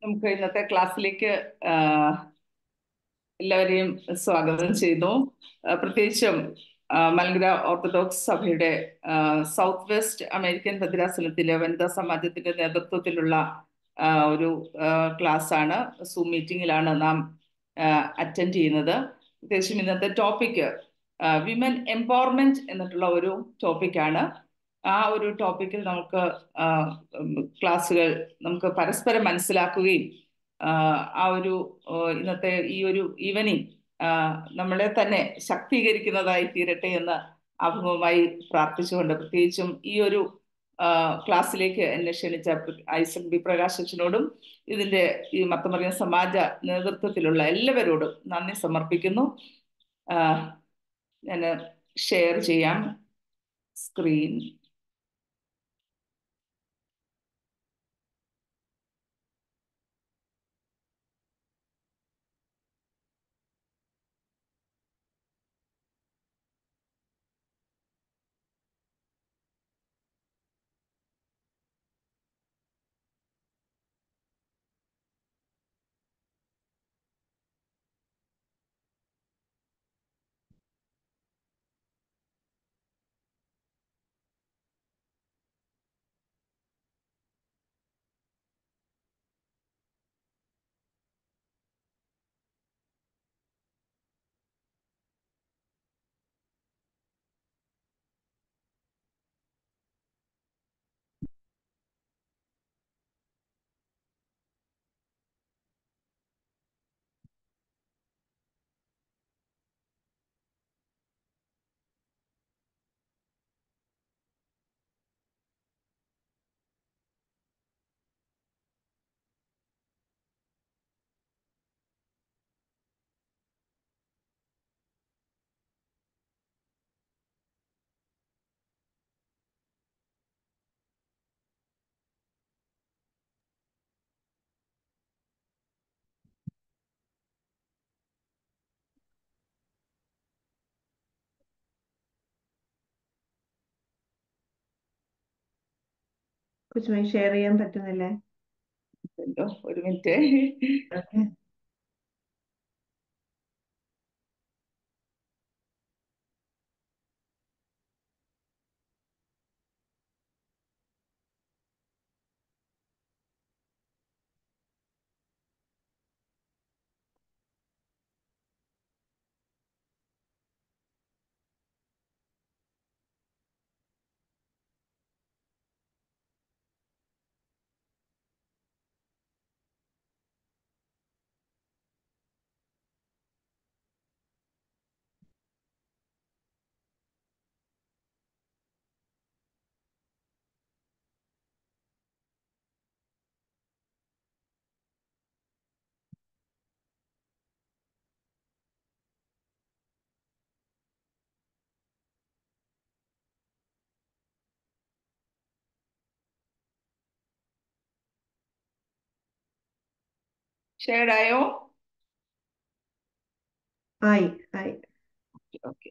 നമുക്ക് ഇന്നത്തെ ക്ലാസ്സിലേക്ക് ആഹ്, എല്ലാവരെയും സ്വാഗതം ചെയ്യുന്നു ആഹ്, പ്രത്യേകിച്ചും ആഹ്, മലങ്കര ഓർത്തഡോക്സ് സഭയുടെ ആഹ്, സൗത്ത് വെസ്റ്റ് അമേരിക്കൻ ഭദ്രാസനത്തിലെ വനിതാ സമാജത്തിന്റെ നേതൃത്വത്തിലുള്ള ആഹ്, ഒരു ക്ലാസ് ആണ് സൂം മീറ്റിംഗിലാണ് നാം അറ്റൻഡ് ചെയ്യുന്നത് പ്രത്യേകിച്ചും ഇന്നത്തെ ടോപ്പിക്ക് വിമൻ എംപവർമെന്റ് എന്നിട്ടുള്ള ഒരു ടോപ്പിക്കാണ് ആ ഒരു ടോപ്പിക്കിൽ നമുക്ക് ആഹ്, ഉം, ക്ലാസ്സുകൾ നമുക്ക് പരസ്പരം മനസ്സിലാക്കുകയും ആഹ്, ആ ഒരു ആഹ്, ഇന്നത്തെ ഈ ഒരു ഈവനിങ് നമ്മളെ തന്നെ ശക്തീകരിക്കുന്നതായി തീരട്ടെ എന്ന് ആമുഖമായി പ്രാർത്ഥിച്ചുകൊണ്ട് പ്രത്യേകിച്ചും ഈ ഒരു ആഹ്, ക്ലാസ്സിലേക്ക് എന്നെ ക്ഷണിച്ച പ്ര- ഐസക് ബി പ്രകാശ് അച്ഛനോടും ഇതിന്റെ ഈ മത്തമറിയ സമാജ നേതൃത്വത്തിലുള്ള എല്ലാവരോടും നന്ദി സമർപ്പിക്കുന്നു ഞാൻ ഷെയർ ചെയ്യാം സ്ക്രീൻ കൊച്ചുമായി ഷെയർ ചെയ്യാൻ പറ്റുന്നില്ലേ എന്തോ ഒരു മിനിറ്റ് ഓക്കെ ഷെയർഡ് ആയോ ആയി ആയി ഓക്കെ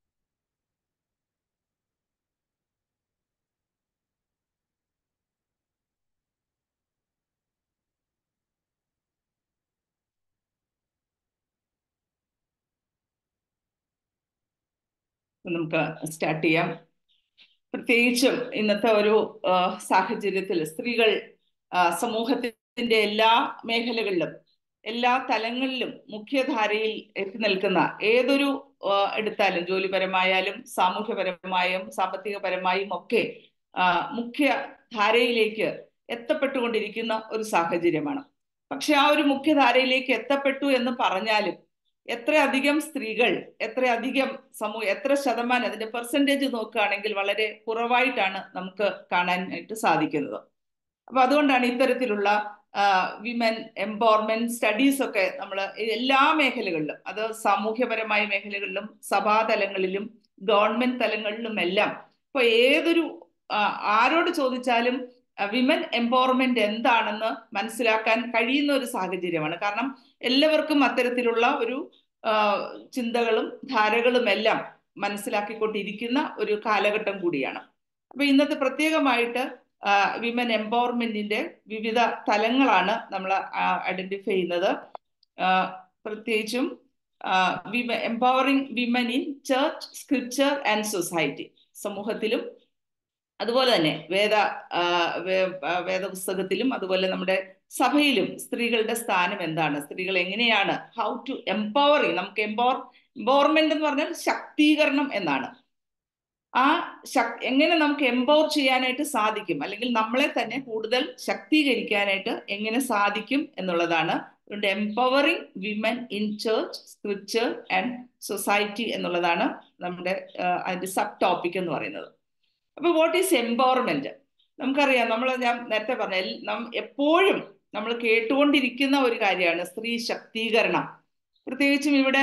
നമുക്ക് സ്റ്റാർട്ട് ചെയ്യാം പ്രത്യേകിച്ചും ഇന്നത്തെ ഒരു ആ, സാഹചര്യത്തിൽ സ്ത്രീകൾ ആ, സമൂഹത്തിന്റെ എല്ലാ മേഖലകളിലും എല്ലാ തലങ്ങളിലും മുഖ്യധാരയിൽ എത്തി നിൽക്കുന്ന ഏതൊരു ആ, എടുത്താലും ജോലിപരമായാലും സാമൂഹ്യപരമായും സാമ്പത്തികപരമായും ഒക്കെ ആ, മുഖ്യധാരയിലേക്ക് എത്തപ്പെട്ടുകൊണ്ടിരിക്കുന്ന ഒരു സാഹചര്യമാണ് പക്ഷെ ആ ഒരു മുഖ്യധാരയിലേക്ക് എത്തപ്പെട്ടു എന്ന് പറഞ്ഞാലും എത്രയധികം സ്ത്രീകൾ എത്രയധികം സമൂഹം എത്ര ശതമാനം അതിന്റെ പെർസെൻറ്റേജ് നോക്കുകയാണെങ്കിൽ വളരെ കുറവായിട്ടാണ് നമുക്ക് കാണാനായിട്ട് സാധിക്കുന്നത് അപ്പൊ അതുകൊണ്ടാണ് ഇത്തരത്തിലുള്ള വിമൻ എംപവർമെന്റ് സ്റ്റഡീസ് ഒക്കെ നമ്മൾ എല്ലാ മേഖലകളിലും അത് സാമൂഹ്യപരമായ മേഖലകളിലും സഭാതലങ്ങളിലും ഗവൺമെന്റ് തലങ്ങളിലും എല്ലാം ഇപ്പൊ ഏതൊരു ആ, ആരോട് ചോദിച്ചാലും വിമൻ എംപവർമെന്റ് എന്താണെന്ന് മനസ്സിലാക്കാൻ കഴിയുന്ന ഒരു സാഹചര്യമാണ് കാരണം എല്ലാവർക്കും അത്തരത്തിലുള്ള ഒരു ആ, ചിന്തകളും ധാരകളും എല്ലാം മനസ്സിലാക്കിക്കൊണ്ടിരിക്കുന്ന ഒരു കാലഘട്ടം കൂടിയാണ് അപ്പൊ ഇന്നത്തെ പ്രത്യേകമായിട്ട് വിമൻ എംപവർമെന്റിന്റെ വിവിധ തലങ്ങളാണ് നമ്മൾ ഐഡന്റിഫൈ ചെയ്യുന്നത് പ്രത്യേകിച്ചും empowering women in church scripture and society സമൂഹത്തിലും അതുപോലെ തന്നെ വേദ വേദപുസ്തകത്തിലും അതുപോലെ നമ്മുടെ സഭയിലും സ്ത്രീകളുടെ സ്ഥാനം എന്താണ് സ്ത്രീകൾ എങ്ങനെയാണ് ഹൗ ടു എംപവറിങ് നമുക്ക് എംപവർ എംപവർമെന്റ് എന്ന് പറഞ്ഞാൽ ശക്തീകരണം എന്നാണ് ആ ശക് എങ്ങനെ നമുക്ക് എംപവർ ചെയ്യാനായിട്ട് സാധിക്കും അല്ലെങ്കിൽ നമ്മളെ തന്നെ കൂടുതൽ ശക്തീകരിക്കാനായിട്ട് എങ്ങനെ സാധിക്കും എന്നുള്ളതാണ് അതുകൊണ്ട് empowering women in church scripture and society എന്നുള്ളതാണ് നമ്മുടെ അതിന്റെ സബ് ടോപ്പിക് എന്ന് പറയുന്നത് അപ്പൊ വാട്ട് ഈസ് എംപവർമെന്റ് നമുക്കറിയാം നമ്മൾ ഞാൻ നേരത്തെ പറഞ്ഞ എപ്പോഴും നമ്മൾ കേട്ടുകൊണ്ടിരിക്കുന്ന ഒരു കാര്യമാണ് സ്ത്രീ ശക്തീകരണം പ്രത്യേകിച്ചും ഇവിടെ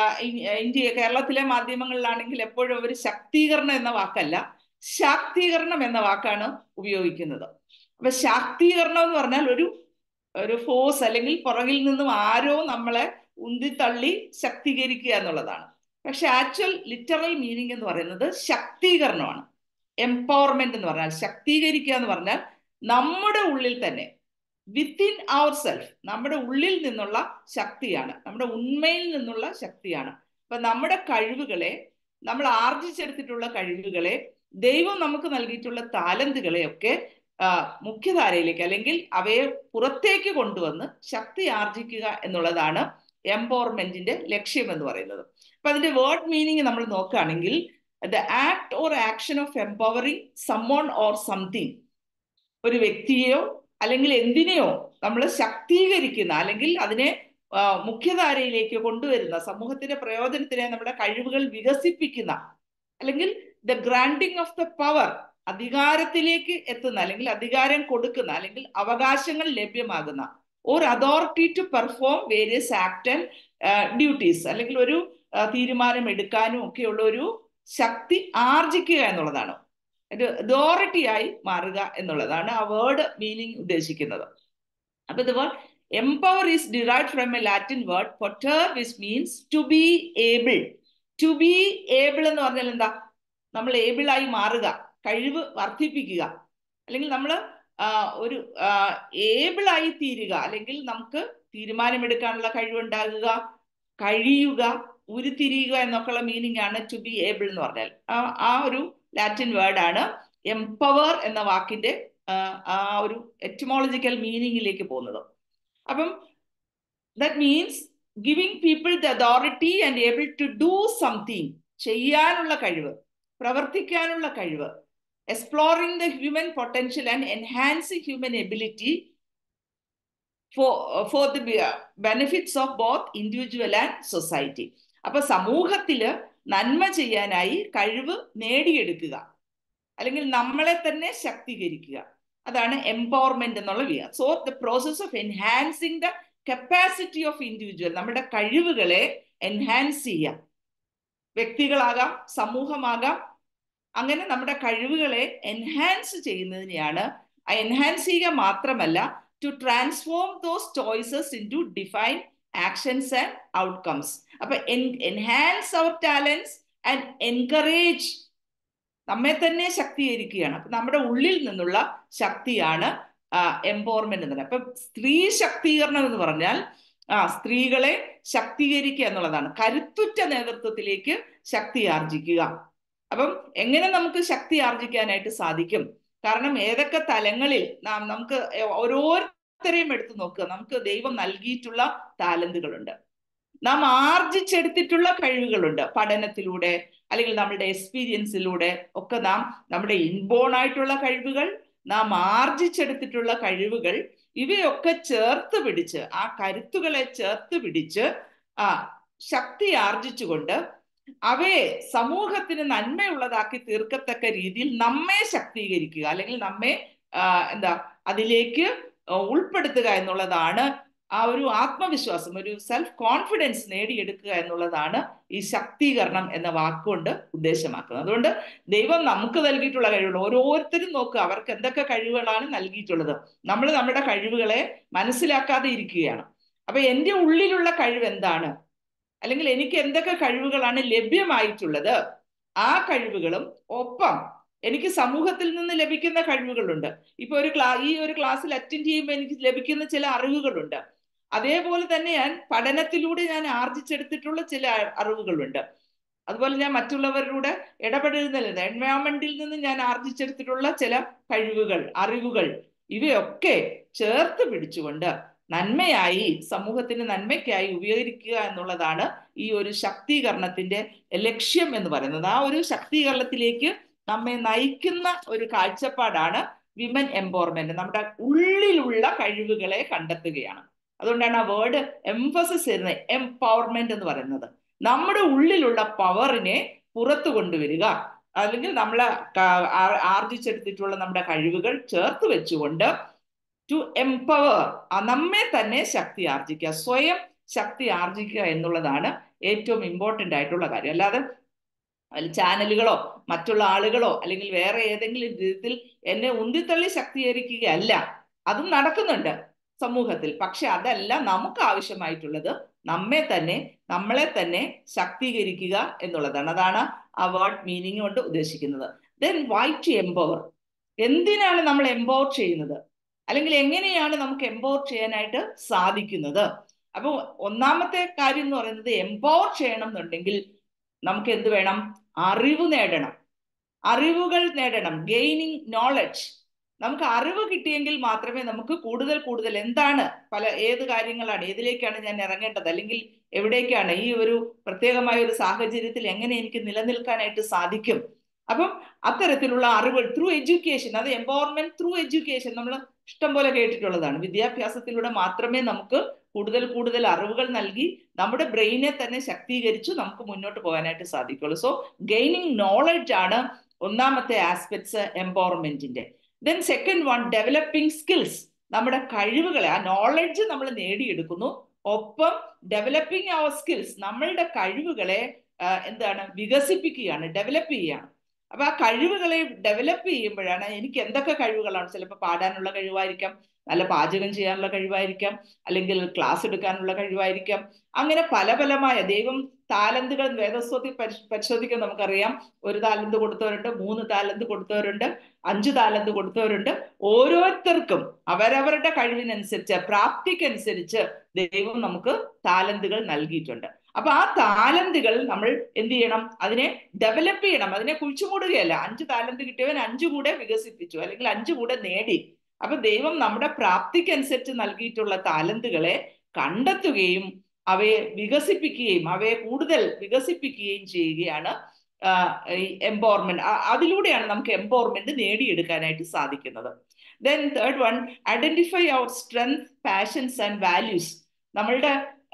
ഇന്ത്യ കേരളത്തിലെ മാധ്യമങ്ങളിലാണെങ്കിൽ എപ്പോഴും അവർ ശക്തീകരണം എന്ന വാക്കല്ല ശാക്തീകരണം എന്ന വാക്കാണ് ഉപയോഗിക്കുന്നത് അപ്പൊ ശാക്തീകരണം എന്ന് പറഞ്ഞാൽ ഒരു ഒരു ഫോഴ്സ് അല്ലെങ്കിൽ പുറകിൽ നിന്നും ആരോ നമ്മളെ ഉന്തിത്തള്ളി ശക്തീകരിക്കുക എന്നുള്ളതാണ് പക്ഷെ ആക്ച്വൽ ലിറ്ററൽ മീനിങ് എന്ന് പറയുന്നത് ശക്തീകരണമാണ് എംപവർമെന്റ് എന്ന് പറഞ്ഞാൽ ശക്തീകരിക്കുക എന്ന് പറഞ്ഞാൽ നമ്മുടെ ഉള്ളിൽ തന്നെ വിത്തിൻ അവർ സെൽഫ് നമ്മുടെ ഉള്ളിൽ നിന്നുള്ള ശക്തിയാണ് നമ്മുടെ ഉണ്മയിൽ നിന്നുള്ള ശക്തിയാണ് അപ്പൊ നമ്മുടെ കഴിവുകളെ നമ്മൾ ആർജിച്ചെടുത്തിട്ടുള്ള കഴിവുകളെ ദൈവം നമുക്ക് നൽകിയിട്ടുള്ള താലന്തുകളെ ഒക്കെ മുഖ്യധാരയിലേക്ക് അല്ലെങ്കിൽ അവയെ പുറത്തേക്ക് കൊണ്ടുവന്ന് ശക്തി ആർജിക്കുക എന്നുള്ളതാണ് എംപവർമെന്റിന്റെ ലക്ഷ്യം എന്ന് പറയുന്നത് അപ്പൊ അതിന്റെ വേർഡ് മീനിങ് നമ്മൾ നോക്കുകയാണെങ്കിൽ the act or action of empowering summon or something ഒരു വ്യക്തിയെയോ അല്ലെങ്കിൽ എന്തിനെയോ നമ്മൾ ശക്തീകരിക്കുന്ന അല്ലെങ്കിൽ അതിനെ മുഖ്യധാരയിലേക്ക് കൊണ്ടുവരുന്ന സമൂഹത്തിന്റെ പ്രയോജനത്തിനെ നമ്മുടെ കഴിവുകൾ വികസിപ്പിക്കുന്ന അല്ലെങ്കിൽ the granting of the power അധികാരത്തിലേക്ക് എത്തുന്ന അല്ലെങ്കിൽ അധികാരം കൊടുക്കുന്ന അല്ലെങ്കിൽ അവകാശങ്ങൾ ലഭ്യമാകുന്ന or authority to perform various act and duties അല്ലെങ്കിൽ ഒരു തീരുമാനം എടുക്കാനും ഒക്കെയുള്ള ഒരു ശക്തി ആർജിക്കുക എന്നുള്ളതാണ് ഒരു അതോറിറ്റിയായി മാറുക എന്നുള്ളതാണ് ആ വേർഡ് മീനിങ് ഉദ്ദേശിക്കുന്നത് അപ്പൊ ഇതുപോലെ empower is derive from a Latin word potter which means to be able to be able എന്ന് പറഞ്ഞാൽ എന്താ നമ്മൾ ഏബിൾ ആയി മാറുക കഴിവ് വർദ്ധിപ്പിക്കുക അല്ലെങ്കിൽ നമ്മൾ ഒരു ഏബിൾ ആയി തീരുക അല്ലെങ്കിൽ നമുക്ക് തീരുമാനമെടുക്കാനുള്ള കഴിവുണ്ടാകുക കഴിയുക ഉരുത്തിരിയുക എന്നൊക്കെയുള്ള മീനിങ് ആണ് ടു ബി ഏബിൾ എന്ന് പറഞ്ഞാൽ ആ ഒരു ലാറ്റിൻ വേർഡാണ് എംപവർ എന്ന വാക്കിന്റെ ആ ഒരു എറ്റിമോളജിക്കൽ മീനിങ്ങിലേക്ക് പോകുന്നത് അപ്പം that means giving people the authority and able to do something ചെയ്യാനുള്ള കഴിവ് പ്രവർത്തിക്കാനുള്ള കഴിവ് exploring the human potential and enhancing human ability for for the benefits of both individual and society അപ്പൊ സമൂഹത്തില് നന്മ ചെയ്യാനായി കഴിവ് നേടിയെടുക്കുക അല്ലെങ്കിൽ നമ്മളെ തന്നെ ശക്തീകരിക്കുക അതാണ് എംപവർമെന്റ് എന്നുള്ള via so the process of enhancing the capacity of individual നമ്മുടെ കഴിവുകളെ എൻഹാൻസ് ചെയ്യാം വ്യക്തികളാകാം സമൂഹമാകാം അങ്ങനെ നമ്മുടെ കഴിവുകളെ എൻഹാൻസ് ചെയ്യുന്നതിനെയാണ് എൻഹാൻസ് ചെയ്യുക മാത്രമല്ല to transform those choices into define actions and outcomes അപ്പൊ enhance our talents and encourage നമ്മെ തന്നെ ശക്തീകരിക്കുകയാണ് അപ്പൊ നമ്മുടെ ഉള്ളിൽ നിന്നുള്ള ശക്തിയാണ് എംപവർമെന്റ് എന്ന് പറയുന്നത് അപ്പൊ സ്ത്രീ ശക്തീകരണം എന്ന് പറഞ്ഞാൽ ആ സ്ത്രീകളെ ശക്തീകരിക്കുക എന്നുള്ളതാണ് കരുത്തുറ്റ നേതൃത്വത്തിലേക്ക് ശക്തി ആർജിക്കുക അപ്പം എങ്ങനെ നമുക്ക് ശക്തി ആർജിക്കാനായിട്ട് സാധിക്കും കാരണം ഏതൊക്കെ തലങ്ങളിൽ നാം നമുക്ക് ഓരോരുത്തരെയും എടുത്തു നോക്കുക നമുക്ക് ദൈവം നൽകിയിട്ടുള്ള താലന്തുകളുണ്ട് നാം ആർജിച്ചെടുത്തിട്ടുള്ള കഴിവുകളുണ്ട് പഠനത്തിലൂടെ അല്ലെങ്കിൽ നമ്മുടെ എക്സ്പീരിയൻസിലൂടെ ഒക്കെ നാം നമ്മുടെ ഇൻബോൺ ആയിട്ടുള്ള കഴിവുകൾ നാം ആർജിച്ചെടുത്തിട്ടുള്ള കഴിവുകൾ ഇവയൊക്കെ ചേർത്ത് പിടിച്ച് ആ കരുത്തുകളെ ചേർത്ത് പിടിച്ച് ആ ശക്തി ആർജിച്ചുകൊണ്ട് അവയെ സമൂഹത്തിന് നന്മയുള്ളതാക്കി തീർക്കത്തക്ക രീതിയിൽ നമ്മെ ശക്തീകരിക്കുക അല്ലെങ്കിൽ നമ്മെ എന്താ അതിലേക്ക് ഉൾപ്പെടുത്തുക എന്നുള്ളതാണ് ആ ഒരു ആത്മവിശ്വാസം ഒരു സെൽഫ് കോൺഫിഡൻസ് നേടിയെടുക്കുക എന്നുള്ളതാണ് ഈ ശക്തീകരണം എന്ന വാക്കുകൊണ്ട് ഉദ്ദേശമാക്കുന്നത് അതുകൊണ്ട് ദൈവം നമുക്ക് നൽകിയിട്ടുള്ള കഴിവുകൾ ഓരോരുത്തരും നോക്കുക അവർക്ക് എന്തൊക്കെ കഴിവുകളാണ് നൽകിയിട്ടുള്ളത് നമ്മൾ നമ്മുടെ കഴിവുകളെ മനസ്സിലാക്കാതെ ഇരിക്കുകയാണ് അപ്പൊ എൻ്റെ ഉള്ളിലുള്ള കഴിവ് എന്താണ് അല്ലെങ്കിൽ എനിക്ക് എന്തൊക്കെ കഴിവുകളാണ് ലഭ്യമായിട്ടുള്ളത് ആ കഴിവുകളും ഒപ്പം എനിക്ക് സമൂഹത്തിൽ നിന്ന് ലഭിക്കുന്ന കഴിവുകളുണ്ട് ഇപ്പൊ ഒരു ക്ലാ ഈ ഒരു ക്ലാസ്സിൽ അറ്റൻഡ് ചെയ്യുമ്പോൾ എനിക്ക് ലഭിക്കുന്ന ചില അറിവുകളുണ്ട് അതേപോലെ തന്നെ ഞാൻ പഠനത്തിലൂടെ ഞാൻ ആർജിച്ചെടുത്തിട്ടുള്ള ചില അറിവുകളുണ്ട് അതുപോലെ ഞാൻ മറ്റുള്ളവരുടെ ഇടപെടുന്നതിൽ എൻവയോൺമെന്റിൽ നിന്ന് ഞാൻ ആർജിച്ചെടുത്തിട്ടുള്ള ചില കഴിവുകൾ അറിവുകൾ ഇവയൊക്കെ ചേർത്ത് പിടിച്ചുകൊണ്ട് നന്മയായി സമൂഹത്തിന് നന്മയ്ക്കായി ഉപയോഗിക്കുക എന്നുള്ളതാണ് ഈ ഒരു ശക്തീകരണത്തിന്റെ ലക്ഷ്യം എന്ന് പറയുന്നത് ആ ഒരു ശക്തീകരണത്തിലേക്ക് നമ്മെ നയിക്കുന്ന ഒരു കാഴ്ചപ്പാടാണ് വിമൻ എംപവർമെന്റ് നമ്മുടെ ഉള്ളിലുള്ള കഴിവുകളെ കണ്ടെത്തുകയാണ് അതുകൊണ്ടാണ് ആ വേർഡ് എംഫസിസ് ചെയ്യുന്നത് എംപവർമെന്റ് എന്ന് പറയുന്നത് നമ്മുടെ ഉള്ളിലുള്ള പവറിനെ പുറത്തു കൊണ്ടുവരിക അല്ലെങ്കിൽ നമ്മൾ ആർജിച്ചെടുത്തിട്ടുള്ള നമ്മുടെ കഴിവുകൾ ചേർത്ത് വെച്ചുകൊണ്ട് ടു എംപവർ നമ്മെ തന്നെ ശക്തി ആർജിക്കുക സ്വയം ശക്തി ആർജിക്കുക എന്നുള്ളതാണ് ഏറ്റവും ഇമ്പോർട്ടൻ്റ് ആയിട്ടുള്ള കാര്യം അല്ലാതെ അതിൽ ചാനലുകളോ മറ്റുള്ള ആളുകളോ അല്ലെങ്കിൽ വേറെ ഏതെങ്കിലും രീതിയിൽ എന്നെ ഉന്തിത്തള്ളി ശക്തീകരിക്കുകയല്ല അതും നടക്കുന്നുണ്ട് സമൂഹത്തിൽ പക്ഷെ അതല്ല നമുക്ക് ആവശ്യമായിട്ടുള്ളത് നമ്മെ തന്നെ നമ്മളെ തന്നെ ശക്തീകരിക്കുക എന്നുള്ളതാണ് അതാണ് ആ വേർഡ് മീനിങ് കൊണ്ട് ഉദ്ദേശിക്കുന്നത് ദെൻ വൈ ടു എംപവർ എന്തിനാണ് നമ്മൾ എംപവർ ചെയ്യുന്നത് അല്ലെങ്കിൽ എങ്ങനെയാണ് നമുക്ക് എംപവർ ചെയ്യാനായിട്ട് സാധിക്കുന്നത് അപ്പോൾ ഒന്നാമത്തെ കാര്യം എന്ന് പറയുന്നത് എംപവർ ചെയ്യണം എന്നുണ്ടെങ്കിൽ നമുക്ക് എന്ത് വേണം അറിവ് നേടണം അറിവുകൾ നേടണം ഗെയിനിങ് നോളജ് നമുക്ക് അറിവ് കിട്ടിയെങ്കിൽ മാത്രമേ നമുക്ക് കൂടുതൽ കൂടുതൽ എന്താണ് പല ഏത് കാര്യങ്ങളാണ് ഏതിലേക്കാണ് ഞാൻ ഇറങ്ങേണ്ടത് അല്ലെങ്കിൽ എവിടേക്കാണ് ഈ ഒരു പ്രത്യേകമായ ഒരു സാഹചര്യത്തിൽ എങ്ങനെ എനിക്ക് നിലനിൽക്കാനായിട്ട് സാധിക്കും അപ്പം അത്തരത്തിലുള്ള അറിവുകൾ ത്രൂ എഡ്യൂക്കേഷൻ അത് എംപവർമെന്റ് ത്രൂ എഡ്യൂക്കേഷൻ നമ്മൾ ഇഷ്ടം പോലെ കേട്ടിട്ടുള്ളതാണ് വിദ്യാഭ്യാസത്തിലൂടെ മാത്രമേ നമുക്ക് കൂടുതൽ കൂടുതൽ അറിവുകൾ നൽകി നമ്മുടെ ബ്രെയിനെ തന്നെ ശക്തീകരിച്ചു നമുക്ക് മുന്നോട്ട് പോകാനായിട്ട് സാധിക്കുള്ളൂ സോ ഗെയിനിങ് നോളജ് ആണ് ഒന്നാമത്തെ ആസ്പെക്ട്സ് എംപവർമെന്റിന്റെ then second one developing skills നമ്മുടെ കഴിവുകളെ ആ നോളജ് നമ്മൾ നേടിയെടുക്കുന്നു ഒപ്പം ഡെവലപ്പിംഗ് അവർ സ്കിൽസ് നമ്മളുടെ കഴിവുകളെ എന്താണ് വികസിപ്പിക്കുകയാണ് ഡെവലപ്പ് ചെയ്യുകയാണ് അപ്പൊ ആ കഴിവുകളെ ഡെവലപ്പ് ചെയ്യുമ്പോഴാണ് എനിക്ക് എന്തൊക്കെ കഴിവുകളാണ് ചിലപ്പോൾ പാടാനുള്ള കഴിവായിരിക്കാം നല്ല പാചകം ചെയ്യാനുള്ള കഴിവായിരിക്കാം അല്ലെങ്കിൽ ക്ലാസ് എടുക്കാനുള്ള കഴിവായിരിക്കാം അങ്ങനെ പല പലമായ ദൈവം താലന്തുകൾ വേദസ്വത്തിൽ പരിശോധിക്കാൻ നമുക്കറിയാം ഒരു താലന്ത് കൊടുത്തവരുണ്ട് മൂന്ന് താലന്ത് കൊടുത്തവരുണ്ട് അഞ്ച് താലന്ത് കൊടുത്തവരുണ്ട് ഓരോരുത്തർക്കും അവരവരുടെ കഴിവിനനുസരിച്ച് പ്രാപ്തിക്കനുസരിച്ച് ദൈവം നമുക്ക് താലന്തുകൾ നൽകിയിട്ടുണ്ട് അപ്പൊ ആ താലന്തുകൾ നമ്മൾ എന്ത് ചെയ്യണം അതിനെ ഡെവലപ്പ് ചെയ്യണം അതിനെ കുഴിച്ചുമൂടുകയല്ല അഞ്ച് താലന്ത് കിട്ടിയവൻ അഞ്ചു കൂടെ വികസിപ്പിച്ചു അല്ലെങ്കിൽ അഞ്ചു കൂടെ നേടി അപ്പൊ ദൈവം നമ്മുടെ പ്രാപ്തിക്കനുസരിച്ച് നൽകിയിട്ടുള്ള താലന്തുകളെ കണ്ടെത്തുകയും അവയെ വികസിപ്പിക്കുകയും അവയെ കൂടുതൽ വികസിപ്പിക്കുകയും ചെയ്യുകയാണ് ഈ എംപവർമെന്റ് അതിലൂടെയാണ് നമുക്ക് എംപവർമെന്റ് നേടിയെടുക്കാനായിട്ട് സാധിക്കുന്നത് then third one identify our strength passions and values നമ്മളുടെ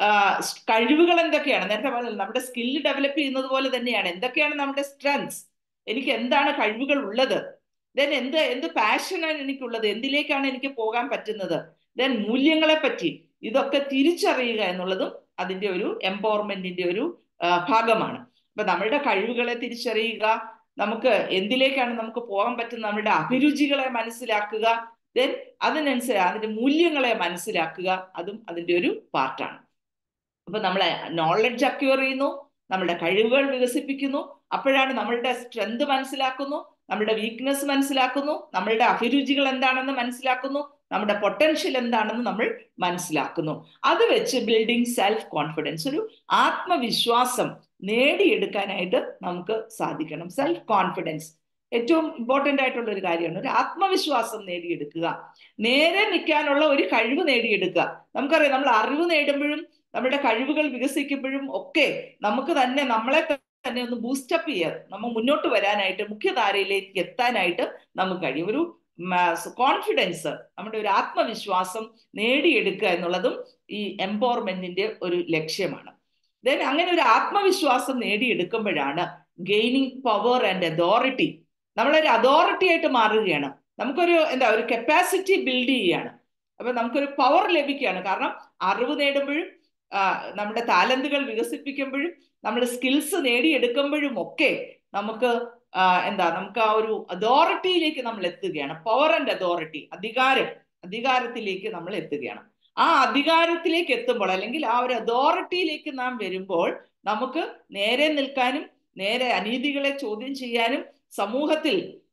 കഴിവുകൾ എന്തൊക്കെയാണ് നേരത്തെ പറഞ്ഞത് നമ്മുടെ സ്കില്ല് ഡെവലപ്പ് ചെയ്യുന്നത് പോലെ തന്നെയാണ് എന്തൊക്കെയാണ് നമ്മുടെ സ്ട്രെങ്സ് എനിക്ക് എന്താണ് കഴിവുകൾ ഉള്ളത് ദെൻ എന്ത് എന്ത് പാഷനാണ് എനിക്കുള്ളത് എന്തിലേക്കാണ് എനിക്ക് പോകാൻ പറ്റുന്നത് ദെൻ മൂല്യങ്ങളെ പറ്റി ഇതൊക്കെ തിരിച്ചറിയുക എന്നുള്ളതും അതിന്റെ ഒരു എംപവർമെന്റിന്റെ ഒരു ഭാഗമാണ് അപ്പൊ നമ്മളുടെ കഴിവുകളെ തിരിച്ചറിയുക നമുക്ക് എന്തിലേക്കാണ് നമുക്ക് പോകാൻ പറ്റുന്നത് നമ്മുടെ അഭിരുചികളെ മനസ്സിലാക്കുക ദെൻ അതിനനുസരിച്ച് അതിന്റെ മൂല്യങ്ങളെ മനസ്സിലാക്കുക അതും അതിന്റെ ഒരു പാർട്ടാണ് അപ്പൊ നമ്മളെ നോളജ് അക്യൂർ ചെയ്യുന്നു നമ്മുടെ കഴിവുകൾ വികസിപ്പിക്കുന്നു അപ്പോഴാണ് നമ്മളുടെ സ്ട്രെങ്ത് മനസ്സിലാക്കുന്നു നമ്മുടെ വീക്ക്നെസ് മനസ്സിലാക്കുന്നു നമ്മളുടെ അഭിരുചികൾ എന്താണെന്ന് മനസ്സിലാക്കുന്നു നമ്മുടെ പൊട്ടൻഷ്യൽ എന്താണെന്ന് നമ്മൾ മനസ്സിലാക്കുന്നു അത് വെച്ച് ബിൽഡിംഗ് സെൽഫ് കോൺഫിഡൻസ് ഒരു ആത്മവിശ്വാസം നേടിയെടുക്കാനായിട്ട് നമുക്ക് സാധിക്കണം സെൽഫ് കോൺഫിഡൻസ് ഏറ്റവും ഇമ്പോർട്ടൻ്റ് ആയിട്ടുള്ള ഒരു കാര്യമാണ് ഒരു ആത്മവിശ്വാസം നേടിയെടുക്കുക നേരെ നിൽക്കാനുള്ള ഒരു കഴിവ് നേടിയെടുക്കുക നമുക്കറിയാം നമ്മൾ അറിവ് നേടുമ്പോഴും നമ്മുടെ കഴിവുകൾ വികസിക്കുമ്പോഴും ഒക്കെ നമുക്ക് തന്നെ നമ്മളെ തന്നെ ഒന്ന് ബൂസ്റ്റപ്പ് ചെയ്യാൻ നമ്മൾ മുന്നോട്ട് വരാനായിട്ട് മുഖ്യധാരയിലേക്ക് എത്താനായിട്ട് നമുക്ക് കഴിയും ഒരു കോൺഫിഡൻസ് നമ്മുടെ ഒരു ആത്മവിശ്വാസം നേടിയെടുക്കുക എന്നുള്ളതും ഈ എംപവർമെന്റിന്റെ ഒരു ലക്ഷ്യമാണ് ദെൻ അങ്ങനെ ഒരു ആത്മവിശ്വാസം നേടിയെടുക്കുമ്പോഴാണ് ഗെയിനിങ് പവർ ആൻഡ് അതോറിറ്റി നമ്മളൊരു അതോറിറ്റി ആയിട്ട് മാറുകയാണ് നമുക്കൊരു എന്താ ഒരു കപ്പാസിറ്റി ബിൽഡ് ചെയ്യുകയാണ് അപ്പൊ നമുക്കൊരു പവർ ലഭിക്കുകയാണ് കാരണം അറിവ് നേടുമ്പോഴും നമ്മുടെ താലന്തുകൾ വികസിപ്പിക്കുമ്പോഴും നമ്മുടെ സ്കിൽസ് നേടിയെടുക്കുമ്പോഴും ഒക്കെ നമുക്ക് എന്താ നമുക്ക് ആ ഒരു അതോറിറ്റിയിലേക്ക് നമ്മൾ എത്തുകയാണ് പവർ ആൻഡ് അതോറിറ്റി അധികാരം അധികാരത്തിലേക്ക് നമ്മൾ എത്തുകയാണ് ആ അധികാരത്തിലേക്ക് എത്തുമ്പോൾ അല്ലെങ്കിൽ ആ ഒരു അതോറിറ്റിയിലേക്ക് നാം വരുമ്പോൾ നമുക്ക് നേരെ നിൽക്കാനും നേരെ അനീതികളെ ചോദ്യം ചെയ്യാനും സമൂഹത്തിൽ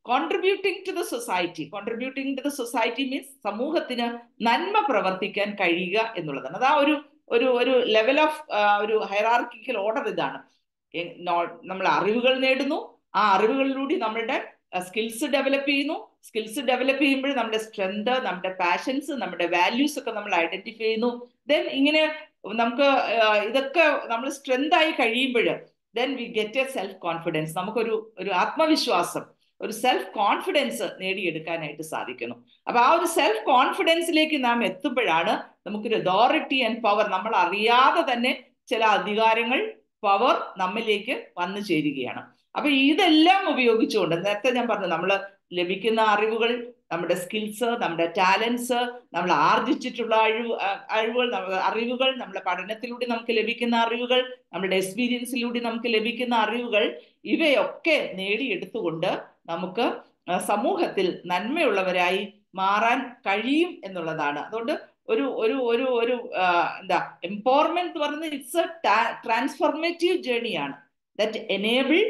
contributing to the society contributing to the society means സമൂഹത്തിന് നന്മ പ്രവർത്തിക്കാൻ കഴിയുക എന്നുള്ളതാണ് അത് ആ ഒരു ഒരു ഒരു ലെവൽ ഓഫ് ഒരു ഹൈറാർക്കിക്കൽ ഓർഡർ ഇതാണ് നമ്മൾ അറിവുകൾ നേടുന്നു ആ അറിവുകളിലൂടെ നമ്മളുടെ സ്കിൽസ് ഡെവലപ്പ് ചെയ്യുന്നു സ്കിൽസ് ഡെവലപ്പ് ചെയ്യുമ്പോൾ നമ്മുടെ സ്ട്രെങ്ത് നമ്മുടെ പാഷൻസ് നമ്മുടെ വാല്യൂസ് ഒക്കെ നമ്മൾ ഐഡന്റിഫൈ ചെയ്യുന്നു ദെൻ ഇങ്ങനെ നമുക്ക് ഇതൊക്കെ നമ്മൾ സ്ട്രെങ്ത് ആയി കഴിയുമ്പോൾ then we get a self confidence നമുക്കൊരു ഒരു ആത്മവിശ്വാസം ഒരു സെൽഫ് കോൺഫിഡൻസ് നേടിയെടുക്കാനായിട്ട് സാധിക്കുന്നു അപ്പൊ ആ ഒരു സെൽഫ് കോൺഫിഡൻസിലേക്ക് നാം എത്തുമ്പോഴാണ് നമുക്കൊരു അതോറിറ്റി ആൻഡ് പവർ നമ്മൾ അറിയാതെ തന്നെ ചില അധികാരങ്ങൾ പവർ നമ്മിലേക്ക് വന്നു ചേരുകയാണ് അപ്പൊ ഇതെല്ലാം ഉപയോഗിച്ചുകൊണ്ട് നേരത്തെ ഞാൻ പറഞ്ഞു നമ്മൾ ലഭിക്കുന്ന അറിവുകൾ നമ്മുടെ സ്കിൽസ് നമ്മുടെ ടാലൻസ് നമ്മൾ ആർജിച്ചിട്ടുള്ള അഴിവ് അഴിവുകൾ അറിവുകൾ നമ്മുടെ പഠനത്തിലൂടെ നമുക്ക് ലഭിക്കുന്ന അറിവുകൾ നമ്മുടെ എക്സ്പീരിയൻസിലൂടെ നമുക്ക് ലഭിക്കുന്ന അറിവുകൾ ഇവയൊക്കെ നേടിയെടുത്തുകൊണ്ട് നമുക്ക് സമൂഹത്തിൽ നന്മയുള്ളവരായി മാറാൻ കഴിയും എന്നുള്ളതാണ് അതുകൊണ്ട് ഒരു ഒരു ഒരു ഒരു എന്താ എംപവർമെന്റ് എന്ന് പറയുന്നത് ഇറ്റ്സ് എ ട്രാൻസ്ഫോർമേറ്റീവ് ജേണിയാണ് that enable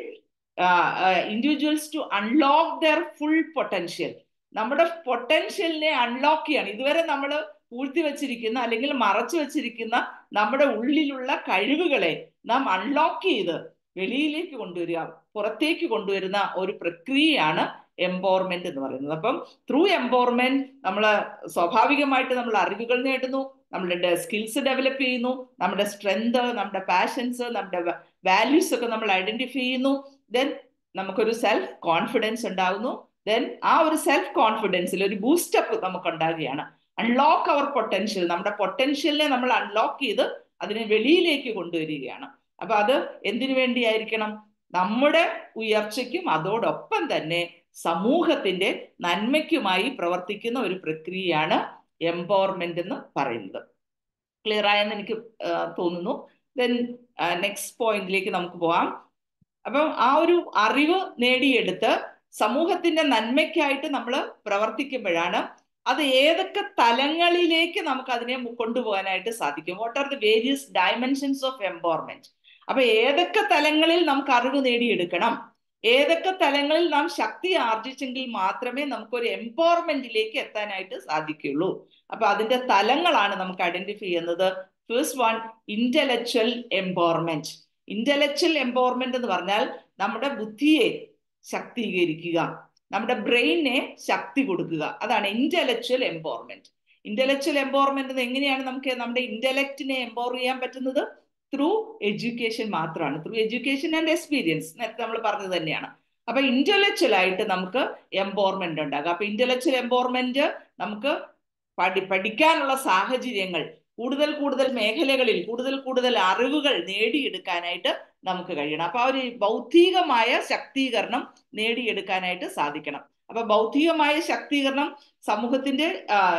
individuals to unlock their full potential നമ്മുടെ പൊട്ടൻഷ്യലിനെ അൺലോക്ക് ചെയ്യാണ് ഇതുവരെ നമ്മൾ പൂഴ്ത്തി വെച്ചിരിക്കുന്ന അല്ലെങ്കിൽ മറച്ചു വെച്ചിരിക്കുന്ന നമ്മുടെ ഉള്ളിലുള്ള കഴിവുകളെ നാം അൺലോക്ക് ചെയ്ത് വെളിയിലേക്ക് കൊണ്ടുവരിക പുറത്തേക്ക് കൊണ്ടുവരുന്ന ഒരു പ്രക്രിയയാണ് എംപവർമെന്റ് എന്ന് പറയുന്നത് അപ്പം ത്രൂ എംപവർമെന്റ് നമ്മൾ സ്വാഭാവികമായിട്ട് നമ്മൾ അറിവുകൾ നേടുന്നു നമ്മളുടെ സ്കിൽസ് ഡെവലപ്പ് ചെയ്യുന്നു നമ്മുടെ സ്ട്രെങ്ത് നമ്മുടെ പാഷൻസ് നമ്മുടെ വാല്യൂസ് ഒക്കെ നമ്മൾ ഐഡന്റിഫൈ ചെയ്യുന്നു ദെൻ നമുക്കൊരു സെൽഫ് കോൺഫിഡൻസ് ഉണ്ടാകുന്നു ദെൻ ആ ഒരു സെൽഫ് കോൺഫിഡൻസിൽ ഒരു ബൂസ്റ്റപ്പ് നമുക്ക് ഉണ്ടാകുകയാണ് അൺലോക്ക് അവർ പൊട്ടൻഷ്യൽ നമ്മുടെ പൊട്ടൻഷ്യലിനെ നമ്മൾ അൺലോക്ക് ചെയ്ത് അതിനെ വെളിയിലേക്ക് കൊണ്ടുവരികയാണ് അപ്പൊ അത് എന്തിനു വേണ്ടിയായിരിക്കണം നമ്മുടെ ഉയർച്ചയ്ക്കും അതോടൊപ്പം തന്നെ സമൂഹത്തിന്റെ നന്മയ്ക്കുമായി പ്രവർത്തിക്കുന്ന ഒരു പ്രക്രിയയാണ് എംപവർമെന്റ് എന്ന് പറയുന്നത് ക്ലിയർ ആയെന്ന് എനിക്ക് തോന്നുന്നു ദെൻ നെക്സ്റ്റ് പോയിന്റിലേക്ക് നമുക്ക് പോവാം അപ്പം ആ ഒരു അറിവ് നേടിയെടുത്ത് സമൂഹത്തിന്റെ നന്മയ്ക്കായിട്ട് നമ്മൾ പ്രവർത്തിക്കുമ്പോഴാണ് അത് ഏതൊക്കെ തലങ്ങളിലേക്ക് നമുക്ക് അതിനെ കൊണ്ടുപോകാനായിട്ട് സാധിക്കും what are the various dimensions of empowerment അപ്പൊ ഏതൊക്കെ തലങ്ങളിൽ നമുക്ക് അറിവ് നേടിയെടുക്കണം ഏതൊക്കെ തലങ്ങളിൽ നാം ശക്തി ആർജിച്ചെങ്കിൽ മാത്രമേ നമുക്കൊരു എംപവർമെന്റിലേക്ക് എത്താനായിട്ട് സാധിക്കുള്ളൂ അപ്പൊ അതിന്റെ തലങ്ങളാണ് നമുക്ക് ഐഡന്റിഫൈ ചെയ്യുന്നത് first one intellectual empowerment intellectual empowerment എന്ന് പറഞ്ഞാൽ നമ്മുടെ ബുദ്ധിയെ ശക്തീകരിക്കുക നമ്മുടെ ബ്രെയിനെ ശക്തി കൊടുക്കുക അതാണ് ഇന്റലക്ച്വൽ എംപവർമെന്റ് ഇന്റലക്ച്വൽ എംപവർമെന്റ് എങ്ങനെയാണ് നമുക്ക് നമ്മുടെ ഇന്റലക്റ്റിനെ എംപവർ ചെയ്യാൻ പറ്റുന്നത് ത്രൂ എഡ്യൂക്കേഷൻ മാത്രമാണ് ത്രൂ എഡ്യൂക്കേഷൻ ആൻഡ് എക്സ്പീരിയൻസ് നേരത്തെ നമ്മൾ പറഞ്ഞത് തന്നെയാണ് അപ്പൊ ഇന്റലക്ച്വൽ ആയിട്ട് നമുക്ക് എംപവർമെന്റ് ഉണ്ടാകും അപ്പൊ ഇന്റലക്ച്വൽ എംപവർമെന്റ് നമുക്ക് പഠി പഠിക്കാനുള്ള സാഹചര്യങ്ങൾ കൂടുതൽ കൂടുതൽ മേഖലകളിൽ കൂടുതൽ കൂടുതൽ അറിവുകൾ നേടിയെടുക്കാനായിട്ട് നമുക്ക് കഴിയണം അപ്പൊ ആ ഒരു ബൗദ്ധികമായ ശക്തീകരണം നേടിയെടുക്കാനായിട്ട് സാധിക്കണം അപ്പൊ ബൗദ്ധികമായ ശക്തീകരണം സമൂഹത്തിന്റെ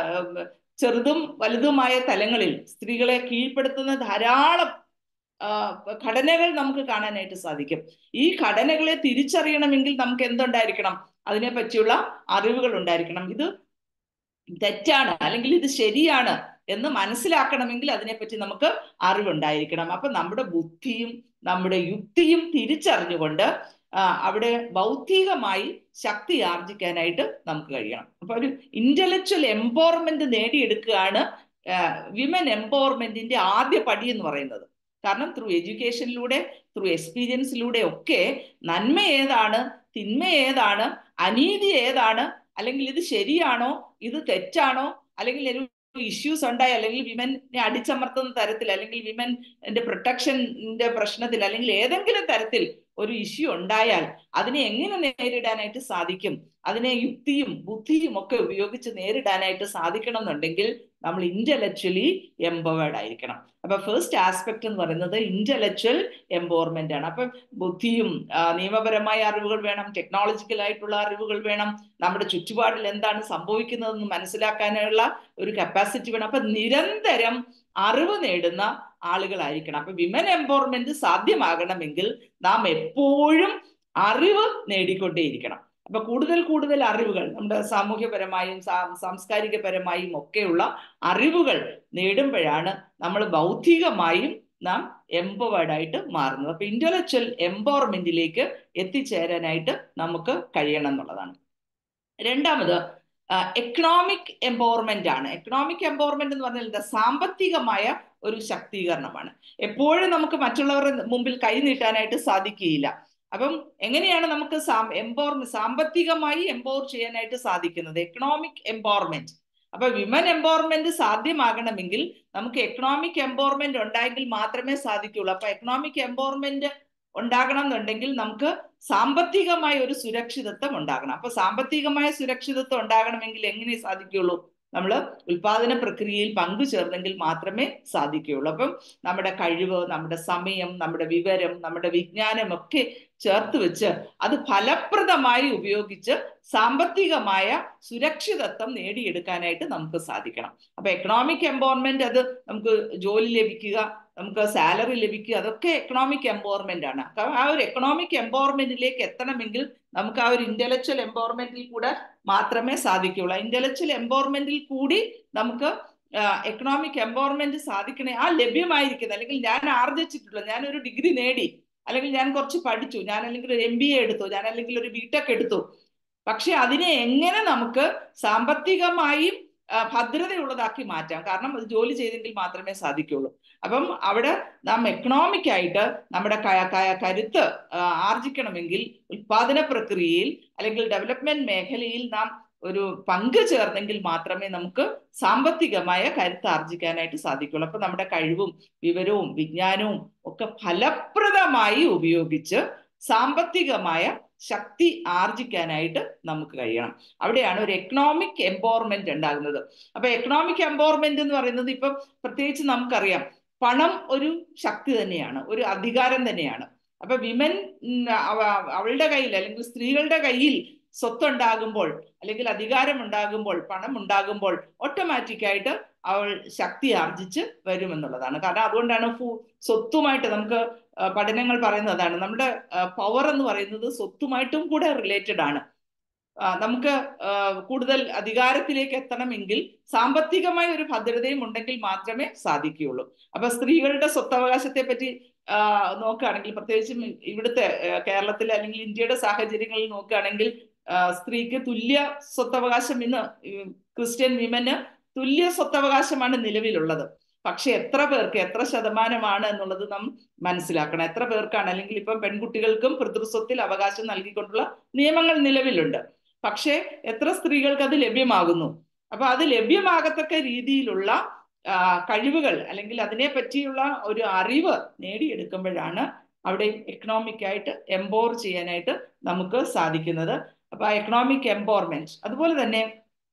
ചെറുതും വലുതുമായ തലങ്ങളിൽ സ്ത്രീകളെ കീഴ്പ്പെടുത്തുന്ന ധാരാളം ഘടനകൾ നമുക്ക് കാണാനായിട്ട് സാധിക്കും ഈ ഘടനകളെ തിരിച്ചറിയണമെങ്കിൽ നമുക്ക് എന്തുണ്ടായിരിക്കണം അതിനെ പറ്റിയുള്ള അറിവുകൾ ഉണ്ടായിരിക്കണം ഇത് തെറ്റാണ് അല്ലെങ്കിൽ ഇത് ശരിയാണ് എന്ന് മനസ്സിലാക്കണമെങ്കിൽ അതിനെപ്പറ്റി നമുക്ക് അറിവുണ്ടായിരിക്കണം അപ്പൊ നമ്മുടെ ബുദ്ധിയും നമ്മുടെ യുക്തിയും തിരിച്ചറിഞ്ഞുകൊണ്ട് അവിടെ ബൗദ്ധികമായി ശക്തി ആർജിക്കാനായിട്ട് നമുക്ക് കഴിയണം അപ്പൊ ഒരു ഇന്റലക്ച്വൽ എംപവർമെന്റ് നേടിയെടുക്കുകയാണ് വിമൻ എംപവർമെന്റിന്റെ ആദ്യ പടി എന്ന് പറയുന്നത് കാരണം ത്രൂ എഡ്യൂക്കേഷനിലൂടെ ത്രൂ എക്സ്പീരിയൻസിലൂടെ ഒക്കെ നന്മ ഏതാണ് തിന്മ ഏതാണ് അനീതി ഏതാണ് അല്ലെങ്കിൽ ഇത് ശരിയാണോ ഇത് തെറ്റാണോ അല്ലെങ്കിൽ ഒരു ഇഷ്യൂസ് ഉണ്ടായി അല്ലെങ്കിൽ വിമനെ അടിച്ചമർത്തുന്ന തരത്തിൽ അല്ലെങ്കിൽ വിമന്റെ പ്രൊട്ടക്ഷന്റെ പ്രശ്നത്തിൽ അല്ലെങ്കിൽ ഏതെങ്കിലും തരത്തിൽ ഒരു ഇഷ്യൂ ഉണ്ടായാൽ അതിനെ എങ്ങനെ നേരിടാനായിട്ട് സാധിക്കും അതിനെ യുക്തിയും ബുദ്ധിയും ഒക്കെ ഉപയോഗിച്ച് നേരിടാനായിട്ട് സാധിക്കണം എന്നുണ്ടെങ്കിൽ നമ്മൾ ഇന്റലക്ച്വലി എംപവേർഡ് ആയിരിക്കണം അപ്പൊ ഫസ്റ്റ് ആസ്പെക്ട് എന്ന് പറയുന്നത് ഇന്റലക്ച്വൽ എംപവർമെന്റ് ആണ് അപ്പൊ ബുദ്ധിയും നിയമപരമായ അറിവുകൾ വേണം ടെക്നോളജിക്കൽ ആയിട്ടുള്ള അറിവുകൾ വേണം നമ്മുടെ ചുറ്റുപാടിൽ എന്താണ് സംഭവിക്കുന്നതെന്ന് മനസ്സിലാക്കാനുള്ള ഒരു കപ്പാസിറ്റി വേണം അപ്പൊ നിരന്തരം അറിവ് നേടുന്ന ആളുകളായിരിക്കണം അപ്പൊ വിമൻ എംപവർമെന്റ് സാധ്യമാകണമെങ്കിൽ നാം എപ്പോഴും അറിവ് നേടിക്കൊണ്ടേയിരിക്കണം അപ്പൊ കൂടുതൽ കൂടുതൽ അറിവുകൾ നമ്മുടെ സാമൂഹ്യപരമായും സാംസ്കാരികപരമായും ഒക്കെയുള്ള അറിവുകൾ നേടുമ്പോഴാണ് നമ്മൾ ബൗദ്ധികമായും നാം എംപവേർഡ് ആയിട്ട് മാറുന്നത് അപ്പൊ ഇന്റലക്ച്വൽ എംപവർമെന്റിലേക്ക് എത്തിച്ചേരാനായിട്ട് നമുക്ക് കഴിയണം എന്നുള്ളതാണ് രണ്ടാമത് എക്കണോമിക് എംപവർമെന്റ് ആണ് എക്കണോമിക് എംപവർമെന്റ് എന്ന് പറഞ്ഞാൽ എന്താ സാമ്പത്തികമായ ഒരു ശാക്തീകരണമാണ് എപ്പോഴും നമുക്ക് മറ്റുള്ളവരുടെ മുമ്പിൽ കൈ നീട്ടാനായിട്ട് സാധിക്കുകയില്ല അപ്പം എങ്ങനെയാണ് നമുക്ക് എംപവർ സാമ്പത്തികമായി എംപവർ ചെയ്യാനായിട്ട് സാധിക്കുന്നത് എക്കണോമിക് എംപവർമെന്റ് അപ്പൊ വിമൻ എംപവർമെന്റ് സാധ്യമാകണമെങ്കിൽ നമുക്ക് എക്കണോമിക് എംപവർമെന്റ് ഉണ്ടായെങ്കിൽ മാത്രമേ സാധിക്കുള്ളൂ അപ്പൊ എക്കണോമിക് എംപവർമെന്റ് ഉണ്ടാകണം എന്നുണ്ടെങ്കിൽ നമുക്ക് സാമ്പത്തികമായ ഒരു സുരക്ഷിതത്വം ഉണ്ടാകണം അപ്പൊ സാമ്പത്തികമായ സുരക്ഷിതത്വം ഉണ്ടാകണമെങ്കിൽ എങ്ങനെ സാധിക്കുള്ളൂ നമ്മൾ ഉൽപാദന പ്രക്രിയയിൽ പങ്കുചേർന്നെങ്കിൽ മാത്രമേ സാധിക്കുകയുള്ളൂ അപ്പം നമ്മുടെ കഴിവ് നമ്മുടെ സമയം നമ്മുടെ വിവരം നമ്മുടെ വിജ്ഞാനം ഒക്കെ ചേർത്ത് വെച്ച് അത് ഫലപ്രദമായി ഉപയോഗിച്ച് സാമ്പത്തികമായ സുരക്ഷിതത്വം നേടിയെടുക്കാനായിട്ട് നമുക്ക് സാധിക്കണം അപ്പൊ എക്കണോമിക് എംപവർമെന്റ് അത് നമുക്ക് ജോലി ലഭിക്കുക നമുക്ക് സാലറി ലഭിക്കുക അതൊക്കെ എക്കണോമിക് എംപവർമെന്റ് ആണ് ആ ഒരു എക്കണോമിക് എംപവർമെന്റിലേക്ക് എത്തണമെങ്കിൽ നമുക്ക് ആ ഒരു ഇന്റലക്ച്വൽ എംപവർമെന്റിൽ കൂടെ മാത്രമേ സാധിക്കുകയുള്ളൂ ഇന്റലക്ച്വൽ എംപവർമെന്റിൽ കൂടി നമുക്ക് എക്കണോമിക് എംപവർമെന്റ് സാധിക്കണേ ആ ലഭ്യമായിരിക്കുന്നത് അല്ലെങ്കിൽ ഞാൻ ആർജിച്ചിട്ടുള്ള ഞാൻ ഒരു ഡിഗ്രി നേടി അല്ലെങ്കിൽ ഞാൻ കുറച്ച് പഠിച്ചു ഞാൻ അല്ലെങ്കിൽ ഒരു എം ബി എ എടുത്തു ഞാൻ അല്ലെങ്കിൽ ഒരു ബിടെക് എടുത്തു പക്ഷെ അതിനെ എങ്ങനെ നമുക്ക് സാമ്പത്തികമായും ഭദ്രതയുള്ളതാക്കി മാറ്റാം കാരണം അത് ജോലി ചെയ്തെങ്കിൽ മാത്രമേ സാധിക്കുള്ളൂ അപ്പം അവിടെ നാം എക്കണോമിക് ആയിട്ട് നമ്മുടെ കരുത്ത് ആർജിക്കണമെങ്കിൽ ഉൽപാദന പ്രക്രിയയിൽ അല്ലെങ്കിൽ ഡെവലപ്മെന്റ് മേഖലയിൽ നാം ഒരു പങ്ക് ചേർന്നെങ്കിൽ മാത്രമേ നമുക്ക് സാമ്പത്തികമായ കരുത്ത് ആർജിക്കാനായിട്ട് സാധിക്കുള്ളൂ അപ്പൊ നമ്മുടെ കഴിവും വിവരവും വിജ്ഞാനവും ഒക്കെ ഫലപ്രദമായി ഉപയോഗിച്ച് സാമ്പത്തികമായ ശക്തി ആർജിക്കാനായിട്ട് നമുക്ക് കഴിയണം അവിടെയാണ് ഒരു എക്കണോമിക് എംപവർമെന്റ് ഉണ്ടാകുന്നത് അപ്പൊ എക്കണോമിക് എംപവർമെന്റ് എന്ന് പറയുന്നത് ഇപ്പം പ്രത്യേകിച്ച് നമുക്കറിയാം പണം ഒരു ശക്തി തന്നെയാണ് ഒരു അധികാരം തന്നെയാണ് അപ്പൊ വിമൻ അവളുടെ കയ്യിൽ അല്ലെങ്കിൽ സ്ത്രീകളുടെ കയ്യിൽ സ്വത്തുണ്ടാകുമ്പോൾ അല്ലെങ്കിൽ അധികാരം ഉണ്ടാകുമ്പോൾ പണം ഉണ്ടാകുമ്പോൾ ഓട്ടോമാറ്റിക് ആയിട്ട് അവൾ ശക്തി ആർജിച്ച് വരുമെന്നുള്ളതാണ് കാരണം അതുകൊണ്ടാണ് സ്വത്തുമായിട്ട് നമുക്ക് പഠനങ്ങൾ പറയുന്നത് അതാണ് നമ്മുടെ പവർ എന്ന് പറയുന്നത് സ്വത്തുമായിട്ടും കൂടെ റിലേറ്റഡ് ആണ് നമുക്ക് കൂടുതൽ അധികാരത്തിലേക്ക് എത്തണമെങ്കിൽ സാമ്പത്തികമായ ഒരു ഭദ്രതയും ഉണ്ടെങ്കിൽ മാത്രമേ സാധിക്കുകയുള്ളൂ അപ്പൊ സ്ത്രീകളുടെ സ്വത്തവകാശത്തെ പറ്റി നോക്കുകയാണെങ്കിൽ പ്രത്യേകിച്ചും ഇവിടുത്തെ കേരളത്തിലെ അല്ലെങ്കിൽ ഇന്ത്യയുടെ സാഹചര്യങ്ങളിൽ നോക്കുകയാണെങ്കിൽ സ്ത്രീക്ക് തുല്യ സ്വത്തവകാശം ഇന്ന് ക്രിസ്ത്യൻ വിമന് തുല്യ സ്വത്തവകാശമാണ് നിലവിലുള്ളത് പക്ഷെ എത്ര പേർക്ക് എത്ര ശതമാനമാണ് എന്നുള്ളത് നാം മനസ്സിലാക്കണം എത്ര പേർക്കാണ് അല്ലെങ്കിൽ ഇപ്പം പെൺകുട്ടികൾക്കും പിതൃസ്വത്തിൽ അവകാശം നൽകിക്കൊണ്ടുള്ള നിയമങ്ങൾ നിലവിലുണ്ട് പക്ഷേ എത്ര സ്ത്രീകൾക്ക് അത് ലഭ്യമാകുന്നു അപ്പൊ അത് ലഭ്യമാകത്തക്ക രീതിയിലുള്ള കഴിവുകൾ അല്ലെങ്കിൽ അതിനെ പറ്റിയുള്ള ഒരു അറിവ് നേടിയെടുക്കുമ്പോഴാണ് അവിടെ എക്കണോമിക് ആയിട്ട് എംപവർ ചെയ്യാനായിട്ട് നമുക്ക് സാധിക്കുന്നത് അപ്പൊ എക്കണോമിക് എംപവർമെന്റ് അതുപോലെ തന്നെ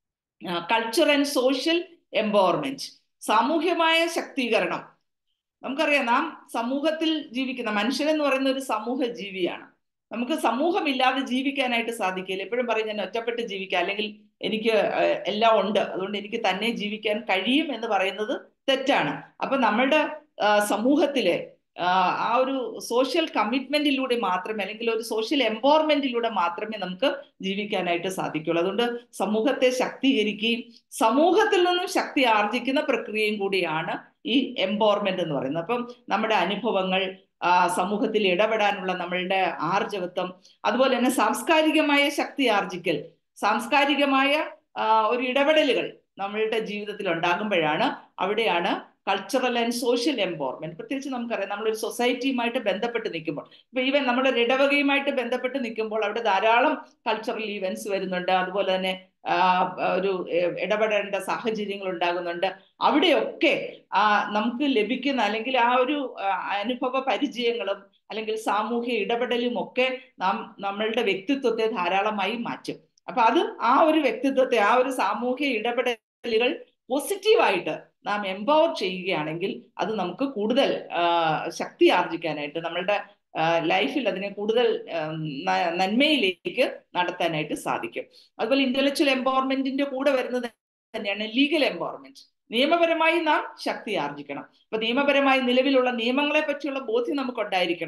കൾച്ചർ ആൻഡ് സോഷ്യൽ എംപവർമെന്റ് സാമൂഹ്യമായ ശക്തീകരണം നമുക്കറിയാം നാം സമൂഹത്തിൽ ജീവിക്കുന്ന മനുഷ്യൻ എന്ന് പറയുന്ന ഒരു സമൂഹ ജീവിയാണ് നമുക്ക് സമൂഹമില്ലാതെ ജീവിക്കാനായിട്ട് സാധിക്കില്ല എപ്പോഴും പറയും ഞാൻ ഒറ്റപ്പെട്ട് ജീവിക്കാം അല്ലെങ്കിൽ എനിക്ക് എല്ലാം ഉണ്ട് അതുകൊണ്ട് എനിക്ക് തന്നെ ജീവിക്കാൻ കഴിയും എന്ന് പറയുന്നത് തെറ്റാണ് അപ്പൊ നമ്മളുടെ സമൂഹത്തിലെ ആ ഒരു സോഷ്യൽ കമ്മിറ്റ്മെന്റിലൂടെ മാത്രമേ അല്ലെങ്കിൽ ഒരു സോഷ്യൽ എംപവർമെന്റിലൂടെ മാത്രമേ നമുക്ക് ജീവിക്കാനായിട്ട് സാധിക്കുള്ളൂ അതുകൊണ്ട് സമൂഹത്തെ ശക്തീകരിക്കുകയും സമൂഹത്തിൽ നിന്നും ശക്തി ആർജിക്കുന്ന പ്രക്രിയയും കൂടിയാണ് ഈ എംപവർമെന്റ് എന്ന് പറയുന്നത് അപ്പം നമ്മുടെ അനുഭവങ്ങൾ സമൂഹത്തിൽ ഇടപെടാനുള്ള നമ്മളുടെ ആർജവത്വം അതുപോലെ തന്നെ സാംസ്കാരികമായ ശക്തി ആർജിക്കൽ സാംസ്കാരികമായ ഒരു ഇടപെടലുകൾ നമ്മളുടെ ജീവിതത്തിൽ ഉണ്ടാകുമ്പോഴാണ് അവിടെയാണ് കൾച്ചറൽ ആൻഡ് സോഷ്യൽ എംപവർമെന്റ് പ്രത്യേകിച്ച് നമുക്കറിയാം നമ്മളൊരു സൊസൈറ്റിയുമായിട്ട് ബന്ധപ്പെട്ട് നിൽക്കുമ്പോൾ ഇപ്പൊ ഈവൻ നമ്മളൊരു ഇടവകയുമായിട്ട് ബന്ധപ്പെട്ട് നിൽക്കുമ്പോൾ അവിടെ ധാരാളം കൾച്ചറൽ ഈവൻസ് വരുന്നുണ്ട് അതുപോലെ തന്നെ ഒരു ഇടപെടേണ്ട സാഹചര്യങ്ങൾ ഉണ്ടാകുന്നുണ്ട് അവിടെയൊക്കെ ആ നമുക്ക് ലഭിക്കുന്ന അല്ലെങ്കിൽ ആ ഒരു അനുഭവ പരിചയങ്ങളും അല്ലെങ്കിൽ സാമൂഹ്യ ഇടപെടലും ഒക്കെ നാം നമ്മളുടെ വ്യക്തിത്വത്തെ ധാരാളമായി മാറ്റും അപ്പൊ അത് ആ ഒരു വ്യക്തിത്വത്തെ ആ ഒരു സാമൂഹ്യ ഇടപെടലുകൾ പോസിറ്റീവായിട്ട് നാം എംപവർ ചെയ്യുകയാണെങ്കിൽ അത് നമുക്ക് കൂടുതൽ ശക്തി ആർജിക്കാനായിട്ട് നമ്മളുടെ ലൈഫിൽ അതിനെ കൂടുതൽ നന്മയിലേക്ക് നടത്താനായിട്ട് സാധിക്കും അതുപോലെ ഇന്റലക്ച്വൽ എംപവർമെന്റിന്റെ കൂടെ വരുന്നത് തന്നെയാണ് ലീഗൽ എംപവർമെന്റ് നിയമപരമായി നാം ശക്തി ആർജിക്കണം അപ്പൊ നിയമപരമായി നിലവിലുള്ള നിയമങ്ങളെ പറ്റിയുള്ള ബോധ്യം നമുക്ക് ഉണ്ടായിരിക്കണം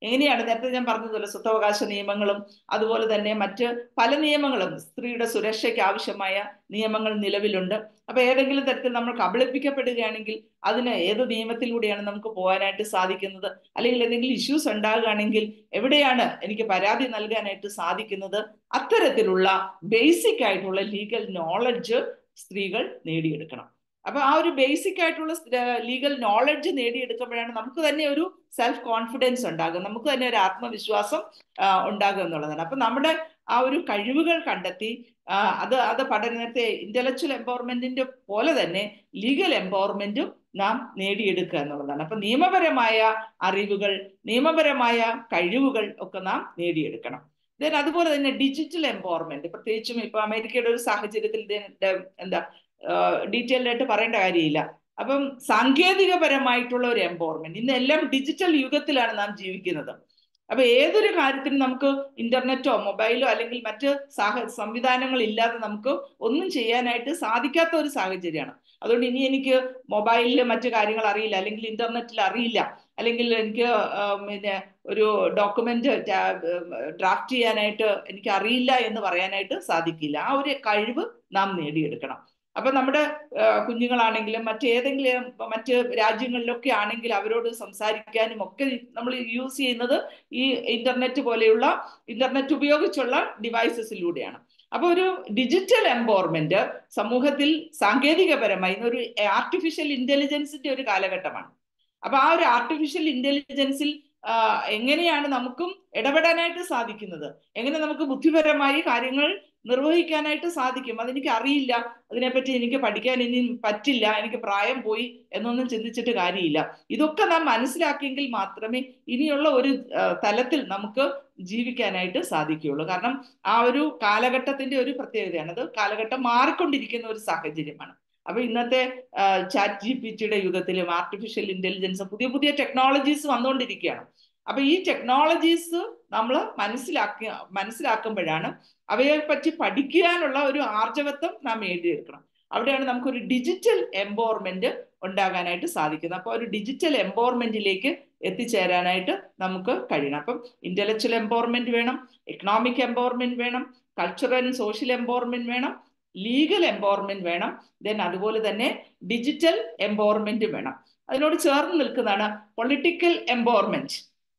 എങ്ങനെയാണ് നേരത്തെ ഞാൻ പറഞ്ഞതുപോലെ സ്വത്തവകാശ നിയമങ്ങളും അതുപോലെ തന്നെ മറ്റ് പല നിയമങ്ങളും സ്ത്രീയുടെ സുരക്ഷയ്ക്ക് ആവശ്യമായ നിയമങ്ങൾ നിലവിലുണ്ട് അപ്പൊ ഏതെങ്കിലും തരത്തിൽ നമ്മൾ കബളിപ്പിക്കപ്പെടുകയാണെങ്കിൽ അതിന് ഏത് നിയമത്തിലൂടെയാണ് നമുക്ക് പോകാനായിട്ട് സാധിക്കുന്നത് അല്ലെങ്കിൽ എന്തെങ്കിലും ഇഷ്യൂസ് ഉണ്ടാകുകയാണെങ്കിൽ എവിടെയാണ് എനിക്ക് പരാതി നൽകാനായിട്ട് സാധിക്കുന്നത് അത്തരത്തിലുള്ള ബേസിക് ആയിട്ടുള്ള ലീഗൽ നോളജ് സ്ത്രീകൾ നേടിയെടുക്കണം അപ്പൊ ആ ഒരു ബേസിക് ആയിട്ടുള്ള ലീഗൽ നോളജ് നേടിയെടുക്കുമ്പോഴാണ് നമുക്ക് തന്നെ ഒരു സെൽഫ് കോൺഫിഡൻസ് ഉണ്ടാകും നമുക്ക് തന്നെ ഒരു ആത്മവിശ്വാസം ഉണ്ടാകും എന്നുള്ളതാണ് അപ്പൊ നമ്മുടെ ആ ഒരു കഴിവുകൾ കണ്ടെത്തി അത് അത് പഠന നേരത്തെ ഇന്റലക്ച്വൽ എംപവർമെന്റിന്റെ പോലെ തന്നെ ലീഗൽ എംപവർമെന്റും നാം നേടിയെടുക്കുക എന്നുള്ളതാണ് അപ്പൊ നിയമപരമായ അറിവുകൾ നിയമപരമായ കഴിവുകൾ ഒക്കെ നാം നേടിയെടുക്കണം ദെൻ അതുപോലെ തന്നെ ഡിജിറ്റൽ എംപവർമെന്റ് പ്രത്യേകിച്ചും ഇപ്പൊ അമേരിക്കയുടെ ഒരു സാഹചര്യത്തിൽ എന്താ ഡീറ്റെയിൽഡ് ആയിട്ട് പറയേണ്ട കാര്യമില്ല അപ്പം സാങ്കേതികപരമായിട്ടുള്ള ഒരു എംപവർമെന്റ് ഇന്ന് എല്ലാം ഡിജിറ്റൽ യുഗത്തിലാണ് നാം ജീവിക്കുന്നത് അപ്പൊ ഏതൊരു കാര്യത്തിനും നമുക്ക് ഇന്റർനെറ്റോ മൊബൈലോ അല്ലെങ്കിൽ മറ്റ് സാഹ സംവിധാനങ്ങൾ ഇല്ലാതെ നമുക്ക് ഒന്നും ചെയ്യാനായിട്ട് സാധിക്കാത്ത ഒരു സാഹചര്യമാണ് അതുകൊണ്ട് ഇനി എനിക്ക് മൊബൈലിൽ മറ്റു കാര്യങ്ങൾ അറിയില്ല അല്ലെങ്കിൽ ഇന്റർനെറ്റിൽ അറിയില്ല അല്ലെങ്കിൽ എനിക്ക് പിന്നെ ഒരു ഡോക്യുമെന്റ് ഡ്രാഫ്റ്റ് ചെയ്യാനായിട്ട് എനിക്ക് അറിയില്ല എന്ന് പറയാനായിട്ട് സാധിക്കില്ല ആ ഒരു കഴിവ് നാം നേടിയെടുക്കണം അപ്പൊ നമ്മുടെ കുഞ്ഞുങ്ങളാണെങ്കിലും മറ്റേതെങ്കിലും മറ്റ് രാജ്യങ്ങളിലൊക്കെ ആണെങ്കിൽ അവരോട് സംസാരിക്കാനും ഒക്കെ നമ്മൾ യൂസ് ചെയ്യുന്നത് ഈ ഇന്റർനെറ്റ് പോലെയുള്ള ഇന്റർനെറ്റ് ഉപയോഗിച്ചുള്ള ഡിവൈസസിലൂടെയാണ് അപ്പൊ ഒരു ഡിജിറ്റൽ എംപവർമെന്റ് സമൂഹത്തിൽ സാങ്കേതികപരമായി ഒരു ആർട്ടിഫിഷ്യൽ ഇന്റലിജൻസിന്റെ ഒരു കാലഘട്ടമാണ് അപ്പൊ ആ ഒരു ആർട്ടിഫിഷ്യൽ ഇന്റലിജൻസിൽ എങ്ങനെയാണ് നമുക്കും ഇടപെടാനായിട്ട് സാധിക്കുന്നത് എങ്ങനെ നമുക്ക് ബുദ്ധിപരമായി കാര്യങ്ങൾ നിർവഹിക്കാനായിട്ട് സാധിക്കും അതെനിക്ക് അറിയില്ല അതിനെപ്പറ്റി എനിക്ക് പഠിക്കാൻ ഇനി പറ്റില്ല എനിക്ക് പ്രായം പോയി എന്നൊന്നും ചിന്തിച്ചിട്ട് കാര്യമില്ല ഇതൊക്കെ നാം മനസ്സിലാക്കിയെങ്കിൽ മാത്രമേ ഇനിയുള്ള ഒരു തലത്തിൽ നമുക്ക് ജീവിക്കാനായിട്ട് സാധിക്കുകയുള്ളൂ കാരണം ആ ഒരു കാലഘട്ടത്തിന്റെ ഒരു പ്രത്യേകതയാണ് അത് കാലഘട്ടം മാറിക്കൊണ്ടിരിക്കുന്ന ഒരു സാഹചര്യമാണ് അപ്പൊ ഇന്നത്തെ ചാറ്റ് ജി പി ടിയുടെ യുഗത്തിലും ആർട്ടിഫിഷ്യൽ ഇന്റലിജൻസ് പുതിയ പുതിയ ടെക്നോളജീസ് വന്നുകൊണ്ടിരിക്കുകയാണ് അപ്പൊ ഈ ടെക്നോളജീസ് നമ്മൾ മനസ്സിലാക്കി മനസ്സിലാക്കുമ്പോഴാണ് അവയെ പറ്റി പഠിക്കാനുള്ള ഒരു ആർജവത്വം നാം എഴുതിയെടുക്കണം അവിടെയാണ് നമുക്കൊരു ഡിജിറ്റൽ എംപവർമെന്റ് ഉണ്ടാകാനായിട്ട് സാധിക്കുന്നത് അപ്പോൾ ഒരു ഡിജിറ്റൽ എംപവർമെന്റിലേക്ക് എത്തിച്ചേരാനായിട്ട് നമുക്ക് കഴിയണം അപ്പം ഇന്റലക്ച്വൽ എംപവർമെന്റ് വേണം എക്കണോമിക് എംപവർമെന്റ് വേണം കൾച്ചറൽ ആൻഡ് സോഷ്യൽ എംപവർമെന്റ് വേണം ലീഗൽ എംപവർമെന്റ് വേണം ദെൻ അതുപോലെ തന്നെ ഡിജിറ്റൽ എംപവർമെന്റ് വേണം അതിനോട് ചേർന്ന് നിൽക്കുന്നതാണ് പൊളിറ്റിക്കൽ എംപവർമെന്റ്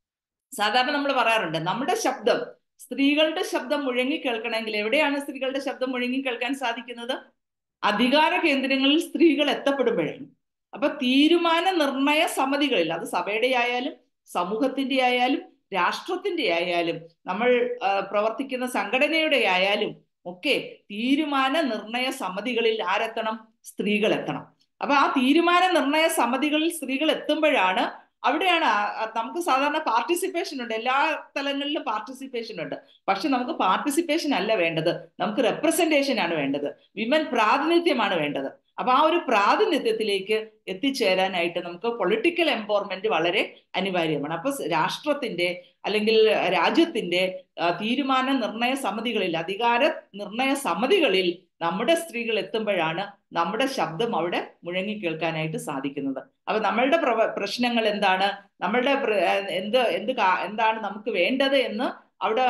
സാധാരണ നമ്മൾ പറയാറുണ്ട് നമ്മുടെ ശബ്ദം സ്ത്രീകളുടെ ശബ്ദം മുഴങ്ങി കേൾക്കണമെങ്കിൽ എവിടെയാണ് സ്ത്രീകളുടെ ശബ്ദം മുഴങ്ങി കേൾക്കാൻ സാധിക്കുന്നത് അധികാര കേന്ദ്രങ്ങളിൽ സ്ത്രീകൾ എത്തപ്പെടുമ്പോഴാണ് അപ്പൊ തീരുമാന നിർണയ സമിതികളിൽ അത് സഭയുടെ ആയാലും സമൂഹത്തിന്റെ ആയാലും രാഷ്ട്രത്തിന്റെ ആയാലും നമ്മൾ പ്രവർത്തിക്കുന്ന സംഘടനയുടെ ആയാലും ഒക്കെ തീരുമാന നിർണയ സമിതികളിൽ ആരെത്തണം സ്ത്രീകൾ എത്തണം അപ്പൊ ആ തീരുമാന നിർണയ സമിതികളിൽ സ്ത്രീകൾ എത്തുമ്പോഴാണ് അവിടെയാണ് നമുക്ക് സാധാരണ പാർട്ടിസിപ്പേഷൻ ഉണ്ട് എല്ലാ തലങ്ങളിലും പാർട്ടിസിപ്പേഷൻ ഉണ്ട് പക്ഷെ നമുക്ക് പാർട്ടിസിപ്പേഷൻ അല്ല വേണ്ടത് നമുക്ക് റെപ്രസെന്റേഷൻ ആണ് വേണ്ടത് വിമൻ പ്രാതിനിധ്യമാണ് വേണ്ടത് അപ്പൊ ആ ഒരു പ്രാതിനിധ്യത്തിലേക്ക് എത്തിച്ചേരാനായിട്ട് നമുക്ക് പൊളിറ്റിക്കൽ എംപവർമെന്റ് വളരെ അനിവാര്യമാണ് അപ്പൊ രാഷ്ട്രത്തിന്റെ അല്ലെങ്കിൽ രാജ്യത്തിന്റെ തീരുമാന നിർണയ സമിതികളിൽ അധികാര നിർണയ സമിതികളിൽ നമ്മുടെ സ്ത്രീകൾ എത്തുമ്പോഴാണ് നമ്മുടെ ശബ്ദം അവിടെ മുഴങ്ങി കേൾക്കാനായിട്ട് സാധിക്കുന്നത് അപ്പൊ നമ്മളുടെ പ്രശ്നങ്ങൾ എന്താണ് നമ്മളുടെ എന്ത് എന്ത് എന്താണ് നമുക്ക് വേണ്ടത് എന്ന് അവിടെ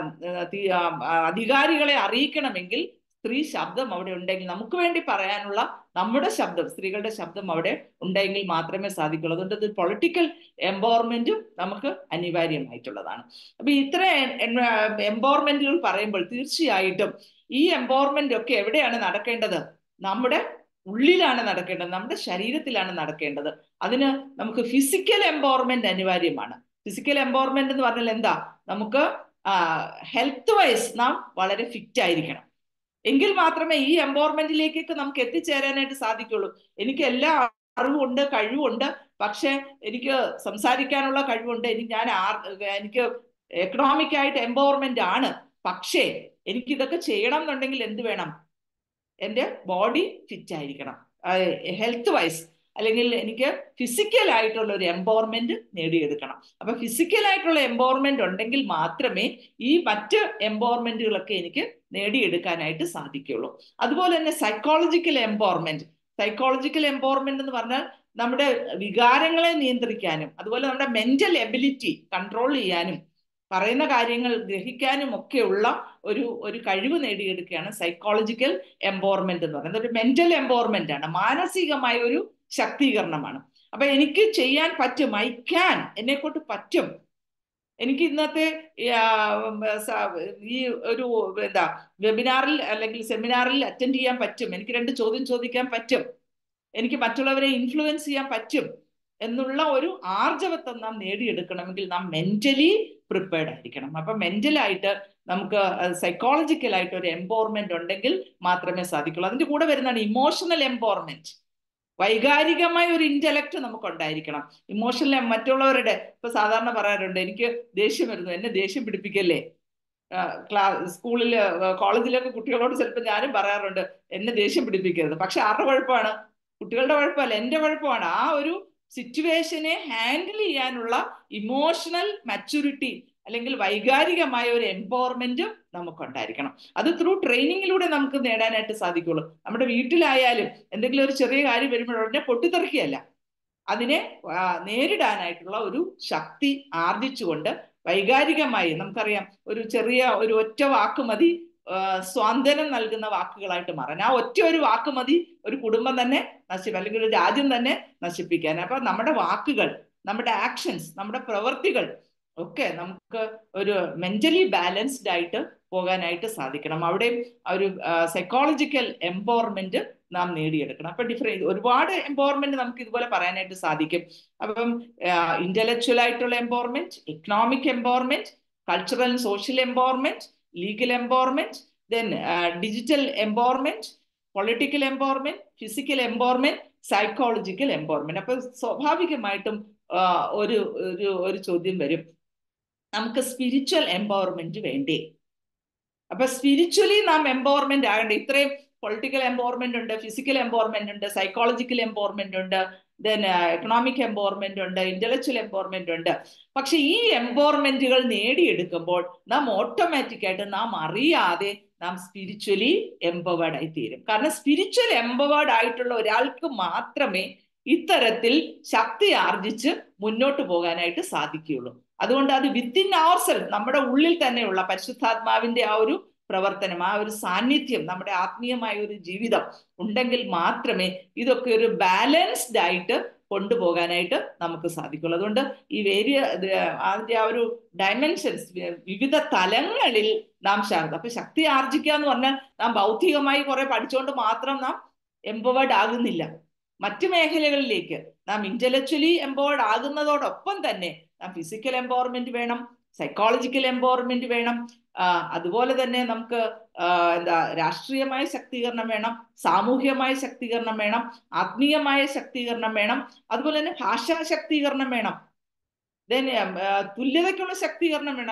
അധികാരികളെ അറിയിക്കണമെങ്കിൽ സ്ത്രീ ശബ്ദം അവിടെ ഉണ്ടെങ്കിൽ നമുക്ക് വേണ്ടി പറയാനുള്ള നമ്മുടെ ശബ്ദം സ്ത്രീകളുടെ ശബ്ദം അവിടെ ഉണ്ടെങ്കിൽ മാത്രമേ സാധിക്കുള്ളൂ അതുകൊണ്ട് ഇത് പൊളിറ്റിക്കൽ എംപവർമെന്റും നമുക്ക് അനിവാര്യമായിട്ടുള്ളതാണ് അപ്പൊ ഇത്ര എംപവർമെന്റുകൾ പറയുമ്പോൾ തീർച്ചയായിട്ടും ഈ എംപവർമെന്റ് ഒക്കെ എവിടെയാണ് നടക്കേണ്ടത് നമ്മുടെ ഉള്ളിലാണ് നടക്കേണ്ടത് നമ്മുടെ ശരീരത്തിലാണ് നടക്കേണ്ടത് അതിന് നമുക്ക് ഫിസിക്കൽ എംപവർമെന്റ് അനിവാര്യമാണ് ഫിസിക്കൽ എംപവർമെന്റ് എന്ന് പറഞ്ഞാൽ എന്താ നമുക്ക് ഹെൽത്ത് വൈസ് നാം വളരെ ഫിറ്റ് ആയിരിക്കണം എങ്കിൽ മാത്രമേ ഈ എംപവർമെന്റിലേക്കൊക്കെ നമുക്ക് എത്തിച്ചേരാനായിട്ട് സാധിക്കുള്ളൂ എനിക്ക് എല്ലാ അറിവുണ്ട് കഴിവുണ്ട് പക്ഷെ എനിക്ക് സംസാരിക്കാനുള്ള കഴിവുണ്ട് എനിക്ക് ഞാൻ എനിക്ക് എക്കണോമിക് ആയിട്ട് എംപവർമെന്റ് ആണ് പക്ഷേ എനിക്ക് ഇതൊക്കെ ചെയ്യണം എന്നുണ്ടെങ്കിൽ എന്ത് വേണം എൻ്റെ ബോഡി ഫിറ്റ് ആയിരിക്കണം ഹെൽത്ത് വൈസ് അല്ലെങ്കിൽ എനിക്ക് ഫിസിക്കൽ ആയിട്ടുള്ള ഒരു എംപവർമെന്റ് നേടിയെടുക്കണം അപ്പൊ ഫിസിക്കൽ ആയിട്ടുള്ള എംപവർമെന്റ് ഉണ്ടെങ്കിൽ മാത്രമേ ഈ മറ്റ് എംപവർമെന്റുകളൊക്കെ എനിക്ക് നേടിയെടുക്കാനായിട്ട് സാധിക്കുള്ളൂ അതുപോലെ തന്നെ സൈക്കോളജിക്കൽ എംപവർമെന്റ് സൈക്കോളജിക്കൽ എംപവർമെന്റ് എന്ന് പറഞ്ഞാൽ നമ്മുടെ വികാരങ്ങളെ നിയന്ത്രിക്കാനും അതുപോലെ നമ്മുടെ മെന്റൽ എബിലിറ്റി കൺട്രോൾ ചെയ്യാനും പറയുന്ന കാര്യങ്ങൾ ഗ്രഹിക്കാനും ഒക്കെയുള്ള ഒരു ഒരു കഴിവ് നേടിയെടുക്കുകയാണ് സൈക്കോളജിക്കൽ എംപവർമെന്റ് എന്ന് പറയുന്നത് ഒരു മെന്റൽ എംപവർമെന്റ് ആണ് മാനസികമായ ഒരു ശക്തീകരണമാണ് അപ്പൊ എനിക്ക് ചെയ്യാൻ പറ്റും ഐ ക്യാൻ എന്നെ കൊണ്ട് പറ്റും എനിക്ക് ഇന്നത്തെ ഈ ഒരു എന്താ വെബിനാറിൽ അല്ലെങ്കിൽ സെമിനാറിൽ അറ്റൻഡ് ചെയ്യാൻ പറ്റും എനിക്ക് രണ്ട് ചോദ്യം ചോദിക്കാൻ പറ്റും എനിക്ക് മറ്റുള്ളവരെ ഇൻഫ്ലുവൻസ് ചെയ്യാൻ പറ്റും എന്നുള്ള ഒരു ആർജവത്വം നാം നേടിയെടുക്കണമെങ്കിൽ നാം മെന്റലി പ്രിപ്പയർഡ് ആയിരിക്കണം അപ്പൊ മെന്റലായിട്ട് നമുക്ക് സൈക്കോളജിക്കലായിട്ട് ഒരു എംപവർമെന്റ് ഉണ്ടെങ്കിൽ മാത്രമേ സാധിക്കുള്ളൂ അതിന്റെ കൂടെ വരുന്നതാണ് ഇമോഷണൽ എംപവർമെന്റ് വൈകാരികമായ ഒരു ഇന്റലക്ട് നമുക്ക് ഉണ്ടായിരിക്കണം ഇമോഷണൽ മറ്റുള്ളവരുടെ ഇപ്പൊ സാധാരണ പറയാറുണ്ട് എനിക്ക് ദേഷ്യം വരുന്നു എന്നെ ദേഷ്യം പിടിപ്പിക്കല്ലേ ക്ലാ സ്കൂളിൽ കോളേജിലൊക്കെ കുട്ടികളോട് ചിലപ്പോൾ ഞാനും പറയാറുണ്ട് എന്നെ ദേഷ്യം പിടിപ്പിക്കരുത് പക്ഷെ ആരുടെ കുഴപ്പമാണ് കുട്ടികളുടെ കുഴപ്പമല്ല എൻ്റെ കുഴപ്പമാണ് ആ ഒരു സിറ്റുവേഷനെ ഹാൻഡിൽ ചെയ്യാനുള്ള ഇമോഷണൽ മാച്യൂരിറ്റി അല്ലെങ്കിൽ വൈകാരികമായ ഒരു എംപവർമെന്റ് നമുക്കുണ്ടായിരിക്കണം അത് ത്രൂ ട്രെയിനിങ്ങിലൂടെ നമുക്ക് നേടാനായിട്ട് സാധിക്കുള്ളൂ നമ്മുടെ വീട്ടിലായാലും എന്തെങ്കിലും ഒരു ചെറിയ കാര്യം വരുമ്പോൾ ഉടനെ പൊട്ടിത്തെറിക്കുകയല്ല അതിനെ നേരിടാനായിട്ടുള്ള ഒരു ശക്തി ആർജിച്ചുകൊണ്ട് വൈകാരികമായി നമുക്കറിയാം ഒരു ചെറിയ ഒരു ഒറ്റ വാക്ക് മതി സ്വാന്തനം നൽകുന്ന വാക്കുകളായിട്ട് മാറാൻ ആ ഒറ്റ ഒരു വാക്ക് മതി ഒരു കുടുംബം തന്നെ നശിപ്പ് അല്ലെങ്കിൽ ഒരു രാജ്യം തന്നെ നശിപ്പിക്കാൻ അപ്പൊ നമ്മുടെ വാക്കുകൾ നമ്മുടെ ആക്ഷൻസ് നമ്മുടെ പ്രവൃത്തികൾ ഒക്കെ നമുക്ക് ഒരു മെന്റലി ബാലൻസ്ഡ് ആയിട്ട് പോകാനായിട്ട് സാധിക്കണം അവിടെ ഒരു സൈക്കോളജിക്കൽ എംപവർമെന്റ് നാം നേടിയെടുക്കണം അപ്പൊ ഡിഫറെന്റ് ഒരുപാട് എംപവർമെന്റ് നമുക്ക് ഇതുപോലെ പറയാനായിട്ട് സാധിക്കും അപ്പം ഇന്റലക്ച്വൽ ആയിട്ടുള്ള empowerment economic empowerment cultural and social empowerment legal empowerment then digital empowerment political empowerment physical empowerment psychological empowerment അപ്പൊ സ്വാഭാവികമായിട്ടും ഒരു ഒരു ഒരു ചോദ്യം വരും നമുക്ക് സ്പിരിച്വൽ എംപവർമെന്റ് വേണ്ടേ അപ്പൊ സ്പിരിച്വലി നാം എംപവർമെന്റ് ആകണ്ടേ ഇത്രയും പൊളിറ്റിക്കൽ എംപവർമെന്റ് ഉണ്ട് ഫിസിക്കൽ എംപവർമെന്റ് ഉണ്ട് സൈക്കോളജിക്കൽ എംപവർമെന്റ് ഉണ്ട് ദെൻ എക്കണോമിക് എംപവർമെന്റ് ഉണ്ട് ഇന്റലക്ച്വൽ എംപവർമെന്റ് ഉണ്ട് പക്ഷെ ഈ എംപവർമെന്റുകൾ നേടിയെടുക്കുമ്പോൾ നാം ഓട്ടോമാറ്റിക് ആയിട്ട് നാം അറിയാതെ നാം സ്പിരിച്വലി എംപവേർഡ് ആയി തീരും കാരണം സ്പിരിച്വൽ എംപവേർഡ് ആയിട്ടുള്ള ഒരാൾക്ക് മാത്രമേ ഇത്തരത്തിൽ ശക്തി ആർജിച്ച് മുന്നോട്ട് പോകാനായിട്ട് സാധിക്കുകയുള്ളൂ അതുകൊണ്ട് അത് വിത്തിൻ അവർ സെൽഫ് നമ്മുടെ ഉള്ളിൽ തന്നെയുള്ള പരിശുദ്ധാത്മാവിന്റെ ആ ഒരു പ്രവർത്തനം ആ ഒരു സാന്നിധ്യം നമ്മുടെ ആത്മീയമായ ഒരു ജീവിതം ഉണ്ടെങ്കിൽ മാത്രമേ ഇതൊക്കെ ഒരു ബാലൻസ്ഡ് ആയിട്ട് കൊണ്ടുപോകാനായിട്ട് നമുക്ക് സാധിക്കുള്ളൂ അതുകൊണ്ട് ഈ വേരിയ അതിന്റെ ആ ഒരു ഡയമെൻഷൻസ് വിവിധ തലങ്ങളിൽ നാം ശാന്ത അപ്പൊ ശക്തി ആർജിക്കുക എന്ന് പറഞ്ഞാൽ നാം ഭൗതികമായി കുറെ പഠിച്ചുകൊണ്ട് മാത്രം നാം എംപവേർഡ് ആകുന്നില്ല മറ്റു മേഖലകളിലേക്ക് നാം ഇന്റലക്ച്വലി എംപവേർഡ് ആകുന്നതോടൊപ്പം തന്നെ നാം ഫിസിക്കൽ എംപവർമെന്റ് വേണം സൈക്കോളജിക്കൽ എംപവർമെന്റ് വേണം അതുപോലെ തന്നെ നമുക്ക് എന്താ രാഷ്ട്രീയമായ ശക്തീകരണം വേണം സാമൂഹ്യമായ ശക്തീകരണം വേണം ആത്മീയമായ ശക്തീകരണം വേണം അതുപോലെ തന്നെ ഭാഷാ ശക്തീകരണം വേണം ദെൻ തുല്യതയ്ക്കുള്ള ശക്തീകരണം വേണം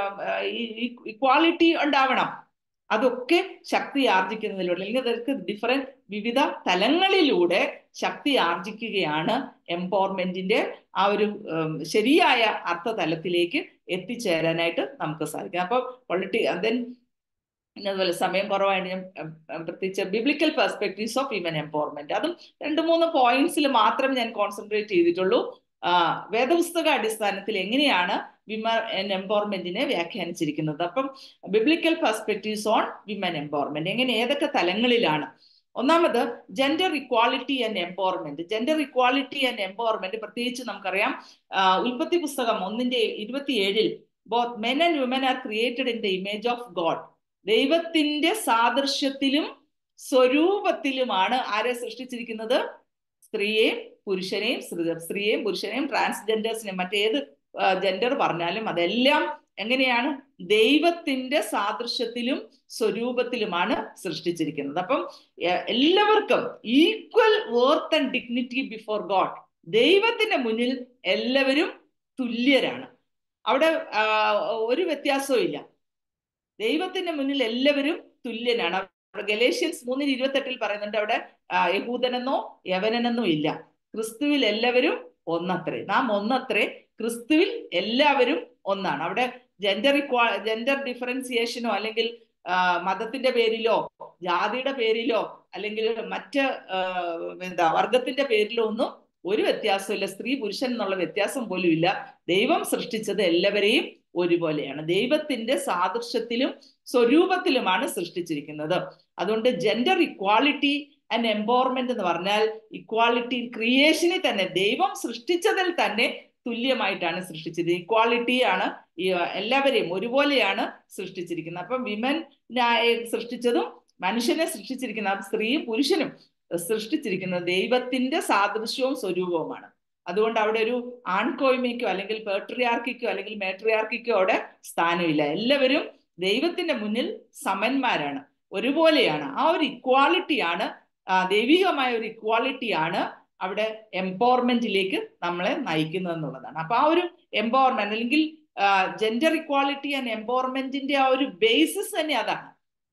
ഈ ഇക്വാളിറ്റി ഉണ്ടാവണം അതൊക്കെ ശക്തി ആർജിക്കുന്നതിലൂടെ അല്ലെങ്കിൽ അതൊക്കെ ഡിഫറെന്റ് വിവിധ തലങ്ങളിലൂടെ ശക്തി ആർജിക്കുകയാണ് എംപവർമെന്റിന്റെ ആ ഒരു ശരിയായ അർത്ഥതലത്തിലേക്ക് എത്തിച്ചേരാനായിട്ട് നമുക്ക് സാധിക്കും അപ്പോൾ പൊളിറ്റി ദെൻ അതുപോലെ സമയം കുറവായിട്ട് ഞാൻ പ്രത്യേകിച്ച് biblical perspectives of women empowerment അതും രണ്ട് മൂന്ന് പോയിന്റ്സിൽ മാത്രം ഞാൻ കോൺസെൻട്രേറ്റ് ചെയ്തിട്ടുള്ളൂ വേദപുസ്തക അടിസ്ഥാനത്തിൽ എങ്ങനെയാണ് വിമൻ എംപവർമെന്റിനെ വ്യാഖ്യാനിച്ചിരിക്കുന്നത് അപ്പം biblical perspectives on women empowerment എങ്ങനെ ഏതൊക്കെ തലങ്ങളിലാണ് ഒന്നാമത് gender equality and empowerment gender equality and empowerment പ്രത്യേകിച്ച് നമുക്കറിയാം ഉൽപ്പത്തി പുസ്തകം ഒന്നിന്റെ ഇരുപത്തിയേഴിൽ both men and women are created in the image of God ദൈവത്തിന്റെ സാദൃശ്യത്തിലും സ്വരൂപത്തിലുമാണ് ആരെ സൃഷ്ടിച്ചിരിക്കുന്നത് സ്ത്രീയെയും പുരുഷനെയും സ്ത്രീയെയും പുരുഷനെയും ട്രാൻസ്ജെൻഡേഴ്സിനെയും മറ്റേത് ജെൻഡർ പറഞ്ഞാലും അതെല്ലാം എങ്ങനെയാണ് ദൈവത്തിന്റെ സാദൃശ്യത്തിലും സ്വരൂപത്തിലുമാണ് സൃഷ്ടിച്ചിരിക്കുന്നത് അപ്പം എല്ലാവർക്കും equal worth and dignity before God ദൈവത്തിന്റെ മുന്നിൽ എല്ലാവരും തുല്യരാണ് അവിടെ ഒരു വ്യത്യാസവും ഇല്ല ദൈവത്തിന്റെ മുന്നിൽ എല്ലാവരും തുല്യനാണ് ഗലേഷ്യൻസ് മൂന്നിന് ഇരുപത്തെട്ടിൽ പറയുന്നുണ്ട് അവിടെ യഹൂദനെന്നോ യവനെന്നോ ഇല്ല ക്രിസ്തുവിൽ എല്ലാവരും ഒന്നത്രേ നാം ഒന്നത്രേ ക്രിസ്തുവിൽ എല്ലാവരും ഒന്നാണ് അവിടെ ജെൻഡർ ഇക്വാ ജെൻഡർ ഡിഫറൻസിയേഷനോ അല്ലെങ്കിൽ മതത്തിന്റെ പേരിലോ ജാതിയുടെ പേരിലോ അല്ലെങ്കിൽ മറ്റ് എന്താ വർഗത്തിന്റെ പേരിലോ ഒന്നും ഒരു വ്യത്യാസമില്ല സ്ത്രീ പുരുഷൻ എന്നുള്ള വ്യത്യാസം പോലും ഇല്ല ദൈവം സൃഷ്ടിച്ചത് എല്ലാവരെയും ഒരുപോലെയാണ് ദൈവത്തിന്റെ സാദൃശ്യത്തിലും സ്വരൂപത്തിലുമാണ് സൃഷ്ടിച്ചിരിക്കുന്നത് അതുകൊണ്ട് ജെൻഡർ ഇക്വാളിറ്റി ആൻഡ് എംപവർമെന്റ് എന്ന് പറഞ്ഞാൽ ഇക്വാളിറ്റി ക്രിയേഷനിൽ തന്നെ ദൈവം സൃഷ്ടിച്ചതിൽ തന്നെ തുല്യമായിട്ടാണ് സൃഷ്ടിച്ചത് ഇക്വാളിറ്റി ആണ് ഈ എല്ലാവരെയും ഒരുപോലെയാണ് സൃഷ്ടിച്ചിരിക്കുന്നത് അപ്പം വിമൻ സൃഷ്ടിച്ചതും മനുഷ്യനെ സൃഷ്ടിച്ചിരിക്കുന്ന സ്ത്രീയും പുരുഷനും സൃഷ്ടിച്ചിരിക്കുന്നത് ദൈവത്തിന്റെ സാദൃശ്യവും സ്വരൂപവുമാണ് അതുകൊണ്ട് അവിടെ ഒരു ആൺകോയ്മയ്ക്കോ അല്ലെങ്കിൽ പേട്രിയാർക്കിക്കോ അല്ലെങ്കിൽ മേട്രിയാർക്കിക്കോ അവിടെ സ്ഥാനമില്ല എല്ലാവരും ദൈവത്തിന്റെ മുന്നിൽ സമന്മാരാണ് ഒരുപോലെയാണ് ആ ഒരു ഇക്വാളിറ്റിയാണ് ദൈവികമായ ഒരു ഇക്വാളിറ്റിയാണ് അവിടെ എംപവർമെന്റിലേക്ക് നമ്മളെ നയിക്കുന്നത് എന്നുള്ളതാണ് അപ്പൊ ആ ഒരു എംപവർമെന്റ് അല്ലെങ്കിൽ ജെൻഡർ ഇക്വാളിറ്റി ആൻഡ് എംപവർമെന്റിന്റെ ആ ഒരു ബേസിസ് തന്നെ അതാണ്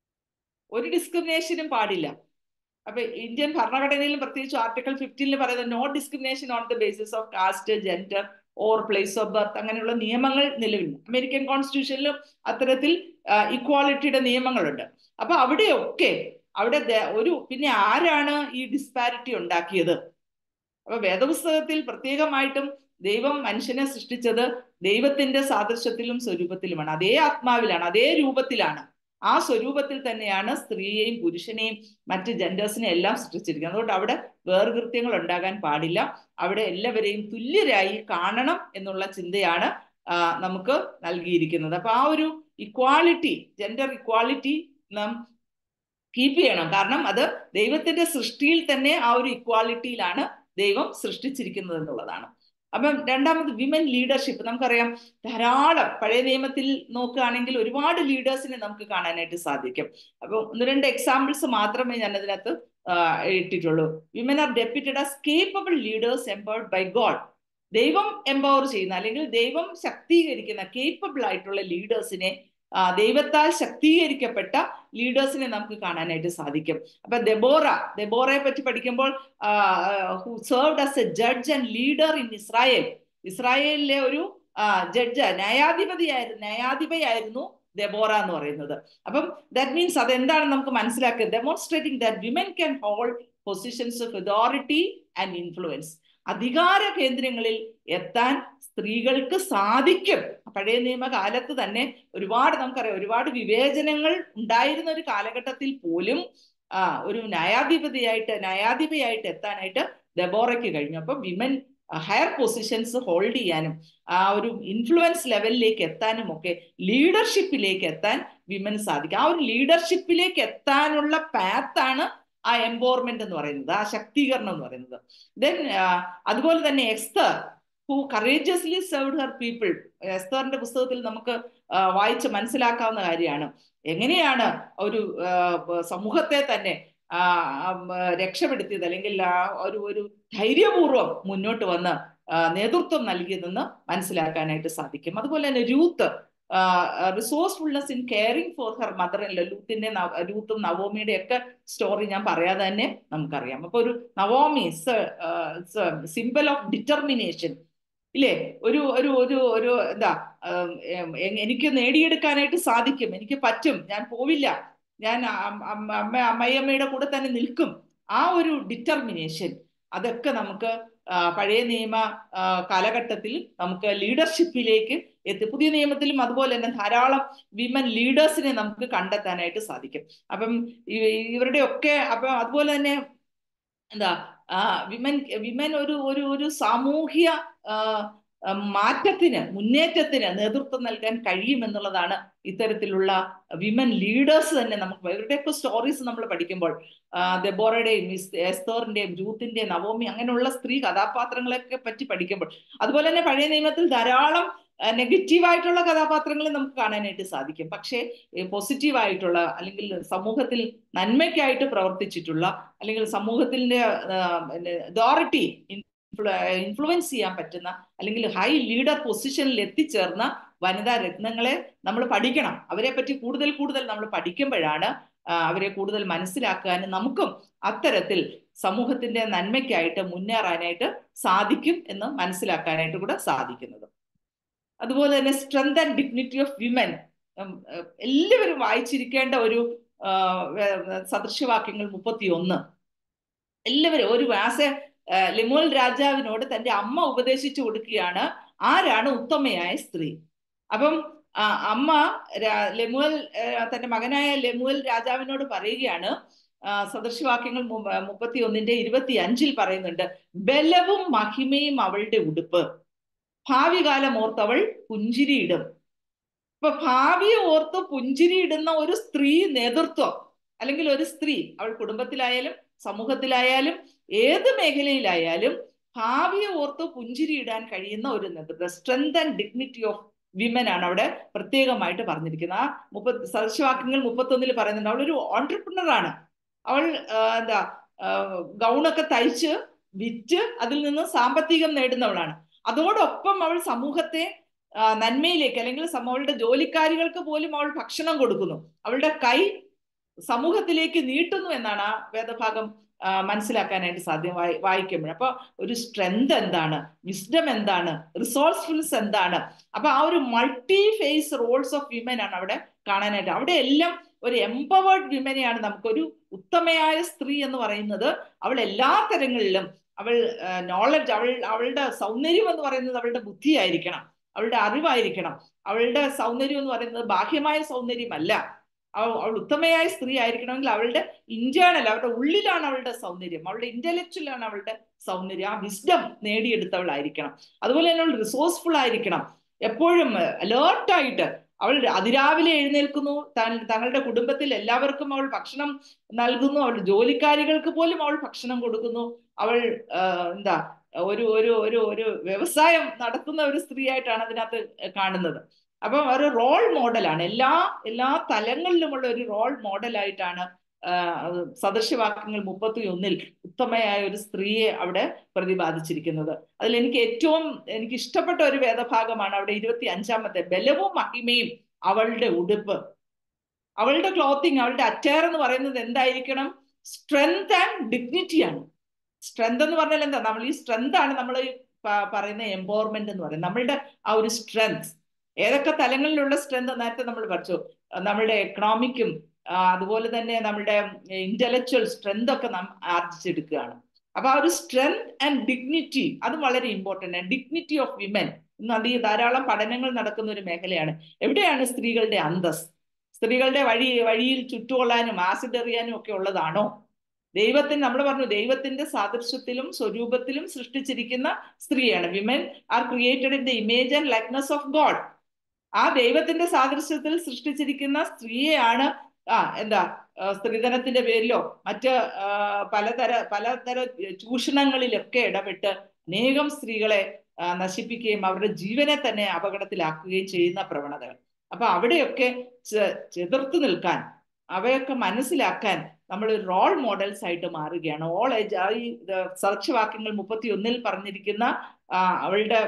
ഒരു ഡിസ്ക്രിമിനേഷനും പാടില്ല അപ്പൊ ഇന്ത്യൻ ഭരണഘടനയിലും പ്രത്യേകിച്ച് ആർട്ടിക്കിൾ ഫിഫ്റ്റീനിൽ പറയുന്നത് no discrimination on the basis of caste gender or place of birth അങ്ങനെയുള്ള നിയമങ്ങൾ നിലവിൽ അമേരിക്കൻ കോൺസ്റ്റിറ്റ്യൂഷനിലും അത്തരത്തിൽ ഇക്വാളിറ്റിയുടെ നിയമങ്ങളുണ്ട് അപ്പൊ അവിടെയൊക്കെ അവിടെ ഒരു പിന്നെ ആരാണ് ഈ ഡിസ്പാരിറ്റി ഉണ്ടാക്കിയത് അപ്പൊ വേദപുസ്തകത്തിൽ പ്രത്യേകമായിട്ടും ദൈവം മനുഷ്യനെ സൃഷ്ടിച്ചത് ദൈവത്തിന്റെ സാദൃശ്യത്തിലും സ്വരൂപത്തിലുമാണ് അതേ ആത്മാവിലാണ് അതേ രൂപത്തിലാണ് ആ സ്വരൂപത്തിൽ തന്നെയാണ് സ്ത്രീയെയും പുരുഷനെയും മറ്റ് ജെൻഡേഴ്സിനെ എല്ലാം സൃഷ്ടിച്ചിരിക്കുന്നത് അതുകൊണ്ട് അവിടെ വേർകൃത്യങ്ങൾ ഉണ്ടാകാൻ പാടില്ല അവിടെ എല്ലാവരെയും തുല്യരായി കാണണം എന്നുള്ള ചിന്തയാണ് നമുക്ക് നൽകിയിരിക്കുന്നത് അപ്പൊ ആ ഒരു ഇക്വാളിറ്റി ജെൻഡർ ഇക്വാളിറ്റി നാം കീപ്പ് ചെയ്യണം കാരണം അത് ദൈവത്തിന്റെ സൃഷ്ടിയിൽ തന്നെ ആ ഒരു ഇക്വാലിറ്റിയിലാണ് ദൈവം സൃഷ്ടിച്ചിരിക്കുന്നത് എന്നുള്ളതാണ് അപ്പം രണ്ടാമത് വിമൻ ലീഡർഷിപ്പ് നമുക്കറിയാം ധാരാളം പഴയ നിയമത്തിൽ നോക്കുകയാണെങ്കിൽ ഒരുപാട് ലീഡേഴ്സിനെ നമുക്ക് കാണാനായിട്ട് സാധിക്കും അപ്പൊ ഒന്ന് രണ്ട് എക്സാമ്പിൾസ് മാത്രമേ ഞാൻ അതിനകത്ത് ഇട്ടിട്ടുള്ളൂ women are deputed as capable leaders empowered by God ദൈവം എംപവർ ചെയ്യുന്ന അല്ലെങ്കിൽ ദൈവം ശക്തീകരിക്കുന്ന കേപ്പബിൾ ആയിട്ടുള്ള ലീഡേഴ്സിനെ ദൈവത്താൽ ശക്തീകരിക്കപ്പെട്ട ലീഡേഴ്സിനെ നമുക്ക് കാണാനായിട്ട് സാധിക്കും അപ്പൊ ദെബോറ ദെബോറയെ പറ്റി പഠിക്കുമ്പോൾ who served as a judge and leader in Israel ഇസ്രായേലിലെ ഒരു ജഡ്ജ് ന്യായാധിപതിയായിരുന്നു ന്യായാധിപയായിരുന്നു ദെബോറ എന്ന് പറയുന്നത് അപ്പം ദാറ്റ് മീൻസ് അതെന്താണെന്ന് നമുക്ക് മനസ്സിലാക്കുക demonstrating that women can hold positions of authority and influence അധികാര കേന്ദ്രങ്ങളിൽ എത്താൻ സ്ത്രീകൾക്ക് സാധിക്കും പഴയ നിയമകാലത്ത് തന്നെ ഒരുപാട് നമുക്കറിയാം ഒരുപാട് വിവേചനങ്ങൾ ഉണ്ടായിരുന്ന ഒരു കാലഘട്ടത്തിൽ പോലും ആ ഒരു ന്യായാധിപതിയായിട്ട് ന്യായാധിപയായിട്ട് എത്താനായിട്ട് ദബോറയ്ക്ക് കഴിഞ്ഞു അപ്പൊ വിമൻ ഹയർ പൊസിഷൻസ് ഹോൾഡ് ചെയ്യാനും ആ ഒരു ഇൻഫ്ലുവൻസ് ലെവലിലേക്ക് എത്താനും ഒക്കെ ലീഡർഷിപ്പിലേക്ക് എത്താൻ വിമൻ സാധിക്കും ആ ഒരു ലീഡർഷിപ്പിലേക്ക് എത്താനുള്ള പാത്താണ് ആ എംപവർമെന്റ് എന്ന് പറയുന്നത് ആ ശക്തീകരണം എന്ന് പറയുന്നത് ദെൻ അതുപോലെ തന്നെ Esther who courageously served her people എസ്തറിന്റെ പുസ്തകത്തിൽ നമുക്ക് വായിച്ച് മനസ്സിലാക്കാവുന്ന കാര്യമാണ് എങ്ങനെയാണ് ഒരു സമൂഹത്തെ തന്നെ രക്ഷപ്പെടുത്തിയത് അല്ലെങ്കിൽ ആ ഒരു ഒരു ധൈര്യപൂർവ്വം മുന്നോട്ട് വന്ന് നേതൃത്വം നൽകിയതെന്ന് മനസ്സിലാക്കാനായിട്ട് സാധിക്കും അതുപോലെ തന്നെ Ruth resourcefulness in caring for her mother in ലൂത്തിന്റെ രൂത്തും നവോമിയുടെ ഒക്കെ സ്റ്റോറി ഞാൻ പറയാതെ തന്നെ നമുക്കറിയാം അപ്പൊ ഒരു നവോമി സിമ്പിൾ ഓഫ് ഡിറ്റർമിനേഷൻ ഇല്ലേ ഒരു ഒരു ഒരു ഒരു എന്താ എനിക്ക് നേടിയെടുക്കാനായിട്ട് സാധിക്കും എനിക്ക് പറ്റും ഞാൻ പോവില്ല ഞാൻ അമ്മ അമ്മയമ്മയുടെ കൂടെ തന്നെ നിൽക്കും ആ ഒരു ഡിറ്റർമിനേഷൻ അതൊക്കെ നമുക്ക് പഴയ നിയമ കാലഘട്ടത്തിൽ നമുക്ക് ലീഡർഷിപ്പിലേക്ക് എത്തി പുതിയ നിയമത്തിലും അതുപോലെ തന്നെ ധാരാളം വിമൻ ലീഡേഴ്സിനെ നമുക്ക് കണ്ടെത്താനായിട്ട് സാധിക്കും അപ്പം ഇവരുടെ ഒക്കെ അപ്പം അതുപോലെ തന്നെ എന്താ വിമൻ വിമൻ ഒരു ഒരു ഒരു സാമൂഹ്യ മാറ്റത്തിന് മുന്നേറ്റത്തിന് നേതൃത്വം നൽകാൻ കഴിയുമെന്നുള്ളതാണ് ഇത്തരത്തിലുള്ള വിമൻ ലീഡേഴ്സ് തന്നെ നമുക്ക് ഇവരുടെയൊക്കെ സ്റ്റോറീസ് നമ്മൾ പഠിക്കുമ്പോൾ ദബോറയുടെയും എസ്തോറിന്റെയും രൂത്തിന്റെയും നവോമി അങ്ങനെയുള്ള സ്ത്രീ കഥാപാത്രങ്ങളെയൊക്കെ പറ്റി പഠിക്കുമ്പോൾ അതുപോലെ തന്നെ പഴയ നിയമത്തിൽ ധാരാളം നെഗറ്റീവായിട്ടുള്ള കഥാപാത്രങ്ങളെ നമുക്ക് കാണാനായിട്ട് സാധിക്കും പക്ഷേ പോസിറ്റീവായിട്ടുള്ള അല്ലെങ്കിൽ സമൂഹത്തിൽ നന്മയ്ക്കായിട്ട് പ്രവർത്തിച്ചിട്ടുള്ള അല്ലെങ്കിൽ സമൂഹത്തിന്റെ അതോറിറ്റി ഇൻഫ്ലുവൻസ് ചെയ്യാൻ പറ്റുന്ന അല്ലെങ്കിൽ ഹൈ ലീഡർ പൊസിഷനിൽ എത്തിച്ചേർന്ന വനിതാ രത്നങ്ങളെ നമ്മൾ പഠിക്കണം അവരെ പറ്റി കൂടുതൽ കൂടുതൽ നമ്മൾ പഠിക്കുമ്പോഴാണ് അവരെ കൂടുതൽ മനസ്സിലാക്കാനും നമുക്കും അത്തരത്തിൽ സമൂഹത്തിന്റെ നന്മയ്ക്കായിട്ട് മുന്നേറാനായിട്ട് സാധിക്കും എന്ന് മനസ്സിലാക്കാനായിട്ട് കൂടെ സാധിക്കുന്നത് അതുപോലെ തന്നെ strength and dignity of women എല്ലാവരും വായിച്ചിരിക്കേണ്ട ഒരു സദൃശ്യവാക്യങ്ങൾ മുപ്പത്തി ഒന്ന് എല്ലാവരും ഒരു ആസ് എ ലെമുവൽ രാജാവിനോട് തന്റെ അമ്മ ഉപദേശിച്ചു കൊടുക്കുകയാണ് ആരാണ് ഉത്തമയായ സ്ത്രീ അപ്പം അമ്മ ലെമുവൽ തന്റെ മകനായ ലെമുവൽ രാജാവിനോട് പറയുകയാണ് സദൃശവാക്യങ്ങൾ മുപ്പത്തി ഒന്നിന്റെ ഇരുപത്തി അഞ്ചിൽ പറയുന്നുണ്ട് ബലവും മഹിമയും അവളുടെ ഉടുപ്പ് ഭാവി കാലം ഓർത്തവൾ പുഞ്ചിരിയിടും ഇപ്പൊ ഭാവിയെ ഓർത്ത് പുഞ്ചിരിയിടുന്ന ഒരു സ്ത്രീ നേതൃത്വം അല്ലെങ്കിൽ ഒരു സ്ത്രീ അവൾ കുടുംബത്തിലായാലും സമൂഹത്തിലായാലും ഏത് മേഖലയിലായാലും ഭാവിയെ ഓർത്ത് പുഞ്ചിരിയിടാൻ കഴിയുന്ന ഒരു നേതൃത്വം strength and dignity of women ആണ് അവിടെ പ്രത്യേകമായിട്ട് പറഞ്ഞിരിക്കുന്നത് ആ മുപ്പത് സദൃശവാക്യങ്ങൾ മുപ്പത്തൊന്നിൽ പറയുന്നുണ്ട് അവൾ ഒരു ഓൺടർപ്രണർ ആണ് അവൾ എന്താ ഗൗണൊക്കെ തയ്ച്ച് വിറ്റ് അതിൽ നിന്ന് സാമ്പത്തികം നേടുന്നവളാണ് അതോടൊപ്പം അവൾ സമൂഹത്തെ നന്മയിലേക്ക് അല്ലെങ്കിൽ അവളുടെ ജോലിക്കാരികൾക്ക് പോലും അവൾ ഭക്ഷണം കൊടുക്കുന്നു അവളുടെ കൈ സമൂഹത്തിലേക്ക് നീട്ടുന്നു എന്നാണ് ആ വേദഭാഗം മനസ്സിലാക്കാനായിട്ട് സാധ്യം വായി വായിക്കുമ്പോൾ അപ്പൊ ഒരു സ്ട്രെങ്ത് എന്താണ് വിസ്ഡം എന്താണ് റിസോഴ്സ്ഫുൾസ് എന്താണ് അപ്പൊ ആ ഒരു multi face roles of women ആണ് അവിടെ കാണാനായിട്ട് അവിടെ എല്ലാം ഒരു എംപവേർഡ് വിമനെയാണ് നമുക്കൊരു ഉത്തമയായ സ്ത്രീ എന്ന് പറയുന്നത് അവൾ എല്ലാ തരങ്ങളിലും അവൾ നോളജ് അവൾ അവളുടെ സൗന്ദര്യം എന്ന് പറയുന്നത് അവളുടെ ബുദ്ധിയായിരിക്കണം അവളുടെ അറിവായിരിക്കണം അവളുടെ സൗന്ദര്യം എന്ന് പറയുന്നത് ബാഹ്യമായ സൗന്ദര്യമല്ല അവൾ ഉത്തമയായ സ്ത്രീ ആയിരിക്കണമെങ്കിൽ അവളുടെ ഇന്റേണൽ അവളുടെ ഉള്ളിലാണ് അവളുടെ സൗന്ദര്യം അവളുടെ ഇന്റലക്ച്വലാണ് അവളുടെ സൗന്ദര്യം ആ വിസ്ഡം നേടിയെടുത്തവളായിരിക്കണം അതുപോലെ തന്നെ അവൾ റിസോഴ്സ്ഫുൾ ആയിരിക്കണം എപ്പോഴും അലേർട്ടായിട്ട് അവൾ അതിരാവിലെ എഴുന്നേൽക്കുന്നു തങ്ങളുടെ കുടുംബത്തിൽ എല്ലാവർക്കും അവൾ ഭക്ഷണം നൽകുന്നു അവൾ ജോലിക്കാരികൾക്ക് പോലും അവൾ ഭക്ഷണം കൊടുക്കുന്നു അവൾ എന്താ ഒരു ഒരു ഒരു ഒരു വ്യവസായം നടത്തുന്ന ഒരു സ്ത്രീ ആയിട്ടാണ് അതിനകത്ത് കാണുന്നത് അപ്പം ഒരു റോൾ മോഡലാണ് എല്ലാ എല്ലാ തലങ്ങളിലുമുള്ള ഒരു റോൾ മോഡലായിട്ടാണ് സദൃശവാക്യങ്ങൾ മുപ്പത്തി ഒന്നിൽ ഉത്തമയായ ഒരു സ്ത്രീയെ അവിടെ പ്രതിപാദിച്ചിരിക്കുന്നത് അതിൽ എനിക്ക് ഏറ്റവും എനിക്ക് ഇഷ്ടപ്പെട്ട ഒരു വേദഭാഗമാണ് അവിടെ ഇരുപത്തി അഞ്ചാമത്തെ ബലവും മഹിമയും അവളുടെ ഉടുപ്പ് അവളുടെ ക്ലോത്തിങ് അവളുടെ അറ്റയർ എന്ന് പറയുന്നത് എന്തായിരിക്കണം സ്ട്രെങ്ത് ആൻഡ് ഡിഗ്നിറ്റി ആണ് സ്ട്രെങ്ത് എന്ന് പറഞ്ഞാൽ എന്താ നമ്മൾ ഈ സ്ട്രെങ്ത് ആണ് നമ്മൾ പറയുന്ന എംപവർമെന്റ് എന്ന് പറയുന്നത് നമ്മളുടെ ആ ഒരു സ്ട്രെങ്ത് ഏതൊക്കെ തലങ്ങളിലുള്ള സ്ട്രെങ്ത് നേരത്തെ നമ്മൾ പഠിച്ചു നമ്മളുടെ എക്കണോമിക്കും അതുപോലെ തന്നെ നമ്മുടെ ഇന്റലക്ച്വൽ സ്ട്രെങ്ത് ഒക്കെ നാം ആർജിച്ചെടുക്കുകയാണ് അപ്പൊ ആ ഒരു സ്ട്രെങ്ത് ആൻഡ് ഡിഗ്നിറ്റി അത് വളരെ ഇമ്പോർട്ടൻ്റ് ആണ് ഡിഗ്നിറ്റി ഓഫ് വിമൻ ഇന്ന് അത് ധാരാളം പഠനങ്ങൾ നടക്കുന്ന ഒരു മേഖലയാണ് എവിടെയാണ് സ്ത്രീകളുടെ അന്തസ് സ്ത്രീകളുടെ വഴി വഴിയിൽ ചുറ്റുകൊള്ളാനും ആസിഡ് എറിയാനും ഒക്കെ ഉള്ളതാണോ ദൈവത്തിന് നമ്മൾ പറഞ്ഞു ദൈവത്തിന്റെ സാദൃശ്യത്തിലും സ്വരൂപത്തിലും സൃഷ്ടിച്ചിരിക്കുന്ന സ്ത്രീയാണ് women are created in the image and likeness of God ആ ദൈവത്തിന്റെ സാദൃശ്യത്തിൽ സൃഷ്ടിച്ചിരിക്കുന്ന സ്ത്രീയെയാണ് ആ എന്താ സ്ത്രീധനത്തിന്റെ പേരിലോ മറ്റ് പലതര പലതര ചൂഷണങ്ങളിലൊക്കെ ഇടപെട്ട് അനേകം സ്ത്രീകളെ നശിപ്പിക്കുകയും അവരുടെ ജീവനെ തന്നെ അപകടത്തിലാക്കുകയും ചെയ്യുന്ന പ്രവണതകൾ അപ്പൊ അവിടെയൊക്കെ ചെതിർത്ത് നിൽക്കാൻ അവയൊക്കെ മനസ്സിലാക്കാൻ നമ്മൾ റോൾ മോഡൽസ് ആയിട്ട് മാറുകയാണ് ഓൾ ഏജ് ഈ സദൃശവാക്യങ്ങൾ മുപ്പത്തി ഒന്നിൽ പറഞ്ഞിരിക്കുന്ന അവളുടെ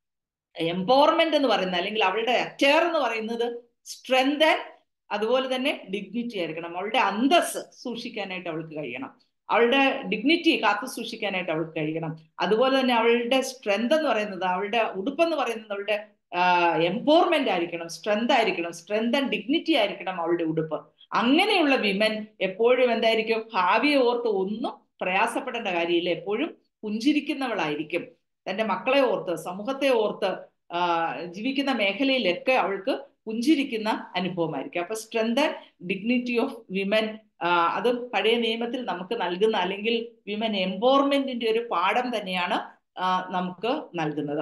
എംപവർമെന്റ് എന്ന് പറയുന്നത് അല്ലെങ്കിൽ അവളുടെ അറ്റയർ എന്ന് പറയുന്നത് സ്ട്രെങ്ത് ആൻഡ് അതുപോലെ തന്നെ ഡിഗ്നിറ്റി ആയിരിക്കണം അവളുടെ അന്തസ് സൂക്ഷിക്കാനായിട്ട് അവൾക്ക് കഴിയണം അവളുടെ ഡിഗ്നിറ്റി കാത്തു സൂക്ഷിക്കാനായിട്ട് അവൾക്ക് കഴിയണം അതുപോലെ തന്നെ അവളുടെ സ്ട്രെങ്ത് എന്ന് പറയുന്നത് അവളുടെ ഉടുപ്പെന്ന് പറയുന്നത് അവളുടെ എംപവർമെന്റ് ആയിരിക്കണം സ്ട്രെങ്ത് ആയിരിക്കണം സ്ട്രെങ്ത് ആൻഡ് ഡിഗ്നിറ്റി ആയിരിക്കണം അവളുടെ ഉടുപ്പ് അങ്ങനെയുള്ള വിമൻ എപ്പോഴും എന്തായിരിക്കും ഭാവിയെ ഓർത്ത് ഒന്നും പ്രയാസപ്പെടേണ്ട കാര്യമില്ല എപ്പോഴും പുഞ്ചിരിക്കുന്നവളായിരിക്കും തന്റെ മക്കളെ ഓർത്ത് സമൂഹത്തെ ഓർത്ത് ജീവിക്കുന്ന മേഖലയിലൊക്കെ അവൾക്ക് പുഞ്ചിരിക്കുന്ന അനുഭവമായിരിക്കും അപ്പൊ strength and dignity of women അത് പഴയ നിയമത്തിൽ നമുക്ക് നൽകുന്ന അല്ലെങ്കിൽ വിമൻ എംപവർമെന്റിന്റെ ഒരു പാഠം തന്നെയാണ് നമുക്ക് നൽകുന്നത്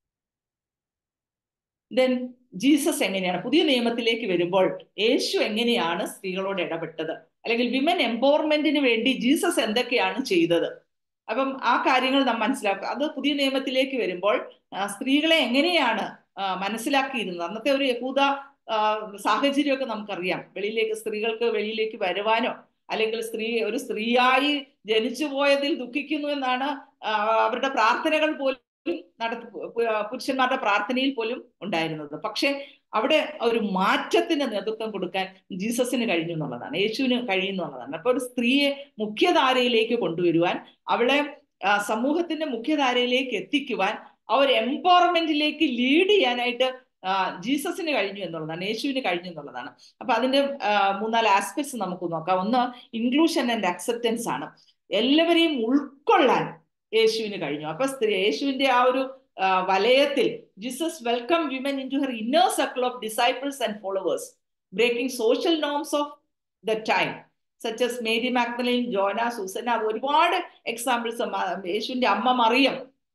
ദെൻ ജീസസ് എങ്ങനെയാണ് പുതിയ നിയമത്തിലേക്ക് വരുമ്പോൾ യേശു എങ്ങനെയാണ് സ്ത്രീകളോട് ഇടപെട്ടത് അല്ലെങ്കിൽ വിമൻ എംപവർമെന്റിന് വേണ്ടി ജീസസ് എന്തൊക്കെയാണ് ചെയ്തത് അപ്പം ആ കാര്യങ്ങൾ നാം മനസ്സിലാക്കുക അത് പുതിയ നിയമത്തിലേക്ക് വരുമ്പോൾ സ്ത്രീകളെ എങ്ങനെയാണ് മനസ്സിലാക്കിയിരുന്നത് അന്നത്തെ ഒരു യഹൂദ സാഹചര്യമൊക്കെ നമുക്കറിയാം വെളിയിലേക്ക് സ്ത്രീകൾക്ക് വെളിയിലേക്ക് വരുവാനോ അല്ലെങ്കിൽ സ്ത്രീ ഒരു സ്ത്രീയായി ജനിച്ചു പോയതിൽ ദുഃഖിക്കുന്നു എന്നാണ് അവരുടെ പ്രാർത്ഥനകൾ പോലും നടത്തി പുരുഷന്മാരുടെ പ്രാർത്ഥനയിൽ പോലും ഉണ്ടായിരുന്നത് പക്ഷെ അവിടെ ഒരു മാറ്റത്തിന് നേതൃത്വം കൊടുക്കാൻ ജീസസിന് കഴിഞ്ഞു എന്നുള്ളതാണ് യേശുവിന് കഴിയുന്നു എന്നുള്ളതാണ് അപ്പൊ ഒരു സ്ത്രീയെ മുഖ്യധാരയിലേക്ക് കൊണ്ടുവരുവാൻ അവളെ സമൂഹത്തിന്റെ മുഖ്യധാരയിലേക്ക് എത്തിക്കുവാൻ ആ ഒരു എംപവർമെന്റിലേക്ക് ലീഡ് ചെയ്യാനായിട്ട് ജീസസിന് കഴിഞ്ഞു എന്നുള്ളതാണ് യേശുവിന് കഴിഞ്ഞു എന്നുള്ളതാണ് അപ്പൊ അതിന്റെ മൂന്നാല് ആസ്പെക്ട്സ് നമുക്ക് നോക്കാം ഒന്ന് ഇൻക്ലൂഷൻ ആൻഡ് അക്സെപ്റ്റൻസ് ആണ് എല്ലാവരെയും ഉൾക്കൊള്ളാൻ യേശുവിന് കഴിഞ്ഞു അപ്പൊ സ്ത്രീ യേശുവിന്റെ ആ ഒരു ആ, വലയത്തിൽ Jesus welcome women into her inner circle of disciples and followers breaking social norms of the time such as Mary Magdalene Joanna Susanna അത് ഒരുപാട് എക്സാമ്പിൾസ് യേശുവിന്റെ അമ്മ മറിയം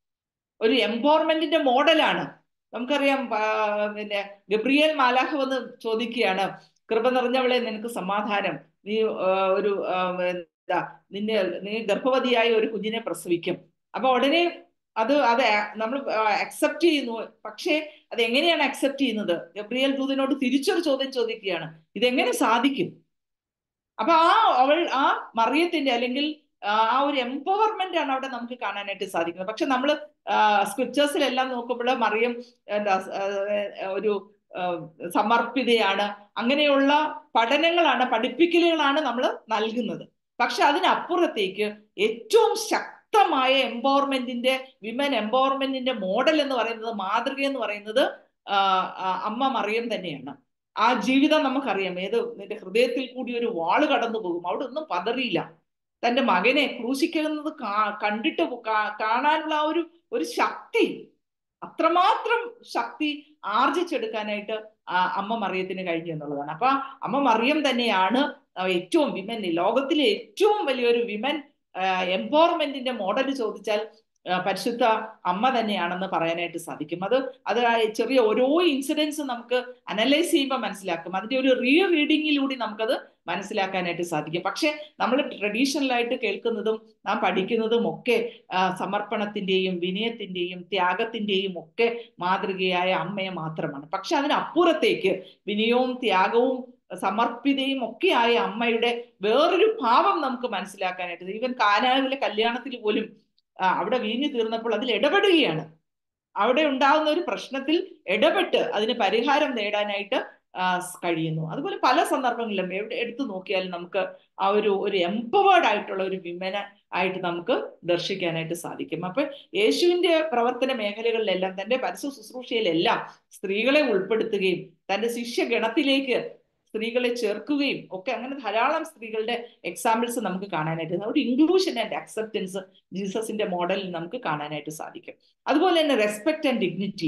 ഒരു എംപവർമെന്റിന്റെ മോഡലാണ് നമുക്കറിയാം ആ, പിന്നെ ഗബ്രിയേൽ മാലാഹ വന്ന് ചോദിക്കുകയാണ് കൃപ നിറഞ്ഞവളെ നിനക്ക് സമാധാനം നീ ആ, ഒരു ആ, എന്താ നിന്നെ നീ ഗർഭവതിയായ ഒരു കുഞ്ഞിനെ പ്രസവിക്കും അപ്പൊ ഉടനെ അത് അത് നമ്മൾ അക്സെപ്റ്റ് ചെയ്യുന്നു പക്ഷേ അത് എങ്ങനെയാണ് അക്സെപ്റ്റ് ചെയ്യുന്നത് ഗബ്രിയേൽ ദൂതനോട് തിരിച്ചൊരു ചോദ്യം ചോദിക്കുകയാണ് ഇതെങ്ങനെ സാധിക്കും അപ്പൊ ആ അവൾ ആ മറിയത്തിന്റെ അല്ലെങ്കിൽ ആ ആ ഒരു എംപവർമെന്റ് ആണ് അവിടെ നമുക്ക് കാണാനായിട്ട് സാധിക്കുന്നത് പക്ഷെ നമ്മൾ സ്ക്രിപ്റ്റേഴ്സിലെല്ലാം നോക്കുമ്പോൾ മറിയം എന്താ ആ, ഒരു ആ, സമർപ്പിതയാണ് അങ്ങനെയുള്ള പഠനങ്ങളാണ് പഠിപ്പിക്കലുകളാണ് നമ്മൾ നൽകുന്നത് പക്ഷെ അതിനപ്പുറത്തേക്ക് ഏറ്റവും ശക്തമായ എംപവർമെന്റിന്റെ വിമൻ എംപവർമെന്റിന്റെ മോഡൽ എന്ന് പറയുന്നത് മാതൃക എന്ന് പറയുന്നത് ആ, ആ, അമ്മ മറിയം തന്നെയാണ് ആ ജീവിതം നമുക്കറിയാം ഏത് നിന്റെ ഹൃദയത്തിൽ കൂടി ഒരു വാള് കടന്നു പോകും അവിടെ ഒന്നും പതറിയില്ല തന്റെ മകനെ ക്രൂശിക്കുന്നത് കാ- കണ്ടിട്ട് കാ- കാണാനുള്ള ആ ഒരു ഒരു ശക്തി അത്രമാത്രം ശക്തി ആർജിച്ചെടുക്കാനായിട്ട് ആ അമ്മ മറിയത്തിന് കഴിഞ്ഞു എന്നുള്ളതാണ് അപ്പൊ ആ അമ്മ മറിയം തന്നെയാണ് ആ ഏറ്റവും വിമൻ ലോകത്തിലെ ഏറ്റവും വലിയൊരു വിമൻ എംപവർമെന്റിന്റെ മോഡൽ ചോദിച്ചാൽ ആ, പരിശുദ്ധ അമ്മ തന്നെയാണെന്ന് പറയാനായിട്ട് സാധിക്കും അത് അത് ആ ചെറിയ ഓരോ ഇൻസിഡൻസും നമുക്ക് അനലൈസ് ചെയ്യുമ്പോൾ മനസ്സിലാക്കും അതിന്റെ ഒരു റീ റീഡിങ്ങിലൂടെ നമുക്കത് മനസ്സിലാക്കാനായിട്ട് സാധിക്കും പക്ഷെ നമ്മൾ ട്രഡീഷണൽ ആയിട്ട് കേൾക്കുന്നതും നാം പഠിക്കുന്നതും ഒക്കെ ആ, സമർപ്പണത്തിന്റെയും വിനയത്തിന്റെയും ത്യാഗത്തിന്റെയും ഒക്കെ മാതൃകയായ അമ്മയെ മാത്രമാണ് പക്ഷെ അതിനപ്പുറത്തേക്ക് വിനയവും ത്യാഗവും സമർപ്പിതയും ഒക്കെ ആയ അമ്മയുടെ വേറൊരു ഭാവം നമുക്ക് മനസ്സിലാക്കാനായിട്ട് ഈവൻ കാനാവിലെ കല്യാണത്തിൽ പോലും ആ, അവിടെ വീഞ്ഞു തീർന്നപ്പോൾ അതിൽ ഇടപെടുകയാണ് അവിടെ ഉണ്ടാകുന്ന ഒരു പ്രശ്നത്തിൽ ഇടപെട്ട് അതിന് പരിഹാരം നേടാനായിട്ട് ആ, സ് കഴിയുന്നു അതുപോലെ പല സന്ദർഭങ്ങളിലും എവിടെ എടുത്തു നോക്കിയാലും നമുക്ക് ആ ഒരു ഒരു എംപവേർഡ് ആയിട്ടുള്ള ഒരു വിമന ആയിട്ട് നമുക്ക് ദർശിക്കാനായിട്ട് സാധിക്കും അപ്പൊ യേശുവിന്റെ പ്രവർത്തന മേഖലകളിലെല്ലാം തന്റെ പരസ്യ ശുശ്രൂഷയിലെല്ലാം സ്ത്രീകളെ ഉൾപ്പെടുത്തുകയും തന്റെ ശിഷ്യഗണത്തിലേക്ക് സ്ത്രീകളെ ചേർക്കുകയും ഒക്കെ അങ്ങനെ ധാരാളം സ്ത്രീകളുടെ എക്സാമ്പിൾസ് നമുക്ക് കാണാനായിട്ട് ഒരു ഇൻക്ലൂഷൻ ആൻഡ് അക്സെപ്റ്റൻസ് ജീസസിന്റെ മോഡലിൽ നമുക്ക് കാണാനായിട്ട് സാധിക്കും അതുപോലെ തന്നെ റെസ്പെക്ട് ആൻഡ് ഡിഗ്നിറ്റി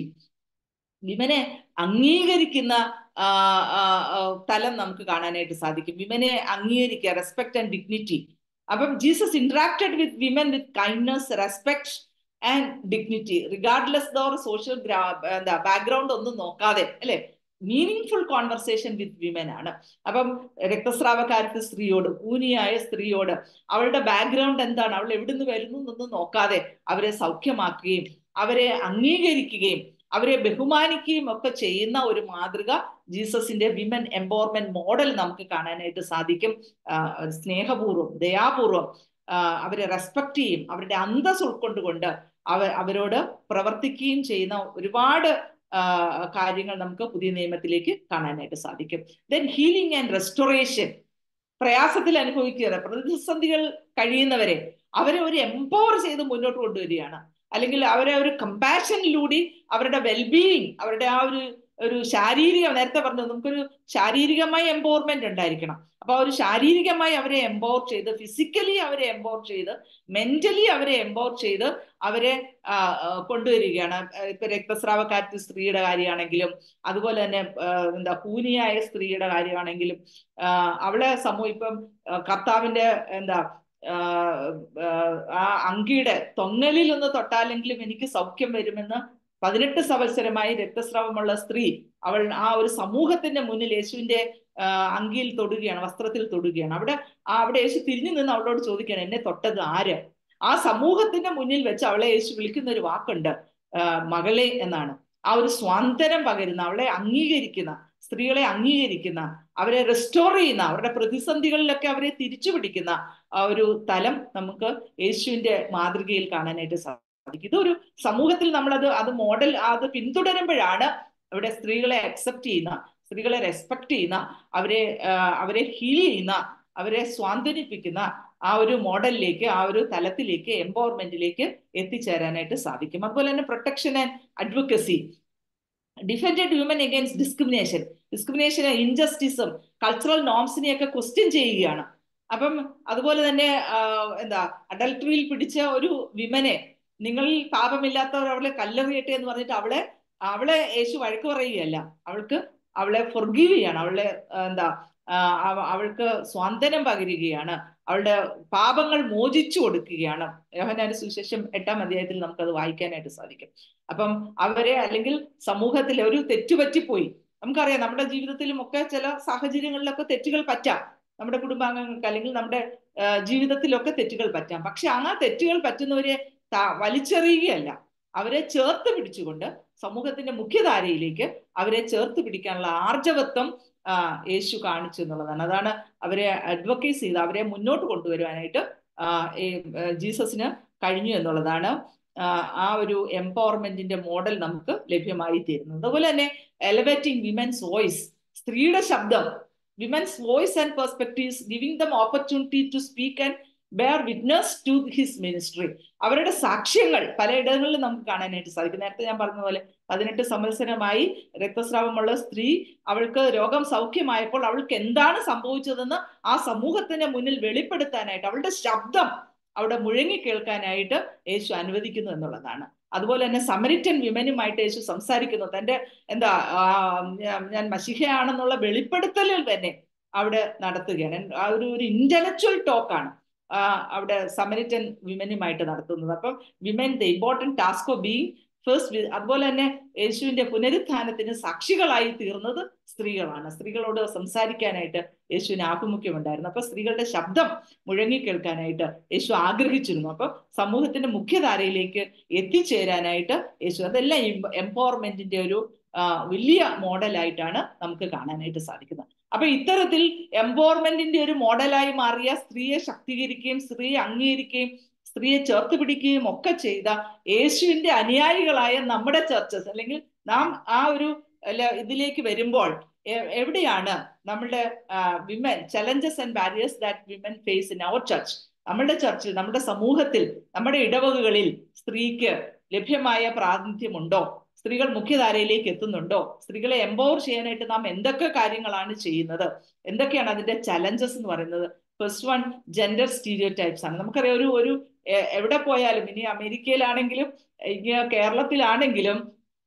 വിമനെ അംഗീകരിക്കുന്ന ആ, ആ, ആ, തലം നമുക്ക് കാണാനായിട്ട് സാധിക്കും വിമനെ അംഗീകരിക്കുക റെസ്പെക്ട് ആൻഡ് ഡിഗ്നിറ്റി അപ്പം Jesus interacted with women with kindness respect and dignity regardless their social എന്താ ബാക്ക്ഗ്രൗണ്ട് ഒന്നും നോക്കാതെ അല്ലെ meaningful conversation with women ആണ് അപ്പം രക്തസ്രാവക്കാരത്തെ സ്ത്രീയോട് കൂനിയായ സ്ത്രീയോട് അവളുടെ ബാക്ക്ഗ്രൗണ്ട് എന്താണ് അവൾ എവിടുന്ന് വരുന്നു എന്നൊന്നും നോക്കാതെ അവരെ സൗഖ്യമാക്കുകയും അവരെ അംഗീകരിക്കുകയും അവരെ ബഹുമാനിക്കുകയും ഒക്കെ ചെയ്യുന്ന ഒരു മാതൃക ജീസസിന്റെ വിമൻ എംപവർമെന്റ് മോഡൽ നമുക്ക് കാണാനായിട്ട് സാധിക്കും ആ, സ്നേഹപൂർവ്വം ദയാപൂർവം ആ, അവരെ റെസ്പെക്ട് ചെയ്യും അവരുടെ അന്തസ് ഉൾക്കൊണ്ടുകൊണ്ട് അവ അവരോട് പ്രവർത്തിക്കുകയും ചെയ്യുന്ന ഒരുപാട് ആ, കാര്യങ്ങൾ നമുക്ക് പുതിയ നിയമത്തിലേക്ക് കാണാനായിട്ട് സാധിക്കും ദെൻ ഹീലിംഗ് ആൻഡ് റെസ്റ്റോറേഷൻ പ്രയാസത്തിൽ അനുഭവിക്കുക പ്രതിസന്ധികൾ കഴിയുന്നവരെ അവരെ ഒരു എംപവർ ചെയ്ത് മുന്നോട്ട് കൊണ്ടുവരികയാണ് അല്ലെങ്കിൽ അവരെ ഒരു കമ്പാഷനിലൂടെ അവരുടെ വെൽബീയിങ് അവരുടെ ആ ഒരു ഒരു ശാരീരിക നേരത്തെ പറഞ്ഞു നമുക്കൊരു ശാരീരികമായി എംപവർമെന്റ് ഉണ്ടായിരിക്കണം അപ്പൊ ആ ഒരു ശാരീരികമായി അവരെ എംപവർ ചെയ്ത് ഫിസിക്കലി അവരെ എംപവർ ചെയ്ത് മെന്റലി അവരെ എംപവർ ചെയ്ത് അവരെ ആ, ആ, കൊണ്ടുവരികയാണ് ആ, ഇപ്പൊ രക്തസ്രാവക്കാരത്തി സ്ത്രീയുടെ കാര്യമാണെങ്കിലും അതുപോലെ തന്നെ ആ, എന്താ കൂനിയായ സ്ത്രീയുടെ കാര്യമാണെങ്കിലും ആ, അവളെ സമൂഹം ഇപ്പം ആ, കർത്താവിന്റെ എന്താ ആ, ആ, ആ അങ്കിയുടെ തൊങ്ങലിൽ ഒന്ന് തൊട്ടാലെങ്കിലും എനിക്ക് സൗഖ്യം വരുമെന്ന് പതിനെട്ട് സംവത്സരമായി രക്തസ്രാവമുള്ള സ്ത്രീ അവൾ ആ ഒരു സമൂഹത്തിന്റെ മുന്നിൽ യേശുവിന്റെ ആ, അങ്കിയിൽ തൊടുകയാണ് വസ്ത്രത്തിൽ തൊടുകയാണ് അവിടെ ആ അവിടെ യേശു തിരിഞ്ഞു നിന്ന് അവളോട് ചോദിക്കുകയാണ് എന്നെ തൊട്ടത് ആര് ആ സമൂഹത്തിന്റെ മുന്നിൽ വെച്ച് അവളെ യേശു വിളിക്കുന്ന ഒരു വാക്കുണ്ട് ആ, മകളെ എന്നാണ് ആ ഒരു സ്വാന്തനം പകരുന്ന അവളെ അംഗീകരിക്കുന്ന സ്ത്രീകളെ അംഗീകരിക്കുന്ന അവരെ റെസ്റ്റോർ ചെയ്യുന്ന അവരുടെ പ്രതിസന്ധികളിലൊക്കെ അവരെ തിരിച്ചു പിടിക്കുന്ന ആ ഒരു തലം നമുക്ക് യേശുവിന്റെ മാതൃകയിൽ കാണാനായിട്ട് സാധിക്കും ഇതൊരു സമൂഹത്തിൽ നമ്മളത് അത് മോഡൽ അത് പിന്തുടരുമ്പോഴാണ് അവിടെ സ്ത്രീകളെ അക്സെപ്റ്റ് ചെയ്യുന്ന സ്ത്രീകളെ റെസ്പെക്ട് ചെയ്യുന്ന അവരെ ആ, അവരെ ഹീൽ ചെയ്യുന്ന അവരെ സ്വാന്തനിപ്പിക്കുന്ന ആ ഒരു മോഡലിലേക്ക് ആ ഒരു തലത്തിലേക്ക് എംപവർമെന്റിലേക്ക് എത്തിച്ചേരാനായിട്ട് സാധിക്കും അതുപോലെ തന്നെ protection and advocacy defended human against discrimination discrimination ഇൻജസ്റ്റിസും കൾച്ചറൽ നോംസിനെയൊക്കെ ക്വസ്റ്റ്യൻ ചെയ്യുകയാണ് അപ്പം അതുപോലെ തന്നെ ആ, എന്താ അഡൽട്ടറിയിൽ പിടിച്ച ഒരു വിമനെ നിങ്ങളിൽ പാപമില്ലാത്തവർ അവളെ കല്ലെറിയട്ടെ എന്ന് പറഞ്ഞിട്ട് അവളെ അവളെ യേശു വഴക്ക് പറയുകയല്ല അവൾക്ക് അവളെ ഫൊർഗീവ് ചെയ്യാണ് അവളെ ആ, എന്താ ആ, അവ- അവൾക്ക് സ്വാന്തനം പകരുകയാണ് അവളുടെ പാപങ്ങൾ മോചിച്ചു കൊടുക്കുകയാണ് യോഹന്നാന്റെ സുവിശേഷം എട്ടാം അധ്യായത്തിൽ നമുക്കത് വായിക്കാനായിട്ട് സാധിക്കും അപ്പം അവരെ അല്ലെങ്കിൽ സമൂഹത്തിൽ ഒരു തെറ്റുപറ്റിപ്പോയി നമുക്കറിയാം നമ്മുടെ ജീവിതത്തിലും ഒക്കെ ചില സാഹചര്യങ്ങളിലൊക്കെ തെറ്റുകൾ പറ്റാം നമ്മുടെ കുടുംബാംഗങ്ങൾക്ക് അല്ലെങ്കിൽ നമ്മുടെ ആ, ജീവിതത്തിലൊക്കെ തെറ്റുകൾ പറ്റാം പക്ഷെ ആ തെറ്റുകൾ പറ്റുന്നവരെ ത- വലിച്ചെറിയുകയല്ല അവരെ ചേർത്ത് പിടിച്ചുകൊണ്ട് സമൂഹത്തിന്റെ മുഖ്യധാരയിലേക്ക് അവരെ ചേർത്ത് പിടിക്കാനുള്ള ആർജവത്വം ആ, യേശു കാണിച്ചു എന്നുള്ളതാണ് അതാണ് അവരെ അഡ്വക്കേറ്റ് ചെയ്ത് അവരെ മുന്നോട്ട് കൊണ്ടുവരുവാനായിട്ട് ആ, ഈ, ആ, ജീസസിന് കഴിഞ്ഞു എന്നുള്ളതാണ് ആ, ആ ഒരു എംപവർമെന്റിന്റെ മോഡൽ നമുക്ക് ലഭ്യമായി തീരുന്നത് അതുപോലെ തന്നെ എലവേറ്റിംഗ് വിമൻസ് വോയിസ് സ്ത്രീയുടെ ശബ്ദം women's voice and perspectives giving them opportunity to speak and bear witness to his ministry അവരുടെ സാക്ഷ്യങ്ങൾ പലയിടങ്ങളിലും നമുക്ക് കാണാനായിട്ട് സാധിക്കും നേരത്തെ ഞാൻ പറഞ്ഞ പോലെ പതിനെട്ട് സംവത്സരമായി രക്തസ്രാവമുള്ള സ്ത്രീ അവൾക്ക് രോഗം സൗഖ്യമായപ്പോൾ അവൾക്ക് എന്താണ് സംഭവിച്ചതെന്ന് ആ സമൂഹത്തിന്റെ മുന്നിൽ വെളിപ്പെടുത്താനായിട്ട് അവളുടെ ശബ്ദം അവിടെ മുഴങ്ങി കേൾക്കാനായിട്ട് യേശു അനുവദിക്കുന്നു എന്നുള്ളതാണ് അതുപോലെ തന്നെ സമരിറ്റൻ വിമനുമായിട്ട് യേശു സംസാരിക്കുന്നു തന്റെ എന്താ ആ, ഞാൻ- ഞാൻ മഷിഹയാണെന്നുള്ള വെളിപ്പെടുത്തലിൽ തന്നെ അവിടെ നടത്തുകയാണ് ആ ഒരു ഒരു ഇന്റലക്ച്വൽ ടോക്കാണ് അവിടെ സമരിറ്റൻ വിമനുമായിട്ട് നടത്തുന്നത് അപ്പം women the important task of being first അതുപോലെ തന്നെ യേശുവിന്റെ പുനരുത്ഥാനത്തിന് സാക്ഷികളായി തീർന്നത് സ്ത്രീകളാണ് സ്ത്രീകളോട് സംസാരിക്കാനായിട്ട് യേശുവിന് ആഭിമുഖ്യമുണ്ടായിരുന്നു അപ്പൊ സ്ത്രീകളുടെ ശബ്ദം മുഴങ്ങി കേൾക്കാനായിട്ട് യേശു ആഗ്രഹിച്ചിരുന്നു അപ്പൊ സമൂഹത്തിന്റെ മുഖ്യധാരയിലേക്ക് എത്തിച്ചേരാനായിട്ട് യേശു അതെല്ലാം എംപവർമെന്റിന്റെ ഒരു ആ, വലിയ മോഡലായിട്ടാണ് നമുക്ക് കാണാനായിട്ട് സാധിക്കുന്നത് അപ്പൊ ഇത്തരത്തിൽ എംപവർമെന്റിന്റെ ഒരു മോഡലായി മാറിയ സ്ത്രീയെ ശക്തീകരിക്കുകയും സ്ത്രീയെ അംഗീകരിക്കുകയും സ്ത്രീയെ ചേർത്ത് പിടിക്കുകയും ഒക്കെ ചെയ്ത യേശുവിന്റെ അനുയായികളായ നമ്മുടെ ചർച്ചസ് അല്ലെങ്കിൽ നാം ആ ഒരു അല്ല, ഇതിലേക്ക് വരുമ്പോൾ എ- എവിടെയാണ് നമ്മളുടെ women challenges and barriers that women face in our church നമ്മുടെ ചർച്ചിൽ നമ്മുടെ സമൂഹത്തിൽ നമ്മുടെ ഇടവകകളിൽ സ്ത്രീക്ക് ലഭ്യമായ പ്രാതിനിധ്യമുണ്ടോ സ്ത്രീകൾ മുഖ്യധാരയിലേക്ക് എത്തുന്നുണ്ടോ സ്ത്രീകളെ എംപവർ ചെയ്യാനായിട്ട് നാം എന്തൊക്കെ കാര്യങ്ങളാണ് ചെയ്യുന്നത് എന്തൊക്കെയാണ് അതിന്റെ ചലഞ്ചസ് എന്ന് പറയുന്നത് first one gender stereotypes ആണ് നമുക്കറിയാം ഒരു ഒരു എ- എവിടെ പോയാലും ഇനി അമേരിക്കയിലാണെങ്കിലും ഇനി കേരളത്തിലാണെങ്കിലും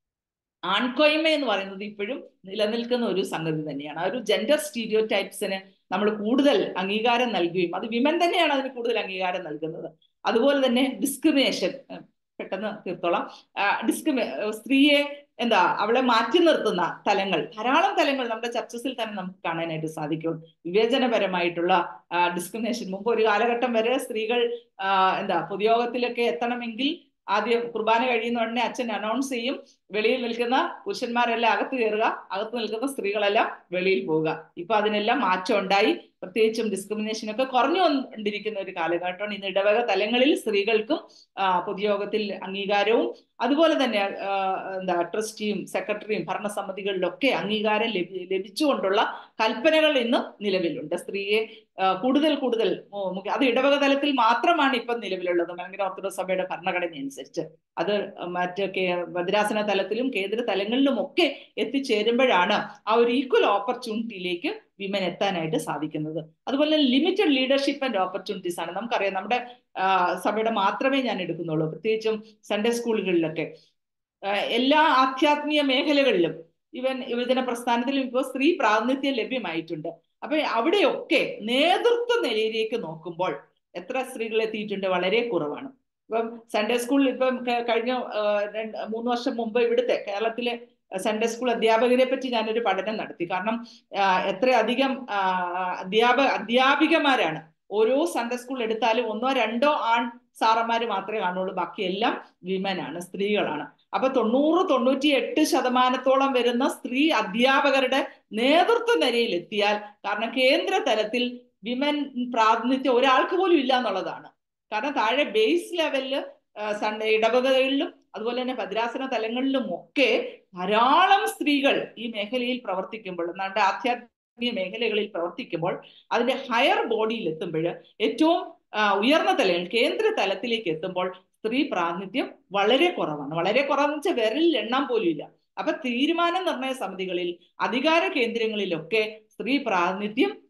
ആൺകൊയ്മ എന്ന് പറയുന്നത് ഇപ്പോഴും നിലനിൽക്കുന്ന ഒരു സംഗതി തന്നെയാണ് ആ ഒരു ജെൻഡർ സ്റ്റീരിയോ ടൈപ്സിന് നമ്മൾ കൂടുതൽ അംഗീകാരം നൽകുകയും അത് വിമൻ തന്നെയാണ് അതിന് കൂടുതൽ അംഗീകാരം നൽകുന്നത് അതുപോലെ തന്നെ ഡിസ്ക്രിമിനേഷൻ പെട്ടെന്ന് തീർത്തോളാം ഡിസ്ക്രിമി സ്ത്രീയെ എന്താ അവളെ മാറ്റി നിർത്തുന്ന തലങ്ങൾ ധാരാളം തലങ്ങൾ നമ്മുടെ ചർച്ചസിൽ തന്നെ നമുക്ക് കാണാനായിട്ട് സാധിക്കും വിവേചനപരമായിട്ടുള്ള ഡിസ്ക്രിമിനേഷൻ മുമ്പ് ഒരു കാലഘട്ടം വരെ സ്ത്രീകൾ ആ, എന്താ പൊതുയോഗത്തിലൊക്കെ എത്തണമെങ്കിൽ ആദ്യം കുർബാന കഴിയുന്ന ഉടനെ അച്ഛൻ അനൗൺസ് ചെയ്യും വെളിയിൽ നിൽക്കുന്ന പുരുഷന്മാരെല്ലാം അകത്ത് കയറുക അകത്ത് നിൽക്കുന്ന സ്ത്രീകളെല്ലാം വെളിയിൽ പോവുക ഇപ്പൊ അതിനെല്ലാം മാറ്റം ഉണ്ടായി പ്രത്യേകിച്ചും ഡിസ്ക്രിമിനേഷൻ ഒക്കെ കുറഞ്ഞു കൊണ്ടിരിക്കുന്ന ഒരു കാലഘട്ടമാണ് ഇന്ന് ഇടവക തലങ്ങളിൽ സ്ത്രീകൾക്കും ആ, പൊതുയോഗത്തിൽ അംഗീകാരവും അതുപോലെ തന്നെ ആ, എന്താ ട്രസ്റ്റിയും സെക്രട്ടറിയും ഭരണസമിതികളിലൊക്കെ അംഗീകാരം ലഭി ലഭിച്ചുകൊണ്ടുള്ള കൽപ്പനകൾ ഇന്ന് നിലവിലുണ്ട് സ്ത്രീയെ ആ, കൂടുതൽ കൂടുതൽ ഓ, മുഖ്യ- അത് ഇടവക തലത്തിൽ മാത്രമാണ് ഇപ്പം നിലവിലുള്ളത് മലങ്കര ഓർത്തഡോക്സ് സഭയുടെ ഭരണഘടന അനുസരിച്ച് അത് മറ്റ് കേ- ഭദ്രാസന തലത്തിലും കേന്ദ്ര തലങ്ങളിലും ഒക്കെ എത്തിച്ചേരുമ്പോഴാണ് ആ ഒരു ഈക്വൽ ഓപ്പർച്യൂണിറ്റിയിലേക്ക് വിമൻ എത്താനായിട്ട് സാധിക്കുന്നത് അതുപോലെ ലിമിറ്റഡ് ലീഡർഷിപ്പ് ആൻഡ് ഓപ്പർച്യൂണിറ്റീസ് ആണ് നമുക്കറിയാം നമ്മുടെ ആ, സഭയുടെ മാത്രമേ ഞാൻ എടുക്കുന്നുള്ളൂ പ്രത്യേകിച്ചും സൺഡേ സ്കൂളുകളിലൊക്കെ ആ, എല്ലാ ആധ്യാത്മിക മേഖലകളിലും ഇവൻ യുവജന പ്രസ്ഥാനത്തിലും ഇപ്പോൾ സ്ത്രീ പ്രാതിനിധ്യം ലഭ്യമായിട്ടുണ്ട് അപ്പൊ അവിടെയൊക്കെ നേതൃത്വ നിലയിലേക്ക് നോക്കുമ്പോൾ എത്ര സ്ത്രീകൾ എത്തിയിട്ടുണ്ട് വളരെ കുറവാണ് ഇപ്പം സൺഡേ സ്കൂളിൽ ഇപ്പം ക- കഴിഞ്ഞ ആ, രണ്ട് മൂന്ന് വർഷം മുമ്പ് ഇവിടുത്തെ കേരളത്തിലെ സൺഡേ സ്കൂൾ അധ്യാപകരെ പറ്റി ഞാനൊരു പഠനം നടത്തി കാരണം ആ, എത്രയധികം ആ, അധ്യാപക അധ്യാപികമാരാണ് ഓരോ സൺഡേ സ്കൂൾ എടുത്താലും ഒന്നോ രണ്ടോ ആൺ സാറന്മാര് മാത്രമേ കാണുള്ളൂ ബാക്കി എല്ലാം വിമൻ ആണ് സ്ത്രീകളാണ് അപ്പൊ തൊണ്ണൂറ് തൊണ്ണൂറ്റി എട്ട് ശതമാനത്തോളം വരുന്ന സ്ത്രീ അധ്യാപകരുടെ നേതൃത്വ നിരയിൽ എത്തിയാൽ കാരണം കേന്ദ്ര തലത്തിൽ വിമൻ പ്രാതിനിധ്യം ഒരാൾക്ക് പോലും ഇല്ല എന്നുള്ളതാണ് കാരണം താഴെ ബേസ് ലെവലില് സൺഡേ ഇടവകകളിലും അതുപോലെ തന്നെ ഭദ്രാസന തലങ്ങളിലും ഒക്കെ ധാരാളം സ്ത്രീകൾ ഈ മേഖലയിൽ പ്രവർത്തിക്കുമ്പോൾ നമ്മുടെ ആധ്യാത്മിക മേഖലകളിൽ പ്രവർത്തിക്കുമ്പോൾ അതിന്റെ ഹയർ ബോഡിയിൽ എത്തുമ്പോൾ ഏറ്റവും ആ, ഉയർന്ന തലങ്ങൾ കേന്ദ്ര തലത്തിലേക്ക് എത്തുമ്പോൾ സ്ത്രീ പ്രാതിനിധ്യം വളരെ കുറവാണ് വളരെ കുറവെന്ന് വെച്ചാൽ വിരലിൽ എണ്ണാൻ പോലും ഇല്ല അപ്പൊ തീരുമാന നിർണയ സമിതികളിൽ അധികാര കേന്ദ്രങ്ങളിലൊക്കെ സ്ത്രീ പ്രാതിനിധ്യം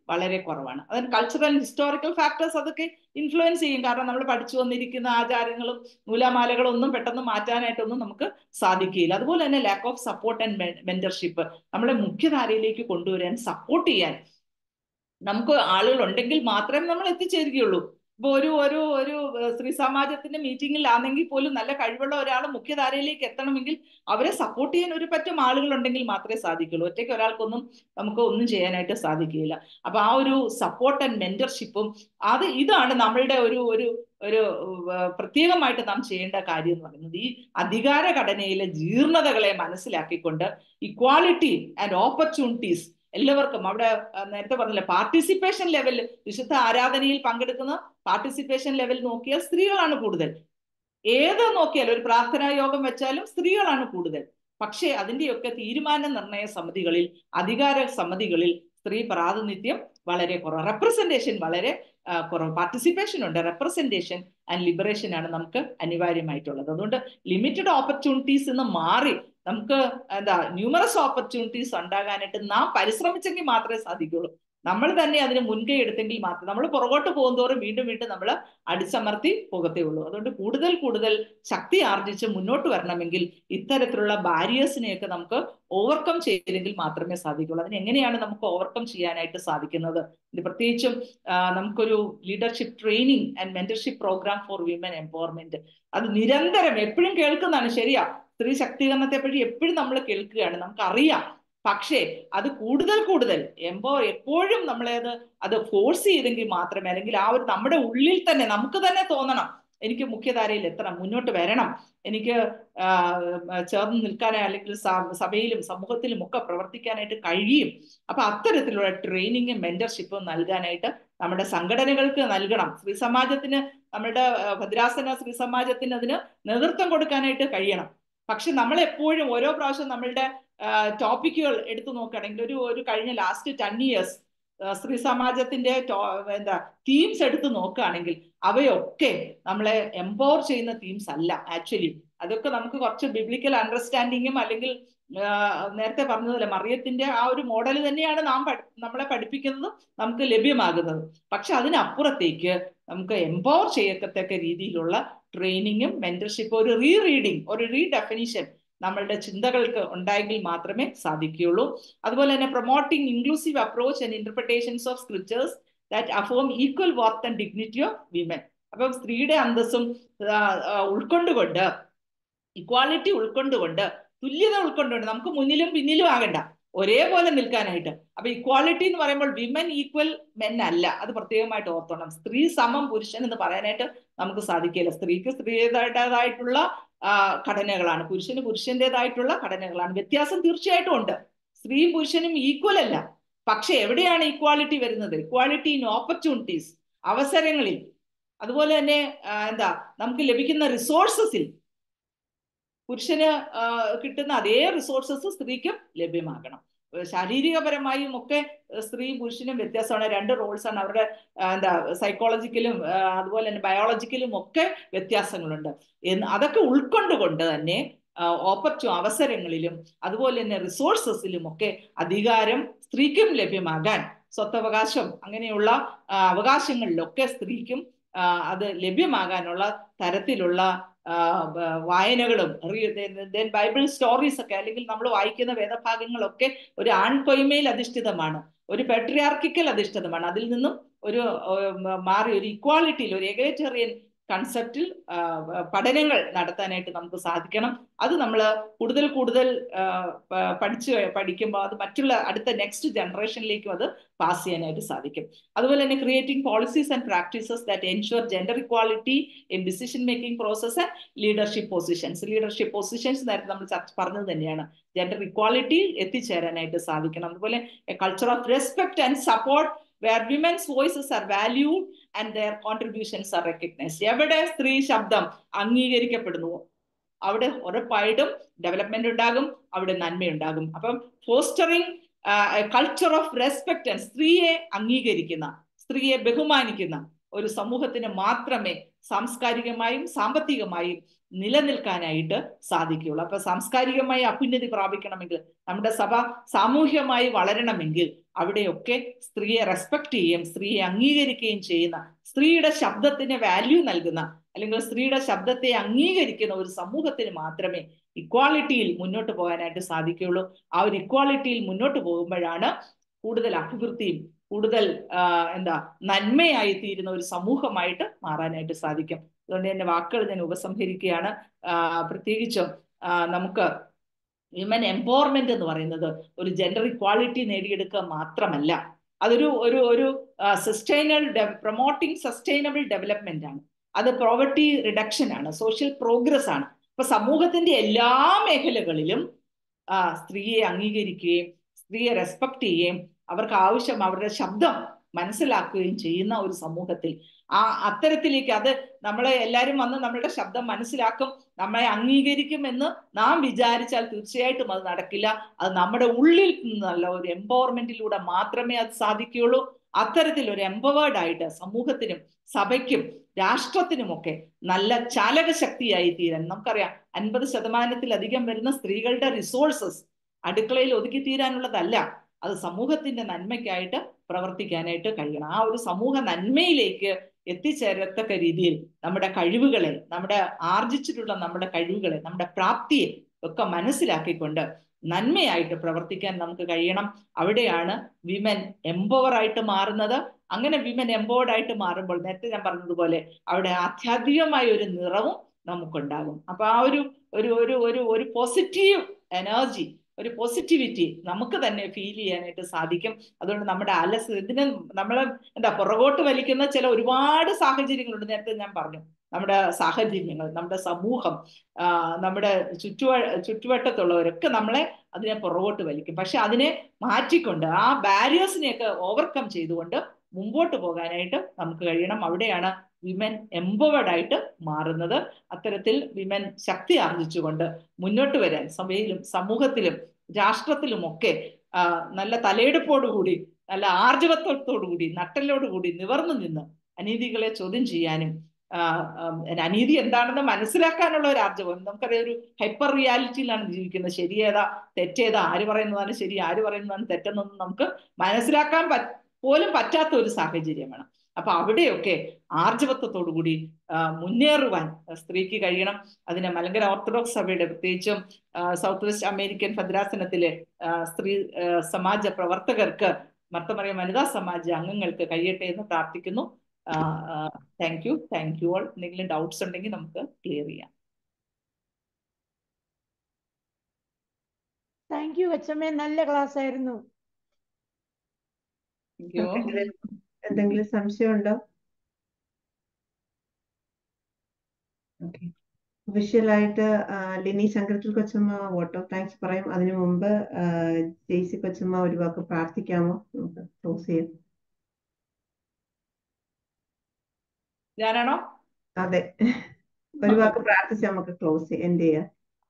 വളരെ കുറവാണ് അതിന് കൾച്ചറൽ ഹിസ്റ്റോറിക്കൽ ഫാക്ടേഴ്സ് അതൊക്കെ ഇൻഫ്ലുവൻസ് ചെയ്യും കാരണം നമ്മൾ പഠിച്ചു വന്നിരിക്കുന്ന ആചാരങ്ങളും നൂലാമാലകളും ഒന്നും പെട്ടെന്ന് മാറ്റാനായിട്ടൊന്നും നമുക്ക് സാധിക്കുകയില്ല അതുപോലെ തന്നെ lack of support and mentorship നമ്മളെ മുഖ്യധാരയിലേക്ക് കൊണ്ടുവരാൻ സപ്പോർട്ട് ചെയ്യാൻ നമുക്ക് ആളുകൾ ഉണ്ടെങ്കിൽ മാത്രമേ നമ്മൾ എത്തിച്ചേരുകയുള്ളൂ ഇപ്പൊ ഒരു ഒരു ഒരു സ്ത്രീ സമാജത്തിന്റെ മീറ്റിംഗിലാണെങ്കിൽ പോലും നല്ല കഴിവുള്ള ഒരാൾ മുഖ്യധാരയിലേക്ക് എത്തണമെങ്കിൽ അവരെ സപ്പോർട്ട് ചെയ്യാൻ ഒരു പറ്റം ആളുകൾ ഉണ്ടെങ്കിൽ മാത്രമേ സാധിക്കുള്ളൂ ഒറ്റയ്ക്ക് ഒരാൾക്കൊന്നും നമുക്ക് ഒന്നും ചെയ്യാനായിട്ട് സാധിക്കുകയില്ല അപ്പൊ ആ ഒരു സപ്പോർട്ട് ആൻഡ് മെന്റർഷിപ്പും അത് ഇതാണ് നമ്മളുടെ ഒരു ഒരു ഒരു പ്രത്യേകമായിട്ട് നാം ചെയ്യേണ്ട കാര്യം എന്ന് പറയുന്നത് ഈ അധികാര ഘടനയിലെ ജീർണതകളെ മനസ്സിലാക്കിക്കൊണ്ട് ഇക്വാളിറ്റി ആൻഡ് ഓപ്പർച്യൂണിറ്റീസ് എല്ലാവർക്കും അവിടെ നേരത്തെ പറഞ്ഞില്ല പാർട്ടിസിപ്പേഷൻ ലെവൽ വിശുദ്ധ ആരാധനയിൽ പങ്കെടുക്കുന്ന പാർട്ടിസിപ്പേഷൻ ലെവൽ നോക്കിയാൽ സ്ത്രീകളാണ് കൂടുതൽ ഏത് നോക്കിയാലും ഒരു പ്രാർത്ഥനാ യോഗം വെച്ചാലും സ്ത്രീകളാണ് കൂടുതൽ പക്ഷേ അതിന്റെയൊക്കെ തീരുമാന നിർണയ സമിതികളിൽ അധികാര സമിതികളിൽ സ്ത്രീ പ്രാതിനിധ്യം വളരെ കുറവ് റെപ്രസെന്റേഷൻ വളരെ കുറവ് പാർട്ടിസിപ്പേഷൻ ഉണ്ട് റെപ്രസെന്റേഷൻ ആൻഡ് ലിബറേഷൻ ആണ് നമുക്ക് അനിവാര്യമായിട്ടുള്ളത് അതുകൊണ്ട് ലിമിറ്റഡ് ഓപ്പർച്യൂണിറ്റീസ് എന്ന് മാറി നമുക്ക് എന്താ ന്യൂമറസ് ഓപ്പർച്യൂണിറ്റീസ് ഉണ്ടാകാനായിട്ട് നാം പരിശ്രമിച്ചെങ്കിൽ മാത്രമേ സാധിക്കുള്ളൂ നമ്മൾ തന്നെ അതിന് മുൻകൈ എടുത്തെങ്കിൽ മാത്രം നമ്മൾ പുറകോട്ട് പോകുന്തോറും വീണ്ടും വീണ്ടും നമ്മൾ അടിച്ചമർത്തി പോകത്തേ ഉള്ളൂ അതുകൊണ്ട് കൂടുതൽ കൂടുതൽ ശക്തി ആർജിച്ച് മുന്നോട്ട് വരണമെങ്കിൽ ഇത്തരത്തിലുള്ള ബാരിയേഴ്സിനെയൊക്കെ നമുക്ക് ഓവർകം ചെയ്തെങ്കിൽ മാത്രമേ സാധിക്കുള്ളൂ അതിന് എങ്ങനെയാണ് നമുക്ക് ഓവർകം ചെയ്യാനായിട്ട് സാധിക്കുന്നത് ഇത് പ്രത്യേകിച്ചും നമുക്കൊരു leadership training and mentorship program for women empowerment അത് നിരന്തരം എപ്പോഴും കേൾക്കുന്നതാണ് ശരിയാ സ്ത്രീ ശക്തീകരണത്തെ പറ്റി എപ്പോഴും നമ്മൾ കേൾക്കുകയാണ് നമുക്കറിയാം പക്ഷേ അത് കൂടുതൽ കൂടുതൽ എമ്പോ എപ്പോഴും നമ്മളെ അത് അത് ഫോഴ്സ് ചെയ്തെങ്കിൽ മാത്രമേ അല്ലെങ്കിൽ ആ ഒരു നമ്മുടെ ഉള്ളിൽ തന്നെ നമുക്ക് തന്നെ തോന്നണം എനിക്ക് മുഖ്യധാരയിൽ എത്തണം മുന്നോട്ട് വരണം എനിക്ക് ചേർന്ന് നിൽക്കാനായി അല്ലെങ്കിൽ സഭയിലും സമൂഹത്തിലും ഒക്കെ പ്രവർത്തിക്കാനായിട്ട് കഴിയും അപ്പൊ അത്തരത്തിലുള്ള ട്രെയിനിങ്ങും മെന്റർഷിപ്പും നൽകാനായിട്ട് നമ്മുടെ സംഘടനകൾക്ക് നൽകണം സ്ത്രീ സമാജത്തിന് നമ്മുടെ ഭദ്രാസന സ്ത്രീ സമാജത്തിന് അതിന് നേതൃത്വം കൊടുക്കാനായിട്ട് കഴിയണം പക്ഷെ നമ്മൾ എപ്പോഴും ഓരോ പ്രാവശ്യം നമ്മളുടെ ടോപ്പിക്കുകൾ എടുത്തു നോക്കുകയാണെങ്കിൽ ഒരു ഒരു കഴിഞ്ഞ ലാസ്റ്റ് ടെൻ ഇയേഴ്സ് സ്ത്രീ സമാജത്തിന്റെ എന്താ തീംസ് എടുത്ത് നോക്കുകയാണെങ്കിൽ അവയൊക്കെ നമ്മളെ എംപവർ ചെയ്യുന്ന തീംസ് അല്ല ആക്ച്വലി അതൊക്കെ നമുക്ക് കുറച്ച് ബിബ്ലിക്കൽ അണ്ടർസ്റ്റാൻഡിങ്ങും അല്ലെങ്കിൽ നേരത്തെ പറഞ്ഞതല്ലേ മറിയത്തിന്റെ ആ ഒരു മോഡൽ തന്നെയാണ് നാം നമ്മളെ പഠിപ്പിക്കുന്നതും നമുക്ക് ലഭ്യമാകുന്നത് പക്ഷെ അതിനപ്പുറത്തേക്ക് നമുക്ക് എംപവർ ചെയ്യത്തക്ക രീതിയിലുള്ള ട്രെയിനിങ്ങും മെന്റർഷിപ്പ് ഒരു റീ റീഡിങ് ഒരു റീ ഡെഫിനിഷൻ നമ്മളുടെ ചിന്തകൾക്ക് ഉണ്ടായെങ്കിൽ മാത്രമേ സാധിക്കുകയുള്ളൂ അതുപോലെ തന്നെ promoting inclusive approach and interpretations of scriptures that affirm equal worth and dignity of women അപ്പം സ്ത്രീയുടെ അന്തസ്സും ഉൾക്കൊണ്ടുകൊണ്ട് ഇക്വാലിറ്റി ഉൾക്കൊണ്ടുകൊണ്ട് തുല്യത ഉൾക്കൊണ്ടുകൊണ്ട് നമുക്ക് മുന്നിലും പിന്നിലും ആകണ്ട ഒരേപോലെ നിൽക്കാനായിട്ട് അപ്പൊ ഇക്വാലിറ്റി എന്ന് പറയുമ്പോൾ വിമൻ ഈക്വൽ മെൻ അല്ല അത് പ്രത്യേകമായിട്ട് ഓർത്തോണം സ്ത്രീ സമം പുരുഷൻ എന്ന് പറയാനായിട്ട് നമുക്ക് സാധിക്കില്ല സ്ത്രീക്ക് സ്ത്രീയുടേതായിട്ടുള്ള ഘടനകളാണ് പുരുഷന് പുരുഷന്റേതായിട്ടുള്ള ഘടനകളാണ് വ്യത്യാസം തീർച്ചയായിട്ടും ഉണ്ട് സ്ത്രീയും പുരുഷനും ഈക്വൽ അല്ല പക്ഷെ എവിടെയാണ് ഇക്വാലിറ്റി വരുന്നത് ഇക്വാലിറ്റി ഇൻ ഓപ്പർച്യൂണിറ്റീസ് അവസരങ്ങളിൽ അതുപോലെ തന്നെ എന്താ നമുക്ക് ലഭിക്കുന്ന റിസോഴ്സസിൽ പുരുഷന് കിട്ടുന്ന അതേ റിസോഴ്സസ് സ്ത്രീക്കും ലഭ്യമാകണം ശാരീരികപരമായും ഒക്കെ സ്ത്രീയും പുരുഷനും വ്യത്യാസമാണ് രണ്ട് റോൾസ് ആണ് അവരുടെ എന്താ സൈക്കോളജിക്കലും അതുപോലെ തന്നെ ബയോളജിക്കലും ഒക്കെ വ്യത്യാസങ്ങളുണ്ട് എന്ന് അതൊക്കെ ഉൾക്കൊണ്ടുകൊണ്ട് തന്നെ ഓപ്പർച്യൂ അവസരങ്ങളിലും അതുപോലെ തന്നെ റിസോഴ്സസിലും ഒക്കെ അധികാരം സ്ത്രീക്കും ലഭ്യമാകാൻ സ്വത്തവകാശം അങ്ങനെയുള്ള അവകാശങ്ങളിലൊക്കെ സ്ത്രീക്കും അത് ലഭ്യമാകാനുള്ള തരത്തിലുള്ള വായനകളും ബൈബിൾ സ്റ്റോറീസ് ഒക്കെ അല്ലെങ്കിൽ നമ്മൾ വായിക്കുന്ന വേദഭാഗങ്ങളൊക്കെ ഒരു ആൺകൊയ്മയിൽ അധിഷ്ഠിതമാണ് ഒരു പെട്രിയാർക്കിക്കൽ അധിഷ്ഠിതമാണ് അതിൽ നിന്നും ഒരു മാറി ഒരു ഇക്വാലിറ്റിയിൽ ഒരു എഗേറ്റേറിയൻ കൺസെപ്റ്റിൽ പഠനങ്ങൾ നടത്താനായിട്ട് നമുക്ക് സാധിക്കണം അത് നമ്മൾ കൂടുതൽ കൂടുതൽ പഠിച്ച് പഠിക്കുമ്പോൾ അത് മറ്റുള്ള അടുത്ത നെക്സ്റ്റ് ജനറേഷനിലേക്കും അത് പാസ് ചെയ്യാനായിട്ട് സാധിക്കും അതുപോലെ തന്നെ creating policies and practices that ensure gender equality in decision making process and leadership positions leadership positions നേരത്തെ നമ്മൾ ചർച്ച പറഞ്ഞത് തന്നെയാണ് ജെൻഡർ ഇക്വാലിറ്റി എത്തിച്ചേരാനായിട്ട് സാധിക്കണം അതുപോലെ culture of respect and support where women's voices are valued and their contributions are recognised എവിടെ സ്ത്രീ ശബ്ദം അംഗീകരിക്കപ്പെടുന്നുവോ അവിടെ ഉറപ്പായിട്ടും ഡെവലപ്മെന്റ് ഉണ്ടാകും അവിടെ നന്മയുണ്ടാകും അപ്പം fostering culture of respect and സ്ത്രീയെ അംഗീകരിക്കുന്ന സ്ത്രീയെ ബഹുമാനിക്കുന്ന ഒരു സമൂഹത്തിന് മാത്രമേ സാംസ്കാരികമായും സാമ്പത്തികമായും നിലനിൽക്കാനായിട്ട് സാധിക്കുകയുള്ളൂ അപ്പൊ സാംസ്കാരികമായി അഭ്യുന്നതി പ്രാപിക്കണമെങ്കിൽ നമ്മുടെ സഭ സാമൂഹ്യമായി വളരണമെങ്കിൽ അവിടെയൊക്കെ സ്ത്രീയെ റെസ്പെക്ട് ചെയ്യുകയും സ്ത്രീയെ അംഗീകരിക്കുകയും ചെയ്യുന്ന സ്ത്രീയുടെ ശബ്ദത്തിന് വാല്യൂ നൽകുന്ന അല്ലെങ്കിൽ സ്ത്രീയുടെ ശബ്ദത്തെ അംഗീകരിക്കുന്ന ഒരു സമൂഹത്തിന് മാത്രമേ ഇക്വാളിറ്റിയിൽ മുന്നോട്ട് പോകാനായിട്ട് സാധിക്കുകയുള്ളൂ ആ ഒരു ഇക്വാളിറ്റിയിൽ മുന്നോട്ട് പോകുമ്പോഴാണ് കൂടുതൽ അഭിവൃദ്ധിയും കൂടുതൽ എന്താ നന്മയായി തീരുന്ന ഒരു സമൂഹമായിട്ട് മാറാനായിട്ട് സാധിക്കും അതുകൊണ്ട് എന്റെ വാക്കുകൾ ഞാൻ ഉപസംഹരിക്കുകയാണ് പ്രത്യേകിച്ചും നമുക്ക് വിമൻ എംപവർമെന്റ് എന്ന് പറയുന്നത് ഒരു ജെൻഡർ ഇക്വാളിറ്റി നേടിയെടുക്കുക മാത്രമല്ല അതൊരു ഒരു ഒരു സസ്റ്റൈനബിൾ പ്രൊമോട്ടിംഗ് സസ്റ്റൈനബിൾ ഡെവലപ്മെന്റ് ആണ് അത് പ്രോവർട്ടി റിഡക്ഷൻ ആണ് സോഷ്യൽ പ്രോഗ്രസ് ആണ് ഇപ്പൊ സമൂഹത്തിന്റെ എല്ലാ മേഖലകളിലും സ്ത്രീയെ അംഗീകരിക്കുകയും സ്ത്രീയെ റെസ്പെക്ട് ചെയ്യുകയും അവർക്ക് ആവശ്യം അവരുടെ ശബ്ദം മനസ്സിലാക്കുകയും ചെയ്യുന്ന ഒരു സമൂഹത്തിൽ ആ അത്തരത്തിലേക്ക് അത് നമ്മളെ എല്ലാവരും വന്ന് നമ്മളുടെ ശബ്ദം മനസ്സിലാക്കും നമ്മളെ അംഗീകരിക്കും എന്ന് നാം വിചാരിച്ചാൽ തീർച്ചയായിട്ടും അത് നടക്കില്ല അത് നമ്മുടെ ഉള്ളിൽ നിന്നുള്ള ഒരു എംപവർമെന്റിലൂടെ മാത്രമേ അത് സാധിക്കുകയുള്ളൂ അത്തരത്തിൽ ഒരു എംപവേർഡ് ആയിട്ട് സമൂഹത്തിനും സഭയ്ക്കും രാഷ്ട്രത്തിനുമൊക്കെ നല്ല ചാലക ശക്തിയായി തീരാൻ നമുക്കറിയാം അൻപത് ശതമാനത്തിലധികം വരുന്ന സ്ത്രീകളുടെ റിസോഴ്സസ് അടുക്കളയിൽ ഒതുക്കി തീരാനുള്ളതല്ല അത് സമൂഹത്തിന്റെ നന്മയ്ക്കായിട്ട് പ്രവർത്തിക്കാനായിട്ട് കഴിയണം ആ ഒരു സമൂഹ നന്മയിലേക്ക് എത്തിച്ചേരത്തക്ക രീതിയിൽ നമ്മുടെ കഴിവുകളെ നമ്മുടെ ആർജിച്ചിട്ടുള്ള നമ്മുടെ കഴിവുകളെ നമ്മുടെ പ്രാപ്തിയെ ഒക്കെ മനസ്സിലാക്കിക്കൊണ്ട് നന്മയായിട്ട് പ്രവർത്തിക്കാൻ നമുക്ക് കഴിയണം അവിടെയാണ് വിമൻ എംപവർ ആയിട്ട് മാറുന്നത് അങ്ങനെ വിമൻ എംപവേർഡ് ആയിട്ട് മാറുമ്പോൾ നേരത്തെ ഞാൻ പറഞ്ഞതുപോലെ അവിടെ ആധ്യാത്മികമായ ഒരു നിറവും നമുക്കുണ്ടാകും അപ്പൊ ആ ഒരു ഒരു ഒരു ഒരു ഒരു പോസിറ്റീവ് എനർജി ഒരു പോസിറ്റിവിറ്റി നമുക്ക് തന്നെ ഫീൽ ചെയ്യാനായിട്ട് സാധിക്കും അതുകൊണ്ട് നമ്മുടെ അലസ് ഇതിന് നമ്മൾ എന്താ പുറകോട്ട് വലിക്കുന്ന ചില ഒരുപാട് സാഹചര്യങ്ങളുണ്ട് നേരത്തെ ഞാൻ പറഞ്ഞു നമ്മുടെ സാഹചര്യങ്ങൾ നമ്മുടെ സമൂഹം നമ്മുടെ ചുറ്റുവ ചുറ്റുവട്ടത്തുള്ളവരൊക്കെ നമ്മളെ അതിനെ പുറകോട്ട് വലിക്കും പക്ഷെ അതിനെ മാറ്റിക്കൊണ്ട് ആ ബാരിയേഴ്സിനെയൊക്കെ ഓവർകം ചെയ്തുകൊണ്ട് മുമ്പോട്ട് പോകാനായിട്ട് നമുക്ക് കഴിയണം അവിടെയാണ് വിമൻ എംപവേർഡ് ആയിട്ട് മാറുന്നത് അത്തരത്തിൽ വിമൻ ശക്തി ആർജിച്ചുകൊണ്ട് മുന്നോട്ട് വരാൻ സഭയിലും സമൂഹത്തിലും രാഷ്ട്രത്തിലുമൊക്കെ നല്ല തലയെടുപ്പോടുകൂടി നല്ല ആർജവത്വത്തോടുകൂടി നട്ടലോടുകൂടി നിവർന്നു നിന്ന് അനീതികളെ ചോദ്യം ചെയ്യാനും അനീതി എന്താണെന്ന് മനസ്സിലാക്കാനുള്ള ഒരു ആർജവം നമുക്കറിയാം ഒരു ഹൈപ്പർ റിയാലിറ്റിയിലാണ് ജീവിക്കുന്നത് ശരിയേതാ തെറ്റേതാ ആര് പറയുന്നതാണ് ശരി ആര് പറയുന്നതാണ് തെറ്റെന്നൊന്നും നമുക്ക് മനസ്സിലാക്കാൻ പോലും പറ്റാത്ത ഒരു സാഹചര്യമാണ് അപ്പൊ അവിടെയൊക്കെ ആർജവത്വത്തോടു കൂടി മുന്നേറുവാൻ സ്ത്രീക്ക് കഴിയണം അതിന് മലങ്കര ഓർത്തഡോക്സ് സഭയുടെ പ്രത്യേകിച്ചും സൗത്ത് വെസ്റ്റ് അമേരിക്കൻ ഭദ്രാസനത്തിലെ സ്ത്രീ സമാജ പ്രവർത്തകർക്ക് മർത്തമറിയ വനിതാ സമാജ അംഗങ്ങൾക്ക് കഴിയട്ടെ എന്ന് പ്രാർത്ഥിക്കുന്നു thank you thank you all എന്തെങ്കിലും ഡൗട്ട്സ് ഉണ്ടെങ്കിൽ നമുക്ക് ക്ലിയർ ചെയ്യാം താങ്ക് യു അച്ഛമ്മേ നല്ല ക്ലാസ് ആയിരുന്നു താങ്ക് യു എന്തെങ്കിലും സംശയമുണ്ടോ ഓക്കെ ഒഫീഷ്യലായിട്ട് ലിനി ശങ്കരത്തിൽ കൊച്ചമ്മ വോട്ട് ഓഫ് താങ്ക്സ് പറയും അതിനു മുമ്പ് ജെയ്സി കൊച്ചമ്മ ഒരു വാക്ക് പ്രാർത്ഥിക്കാമോ നമുക്ക് ക്ലോസ് ചെയ്യാം ഞാനാണോ അതെ ഒരു വാക്ക് പ്രാർത്ഥിച്ച് നമുക്ക് ക്ലോസ് എൻഡ് ചെയ്യാം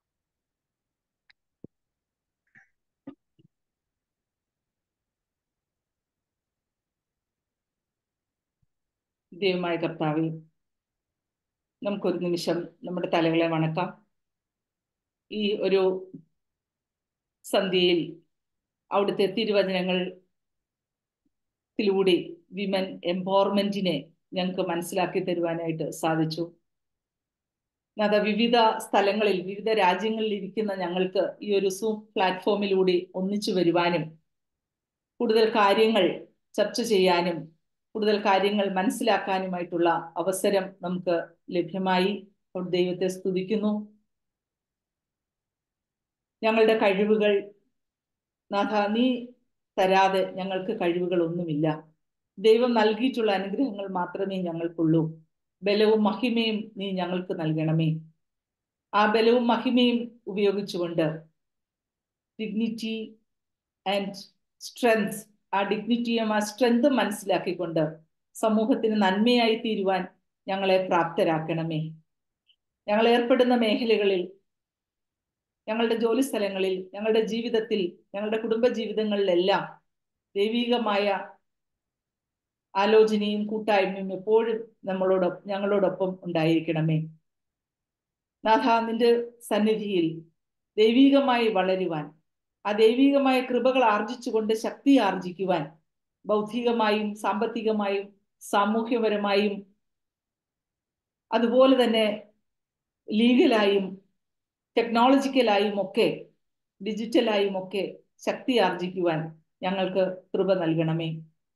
ദൈവമായ കർത്താവെ നമുക്കൊരു നിമിഷം നമ്മുടെ തലകളെ വണക്കാം ഈ ഒരു സന്ധ്യയിൽ അവിടുത്തെ തിരുവചനങ്ങളിലൂടെ വിമൻ എംപവർമെന്റിനെ ഞങ്ങൾക്ക് മനസ്സിലാക്കി തരുവാനായിട്ട് സാധിച്ചു അത് വിവിധ സ്ഥലങ്ങളിൽ വിവിധ രാജ്യങ്ങളിൽ ഇരിക്കുന്ന ഞങ്ങൾക്ക് ഈ ഒരു സൂം പ്ലാറ്റ്ഫോമിലൂടെ ഒന്നിച്ചു വരുവാനും കൂടുതൽ കാര്യങ്ങൾ ചർച്ച ചെയ്യാനും കൂടുതൽ കാര്യങ്ങൾ മനസ്സിലാക്കാനുമായിട്ടുള്ള അവസരം നമുക്ക് ലഭ്യമായി ദൈവത്തെ സ്തുതിക്കുന്നു ഞങ്ങളുടെ കഴിവുകൾ നാഥ നീ തരാതെ ഞങ്ങൾക്ക് കഴിവുകൾ ഒന്നുമില്ല ദൈവം നൽകിയിട്ടുള്ള അനുഗ്രഹങ്ങൾ മാത്രമേ ഞങ്ങൾക്കുള്ളൂ ബലവും മഹിമയും നീ ഞങ്ങൾക്ക് നൽകണമേ ആ ബലവും മഹിമയും ഉപയോഗിച്ചുകൊണ്ട് ഡിഗ്നിറ്റി ആൻഡ് സ്ട്രെങ്ത് ആ ഡിഗ്നിറ്റിയും ആ സ്ട്രെങ്തും മനസ്സിലാക്കിക്കൊണ്ട് സമൂഹത്തിന് നന്മയായി തീരുവാൻ ഞങ്ങളെ പ്രാപ്തരാക്കണമേ ഞങ്ങൾ ഏർപ്പെടുന്ന മേഖലകളിൽ ഞങ്ങളുടെ ജോലി സ്ഥലങ്ങളിൽ ഞങ്ങളുടെ ജീവിതത്തിൽ ഞങ്ങളുടെ കുടുംബ ജീവിതങ്ങളിലെല്ലാം ദൈവികമായ ആലോചനയും കൂട്ടായ്മയും എപ്പോഴും നമ്മളോട് ഞങ്ങളോടൊപ്പം ഉണ്ടായിരിക്കണമേ നാഥ നിന്റെ സന്നിധിയിൽ ദൈവികമായി വളരുവാൻ ആ ദൈവികമായ കൃപകൾ ആർജിച്ചുകൊണ്ട് ശക്തി ആർജിക്കുവാൻ ബൗദ്ധികമായും സാമ്പത്തികമായും സാമൂഹ്യപരമായും അതുപോലെ തന്നെ ലീഗലായും ടെക്നോളജിക്കലായും ഒക്കെ ഡിജിറ്റലായും ഒക്കെ ശക്തി ആർജിക്കുവാൻ ഞങ്ങൾക്ക് കൃപ നൽകണമേ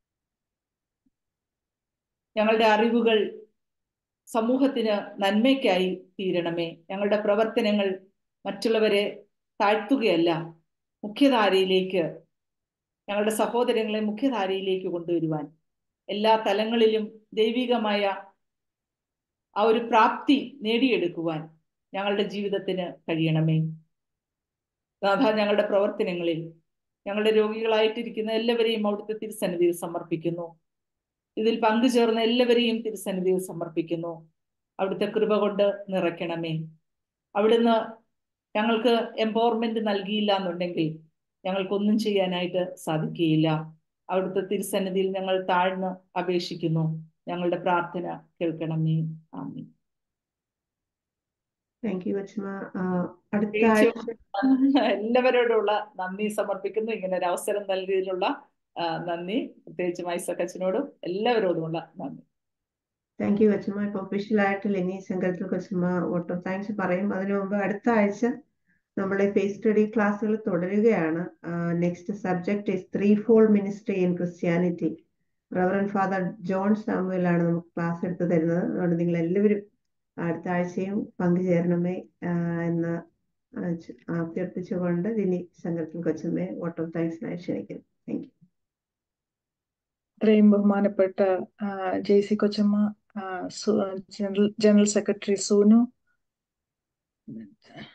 ഞങ്ങളുടെ അറിവുകൾ സമൂഹത്തിന് നന്മയ്ക്കായി തീരണമേ ഞങ്ങളുടെ പ്രവർത്തനങ്ങൾ മറ്റുള്ളവരെ താഴ്ത്തുകയല്ല മുഖ്യധാരയിലേക്ക് ഞങ്ങളുടെ സഹോദരങ്ങളെ മുഖ്യധാരയിലേക്ക് കൊണ്ടുവരുവാൻ എല്ലാ തലങ്ങളിലും ദൈവികമായ ആ ഒരു പ്രാപ്തി നേടിയെടുക്കുവാൻ ഞങ്ങളുടെ ജീവിതത്തിന് കഴിയണമേ നാഥ ഞങ്ങളുടെ പ്രവർത്തനങ്ങളിൽ ഞങ്ങളുടെ രോഗികളായിട്ടിരിക്കുന്ന എല്ലാവരെയും അവിടുത്തെ തിരുസന്നിധിയിൽ സമർപ്പിക്കുന്നു ഇതിൽ പങ്കുചേർന്ന എല്ലാവരെയും തിരുസന്നിധിയിൽ സമർപ്പിക്കുന്നു അവിടുത്തെ കൃപ കൊണ്ട് നിറയ്ക്കണമേ അവിടുന്ന് ഞങ്ങൾക്ക് എംപവർമെന്റ് നൽകിയില്ല എന്നുണ്ടെങ്കിൽ ഞങ്ങൾക്കൊന്നും ചെയ്യാനായിട്ട് സാധിക്കുകയില്ല അവിടുത്തെ തിരുസന്നിധിയിൽ ഞങ്ങൾ താഴ്ന്ന് അപേക്ഷിക്കുന്നു ഞങ്ങളുടെ പ്രാർത്ഥന കേൾക്കണമേ ആമീൻ താങ്ക് യു അച്ഛമ്മ അടുത്ത ആഴ്ച എല്ലാവരോടുള്ള നന്ദി സമർപ്പിക്കുന്നു ഇങ്ങനെ ഒരു അവസരം നൽകിയതിലുള്ള നന്ദി പ്രത്യേകിച്ച് മൈസക്കച്ചനോടും എല്ലാവരോടുമുള്ള നന്ദി താങ്ക് യു അച്ഛമ്മ ഇപ്പൊ ഒഫീഷ്യലായിട്ട് ലിനി ശങ്കരത്തിൽ കൊച്ചമ്മ വോട്ട് ഓഫ് താങ്ക്സ് പറയും അതിനു മുമ്പ് അടുത്ത ആഴ്ച നമ്മളെ ഫേസ് സ്റ്റഡി ക്ലാസ്സുകൾ തുടരുകയാണ് next subject is threefold ministry in Christianity Reverend Father John Samuel ആണ് നമുക്ക് ക്ലാസ് എടുത്ത് തരുന്നത് അതുകൊണ്ട് നിങ്ങൾ എല്ലാവരും അടുത്ത ആഴ്ചയും പങ്കുചേരണമേ എന്ന് അഭ്യർത്ഥിച്ചുകൊണ്ട് ലിനി ശങ്കരത്തിൽ കൊച്ചമ്മയെ വോട്ട് ഓഫ് താങ്ക്സിനായി ക്ഷണിക്കുന്നു താങ്ക് യു ഇത്രയും ബഹുമാനപ്പെട്ട ജെ സി കൊച്ചമ്മ ജനറൽ ജനറൽ സെക്രട്ടറി സൂനു